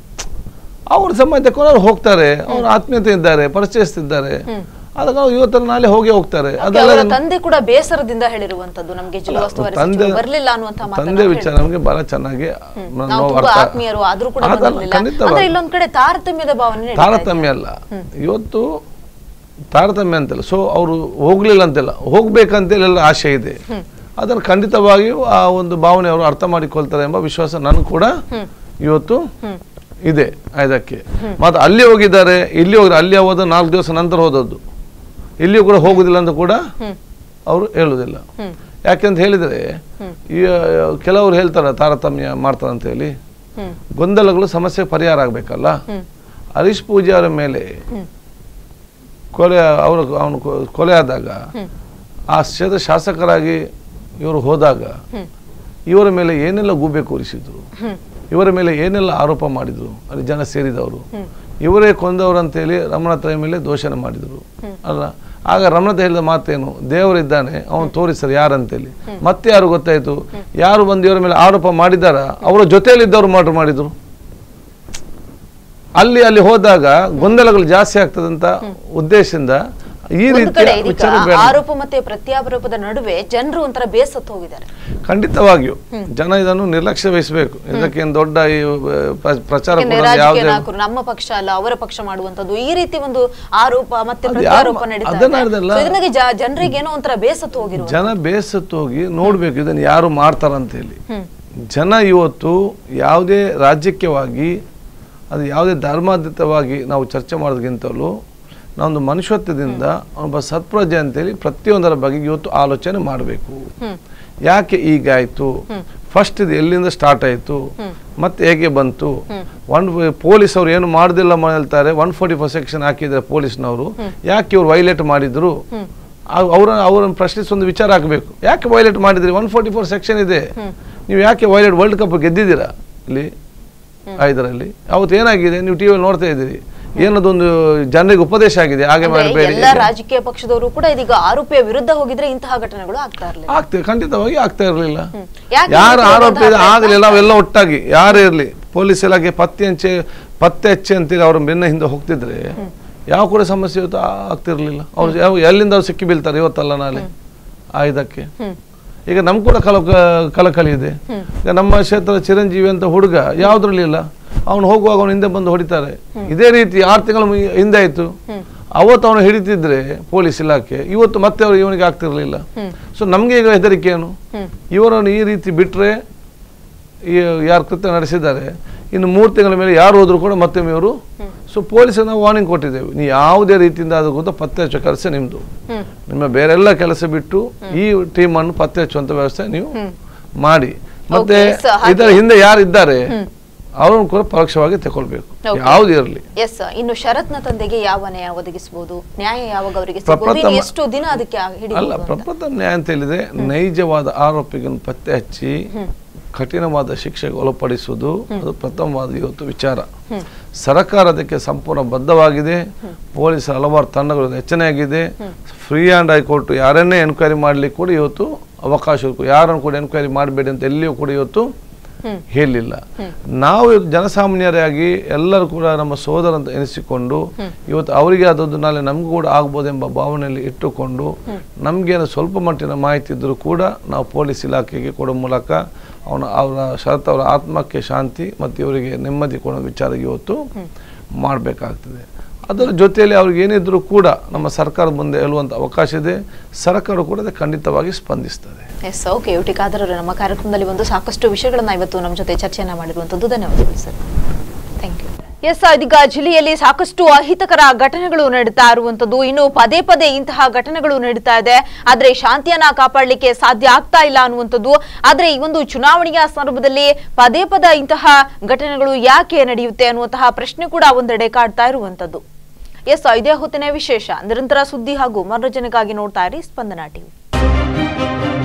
ಅವ್ರ ಸಮಾಜ ಅವ್ರು ಹೋಗ್ತಾರೆ ಅವ್ರ ಆತ್ಮೀಯತೆ ಇದ್ದಾರೆ ಪರಿಚಯಿಸ್ತಿದ್ದಾರೆ ಅದಕ್ಕೆ ಅವ್ರು ಇವತ್ತರ ನಾಳೆ ಹೋಗಿ ಹೋಗ್ತಾರೆ ಓಕೆ, ಅದೆಲ್ಲ ಅವರ ತಂದೆ ಕೂಡ ಬೇಸರದಿಂದ ಹೇಳಿರುವಂತದ್ದು ನಮ್ಗೆ ಜಿಲ್ಲಾ ಉಸ್ತುವಾರಿ ತಂದೆ ಸಚಿವರು ಬರ್ಲಿಲ್ಲ ಅನ್ನುವಂತ ತಂದೆ ವಿಚಾರ ನಮಗೆ ಬಹಳ ಚೆನ್ನಾಗಿ ನಾವು ನಾವು ತುಂಬಾ ಅರ್ಥ ಆತ್ಮೀಯರು ಆದ್ರೂ ಕೂಡ ಅದಲ್ಲ, ಬಂದಿರಲಿಲ್ಲ ಖಂಡಿತವಾಗಿ. ಅಂದ್ರೆ ಇಲ್ಲೊಂದ್ ಕಡೆ ತಾರತಮ್ಯದ ಭಾವನೆ ನಡೀತಾ ಇದೆ. ತಾರತಮ್ಯ ಅಲ್ಲ ಇವತ್ತು ತಾರತಮ್ಯ ಅಂತಲ್ಲ ಸೊ ಅವರು ಹೋಗ್ಲಿಲ್ಲ ಅಂತೆಲ್ಲ ಹೋಗ್ಬೇಕಂತೇಳಿ ಎಲ್ಲ ಆಶೆ ಇದೆ ಅದನ್ನು ಖಂಡಿತವಾಗಿಯೂ ಆ ಒಂದು ಭಾವನೆ ಅವರು ಅರ್ಥ ಮಾಡಿಕೊಳ್ತಾರೆ ಎಂಬ ವಿಶ್ವಾಸ ನನಗೆ ಕೂಡ ಇವತ್ತು ಇದೆ ಇದಕ್ಕೆ ಮತ್ತು ಅಲ್ಲಿ ಹೋಗಿದ್ದಾರೆ ಇಲ್ಲಿ ಹೋಗಿ ಅಲ್ಲಿ ಹೋದ ನಾಲ್ಕು ದಿವಸ ನಂತರ ಹೋದದ್ದು ಇಲ್ಲಿಯೂ ಕೂಡ ಹೋಗುದಿಲ್ಲ ಅಂತ ಕೂಡ ಅವರು ಹೇಳುವುದಿಲ್ಲ ಯಾಕೆಂತ ಹೇಳಿದರೆ ಈ ಕೆಲವರು ಹೇಳ್ತಾರೆ ತಾರತಮ್ಯ ಮಾಡ್ತಾರೆ ಅಂತ ಹೇಳಿ ಹ್ಮ್ ಗೊಂದಲಗಳು ಸಮಸ್ಯೆ ಪರಿಹಾರ ಆಗಬೇಕಲ್ಲ ಹರೀಶ್ ಪೂಜೆ ಅವರ ಮೇಲೆ ಕೊಲೆ ಅವರು ಅವನು ಕೊ- ಕೊಲೆ ಆದಾಗ ಆ ಕ್ಷೇತ್ರ ಶಾಸಕರಾಗಿ ಇವರು ಹೋದಾಗ ಇವರ ಮೇಲೆ ಏನೆಲ್ಲ ಗೂಬೆ ಕೂರಿಸಿದ್ರು ಇವರ ಮೇಲೆ ಏನೆಲ್ಲ ಆರೋಪ ಮಾಡಿದ್ರು ಅಲ್ಲಿ ಜನ ಸೇರಿದವರು ಇವರೇ ಕೊಂದವರು ಅಂತೇಳಿ ರಮಣತ್ರ ಮೇಲೆ ದೋಷಣೆ ಮಾಡಿದರು ಅಲ್ಲ ಆಗ ರಮಣತ ಹೇಳಿದ ಮಾತೇನು ದೇವರಿದ್ದಾನೆ ಅವನು ತೋರಿಸ್ತಾರೆ ಯಾರಂತೇಳಿ ಮತ್ತೆ ಯಾರು ಗೊತ್ತಾಯ್ತು ಯಾರು ಬಂದು ಇವರ ಮೇಲೆ ಆರೋಪ ಮಾಡಿದಾರ ಅವರ ಜೊತೆಯಲ್ಲಿದ್ದವರು ಮರ್ಡರ್ ಮಾಡಿದ್ರು ಅಲ್ಲಿ ಅಲ್ಲಿ ಹೋದಾಗ ಗೊಂದಲಗಳು ಜಾಸ್ತಿ ಆಗ್ತದಂತ ಉದ್ದೇಶದಿಂದ ಈ ಒಂದು ರೀತಿಯ ಕಡೆ ಇದೀಗ ವಿಚಾರ ಬೇಡ ಆರೋಪ ಮತ್ತೆ ಪ್ರತ್ಯಾರೋಪದ ನಡುವೆ ಜನರು ಒಂಥರ ಬೇಸತ್ತು ಹೋಗಿದ್ದಾರೆ ಖಂಡಿತವಾಗಿಯೂ ಜನ ಇದನ್ನು ನಿರ್ಲಕ್ಷ್ಯ ವಹಿಸಬೇಕು ಇದಕ್ಕೇನು ದೊಡ್ಡ ಈ ಪ್ರ- ಪ್ರಚಾರ ಯಾಕೆಂದ್ರೆ ಕೂಡ ರಾಜಕೀಯ ಯಾವುದೇ ನಾಯಕರು ನಮ್ಮ ಪಕ್ಷ ಅಲ್ಲ ಅವರ ಪಕ್ಷ ಮಾಡುವಂತದ್ದು ಈ ರೀತಿ ಒಂದು ಆರೋಪ ಮತ್ತೆ ಅದು ಪ್ರತ್ಯಾರೋಪ ಯಾರು- ನಡೀತಾ ಅದನ್ನ ಇದೆ. ಹೇಳ್ದಲ್ಲ. So ಇದನ್ನಾಗಿ ಜ- ಜನರಿಗೆ ಏನೋ ಒಂಥರ ಬೇಸತ್ತು ಹೋಗಿರುವ ಜನ ಬೇಸತ್ತು ಹೋಗಿ ನೋಡ್ಬೇಕು ಇದನ್ನು ಯಾರು ಮಾಡ್ತಾರಂತ ಹೇಳಿ ಹ್ಮ್ ಜನ ಇವತ್ತು ಯಾವುದೇ ರಾಜಕೀಯವಾಗಿ ಅದು ಯಾವುದೇ ಧರ್ಮಾತೀತವಾಗಿ ನಾವು ಚರ್ಚೆ ಮಾಡೋದಕ್ಕಿಂತಲೂ ನಾವೊಂದು ಮನುಷ್ಯತ್ವದಿಂದ ಒಬ್ಬ ಸತ್ಪ್ರಜೆ ಅಂತೇಳಿ ಪ್ರತಿಯೊಂದರ ಬಗ್ಗೆ ಇವತ್ತು ಆಲೋಚನೆ ಮಾಡಬೇಕು ಹ್ಮ್ ಯಾಕೆ ಹೀಗಾಯ್ತು ಫಸ್ಟ್ ಇದು ಎಲ್ಲಿಂದ ಸ್ಟಾರ್ಟ್ ಆಯಿತು ಮತ್ತೆ ಹೇಗೆ ಬಂತು ಒನ್ ಪೊಲೀಸ್ ಅವ್ರು ಏನು ಮಾಡೋದಿಲ್ಲ ಹೇಳ್ತಾರೆ ಒನ್ ಫೋರ್ಟಿ ಫೋರ್ ಸೆಕ್ಷನ್ ಹಾಕಿದ್ದಾರೆ ಪೊಲೀಸ್ನವರು ಯಾಕೆ ಇವ್ರು ವೈಲೇಟ್ ಮಾಡಿದ್ರು ಆ- ಅವರ ಅವರನ್ನು ಪ್ರಶ್ನಿಸಿ ಒಂದು ವಿಚಾರ ಹಾಕಬೇಕು ಯಾಕೆ ವೈಲೇಟ್ ಮಾಡಿದ್ರಿ ಒನ್ ಫೋರ್ಟಿ ಫೋರ್ ಸೆಕ್ಷನ್ ಇದೆ ನೀವು ಯಾಕೆ ವೈಲೇಟ್ ವರ್ಲ್ಡ್ ಕಪ್ ಗೆದ್ದಿದ್ದೀರಾ ಇಲ್ಲಿ ಐದರಲ್ಲಿ ಅವತ್ತು ಏನಾಗಿದೆ ನೀವು ಟಿವಿಯಲ್ಲಿ ನೋಡ್ತಾ ಇದ್ದೀರಿ ಏನದೊಂದು ಜನರಿಗೆ ಉಪದೇಶ ಆಗಿದೆ ಹಾಗೆ ಅಂದ್ರೆ ಮಾಡಬೇಡಿ ಎಲ್ಲ ರಾಜಕೀಯ ಪಕ್ಷದವರು ಕೂಡ ಇದೀಗ ಆರೋಪಿಯ ವಿರುದ್ಧ ಹೋಗಿದ್ರೆ ಇಂತಹ ಘಟನೆಗಳು ಆಗ್ತಾ ಇರಲಿಲ್ಲ ಆಗ್ತದೆ ಖಂಡಿತವಾಗಿ ಆಗ್ತಾ ಇರಲಿಲ್ಲ ಯಾಕೆ ಯಾರು ಈ ರೀತಿ ಆರೋಪ ಇದೆ ಆದಂತಹ ಆಗಲಿಲ್ಲ ಅವೆಲ್ಲ ಒಟ್ಟಾಗಿ ಯಾರೇ ಇರಲಿ ಪೊಲೀಸ್ ಇಲಾಖೆ ಪತ್ತೆ ಹಂಚೆ ಪತ್ತೆ ಹಚ್ಚೆ ಅಂತೇಳಿ ಅವ್ರ ಬೆನ್ನ ಹಿಂದೆ ಹೋಗ್ತಿದ್ರೆ ಯಾವ ಕೂಡ ಸಮಸ್ಯೆ ಇವತ್ತು ಆ- ಆಗ್ತಿರ್ಲಿಲ್ಲ ಅವ್ರು ಯಾವ ಎಲ್ಲಿಂದ ಅವ್ರು ಸಿಕ್ಕಿ ಬೀಳ್ತಾರೆ ಇವತ್ತಲ್ಲ ನಾಳೆ ಆ ಇದಕ್ಕೆ ಹ್ಮ್ ಈಗ ನಮ್ ಕೂಡ ಕಲ ಕಲಕಲಿ ಇದೆ ಈಗ ನಮ್ಮ ಕ್ಷೇತ್ರದ ಚಿರಂಜೀವಿ ಅಂತ ಹುಡುಗ ಯಾವ್ದ್ರಲ್ಲಿ ಇಲ್ಲ ಅವನು ಹೋಗುವಾಗ ಅವನು ಹಿಂದೆ ಬಂದು ಹೊಡಿತಾರೆ ಇದೇ ರೀತಿ ಆರು ತಿಂಗಳ ಮು- ಹಿಂದೆ ಆಯ್ತು ಅವತ್ತು ಅವನು ಹಿಡಿತಿದ್ರೆ ಪೊಲೀಸ್ ಇಲಾಖೆ ಇವತ್ತು ಮತ್ತೆ ಅವರು ಇವನಿಗೆ ಆಗ್ತಿರ್ಲಿಲ್ಲ ಸೊ ನಮ್ಗೆ ಈಗ ಹೆದರಿಕೆ ಏನು ಇವರನ್ನು ಈ ರೀತಿ ಬಿಟ್ರೆ ಈ ಯಾರು ಕೃತ್ಯ ನಡೆಸಿದ್ದಾರೆ ಇನ್ನು ಮೂರು ತಿಂಗಳ ಮೇಲೆ ಯಾರು ಹೋದ್ರು ಕೂಡ ಮತ್ತೊಮ್ಮೆ ಇವರು ಸೊ ಪೊಲೀಸರಿಗೆ ನಾವು ವಾರ್ನಿಂಗ್ ಕೊಟ್ಟಿದ್ದೇವೆ ನೀವು ಯಾವುದೇ ರೀತಿಯಿಂದ ಅದು ಗೊತ್ತಾ ಪತ್ತೆ ಹಚ್ಚೋ ಕೆಲಸ ನಿಮ್ಮದು ಹ್ಮ್ ನಿಮ್ಮ ಬೇರೆಲ್ಲ ಕೆಲಸ ಬಿಟ್ಟು ಈ ಟೀಮನ್ನು ಪತ್ತೆ ಹಚ್ಚುವಂತ ವ್ಯವಸ್ಥೆ ನೀವು ಮಾಡಿ ಮತ್ತೆ Okay, so ಹಾಗೆ- ಇದರ ಹಿಂದೆ ಯಾರು ಇದ್ದಾರೆ ಅವರನ್ನು ಕೂಡ ಪರೋಕ್ಷವಾಗಿ ತಗೊಳ್ಬೇಕು Okay. ಯಾವ್ದು ಇರಲಿ ಎಸ್ ಇನ್ನು ಶರತ್ನ ತಂದೆಗೆ ಯಾವ ನ್ಯಾಯ ಒದಗಿಸಬಹುದು ನ್ಯಾಯ ಯಾವಾಗ ಅವರಿಗೆ ಪ್ರಪ್ರಥಮ- ಸಿಗಬಹುದು ಇನ್ನು ಎಷ್ಟು ದಿನ ಅದಕ್ಕೆ ಅಲ್ಲ ಹಿಡಿಬಹುದು ಅಂತ? ಪ್ರಪ್ರಥಮ ನ್ಯಾಯ ಅಂತ ಹೇಳಿದ್ರೆ ನೈಜವಾದ ಆರೋಪಿಗಳನ್ನು ಪತ್ತೆ ಹಚ್ಚಿ ಕಠಿಣವಾದ ಶಿಕ್ಷೆಗೆ ಒಳಪಡಿಸುವುದು ಅದು ಪ್ರಥಮವಾದ ಇವತ್ತು ವಿಚಾರ ಸರ್ಕಾರ ಅದಕ್ಕೆ ಸಂಪೂರ್ಣ ಬದ್ಧವಾಗಿದೆ ಪೊಲೀಸ್ ಹಲವಾರು ತಂಡಗಳು ರಚನೆಯಾಗಿದೆ ಫ್ರೀ ಆ್ಯಂಡ್ ಹೈಕೋರ್ಟ್ ಯಾರನ್ನೇ ಎನ್ಕ್ವೈರಿ ಮಾಡ್ಲಿಕ್ಕೆ ಕೂಡ ಇವತ್ತು ಅವಕಾಶ ಇருக்கு. ಯಾರನ್ನು ಕೂಡ ಎನ್ಕ್ವೈರಿ ಮಾಡಬೇಡಿ ಅಂತ ಎಲ್ಲಿಯೂ ಕೂಡ ಇವತ್ತು ಹೇಳಿಲ್ಲ ನಾವು ಇವತ್ತು ಜನಸಾಮಾನ್ಯರಾಗಿ ಎಲ್ಲರೂ ಕೂಡ ನಮ್ಮ ಸೋದರ ಅಂತ ಎನಿಸಿಕೊಂಡು ಇವತ್ತು ಅವರಿಗೆ ಅದೊಂದು ನಾಳೆ ನಮಗೂ ಕೂಡ ಆಗ್ಬೋದೆಂಬ ಭಾವನೆಯಲ್ಲಿ ಇಟ್ಟುಕೊಂಡು ನಮಗೇನು ಸ್ವಲ್ಪ ಮಟ್ಟಿನ ಮಾಹಿತಿ ಇದ್ದರೂ ಕೂಡ ನಾವು ಪೊಲೀಸ್ ಇಲಾಖೆಗೆ ಕೊಡೋ ಮೂಲಕ ಅವನ ಅವರ ಶರತ್ ಅವರ ಆತ್ಮಕ್ಕೆ ಶಾಂತಿ ಮತ್ತು ಇವರಿಗೆ ನೆಮ್ಮದಿ ಕೊಡೋ ವಿಚಾರ ಇವತ್ತು ಮಾಡಬೇಕಾಗ್ತದೆ ಅದರ ಜೊತೆಯಲ್ಲಿ ಅವ್ರಿಗೆ ಏನಿದ್ರು ಕೂಡ ನಮ್ಮ ಸರ್ಕಾರ ಮುಂದೆ ಹೇಳುವಂಥ ಅವಕಾಶ ಇದೆ ಸರ್ಕಾರ ಕೂಡ ಅದಕ್ಕೆ ಖಂಡಿತವಾಗಿ ಸ್ಪಂದಿಸ್ತದೆ ಎಸ್ ಓಕೆ ಯುಟಿ ಖಾದರ್ ಅವರೇ, ನಮ್ಮ ಕಾರ್ಯಕ್ರಮದಲ್ಲಿ ಒಂದು ಸಾಕಷ್ಟು ವಿಷಯಗಳನ್ನ ಇವತ್ತು ನಮ್ಮ ಜೊತೆ ಚರ್ಚೆಯನ್ನ ಮಾಡಿರುವಂತದ್ದು ಧನ್ಯವಾದಗಳು ಸರ್ ಥ್ಯಾಂಕ್ ಯು ಎಸ್ ಇದೀಗ ಜಿಲ್ಲೆಯಲ್ಲಿ ಸಾಕಷ್ಟು ಅಹಿತಕರ ಘಟನೆಗಳು ನಡೀತಾ ಇರುವಂತದ್ದು ಇನ್ನು ಪದೇ ಪದೇ ಇಂತಹ ಘಟನೆಗಳು ನಡೀತಾ ಇದೆ ಆದ್ರೆ ಶಾಂತಿಯನ್ನ ಕಾಪಾಡಲಿಕ್ಕೆ ಸಾಧ್ಯ ಆಗ್ತಾ ಇಲ್ಲ ಅನ್ನುವಂಥದ್ದು ಆದ್ರೆ ಈ ಒಂದು ಚುನಾವಣೆಯ ಸಂದರ್ಭದಲ್ಲಿ ಪದೇ ಪದ ಇಂತಹ ಘಟನೆಗಳು ಯಾಕೆ ನಡೆಯುತ್ತೆ ಅನ್ನುವಂತಹ ಪ್ರಶ್ನೆ ಕೂಡ ಒಂದೆಡೆ ಕಾಡ್ತಾ ಇರುವಂತದ್ದು ಎಸ್ ಇದೇ ಹೊತ್ತಿನ ವಿಶೇಷ ನಿರಂತರ ಸುದ್ದಿ ಹಾಗೂ ಮನೋರಂಜನೆಗಾಗಿ ನೋಡ್ತಾ ಇರಿ ಸ್ಪಂದನ ಟಿವಿ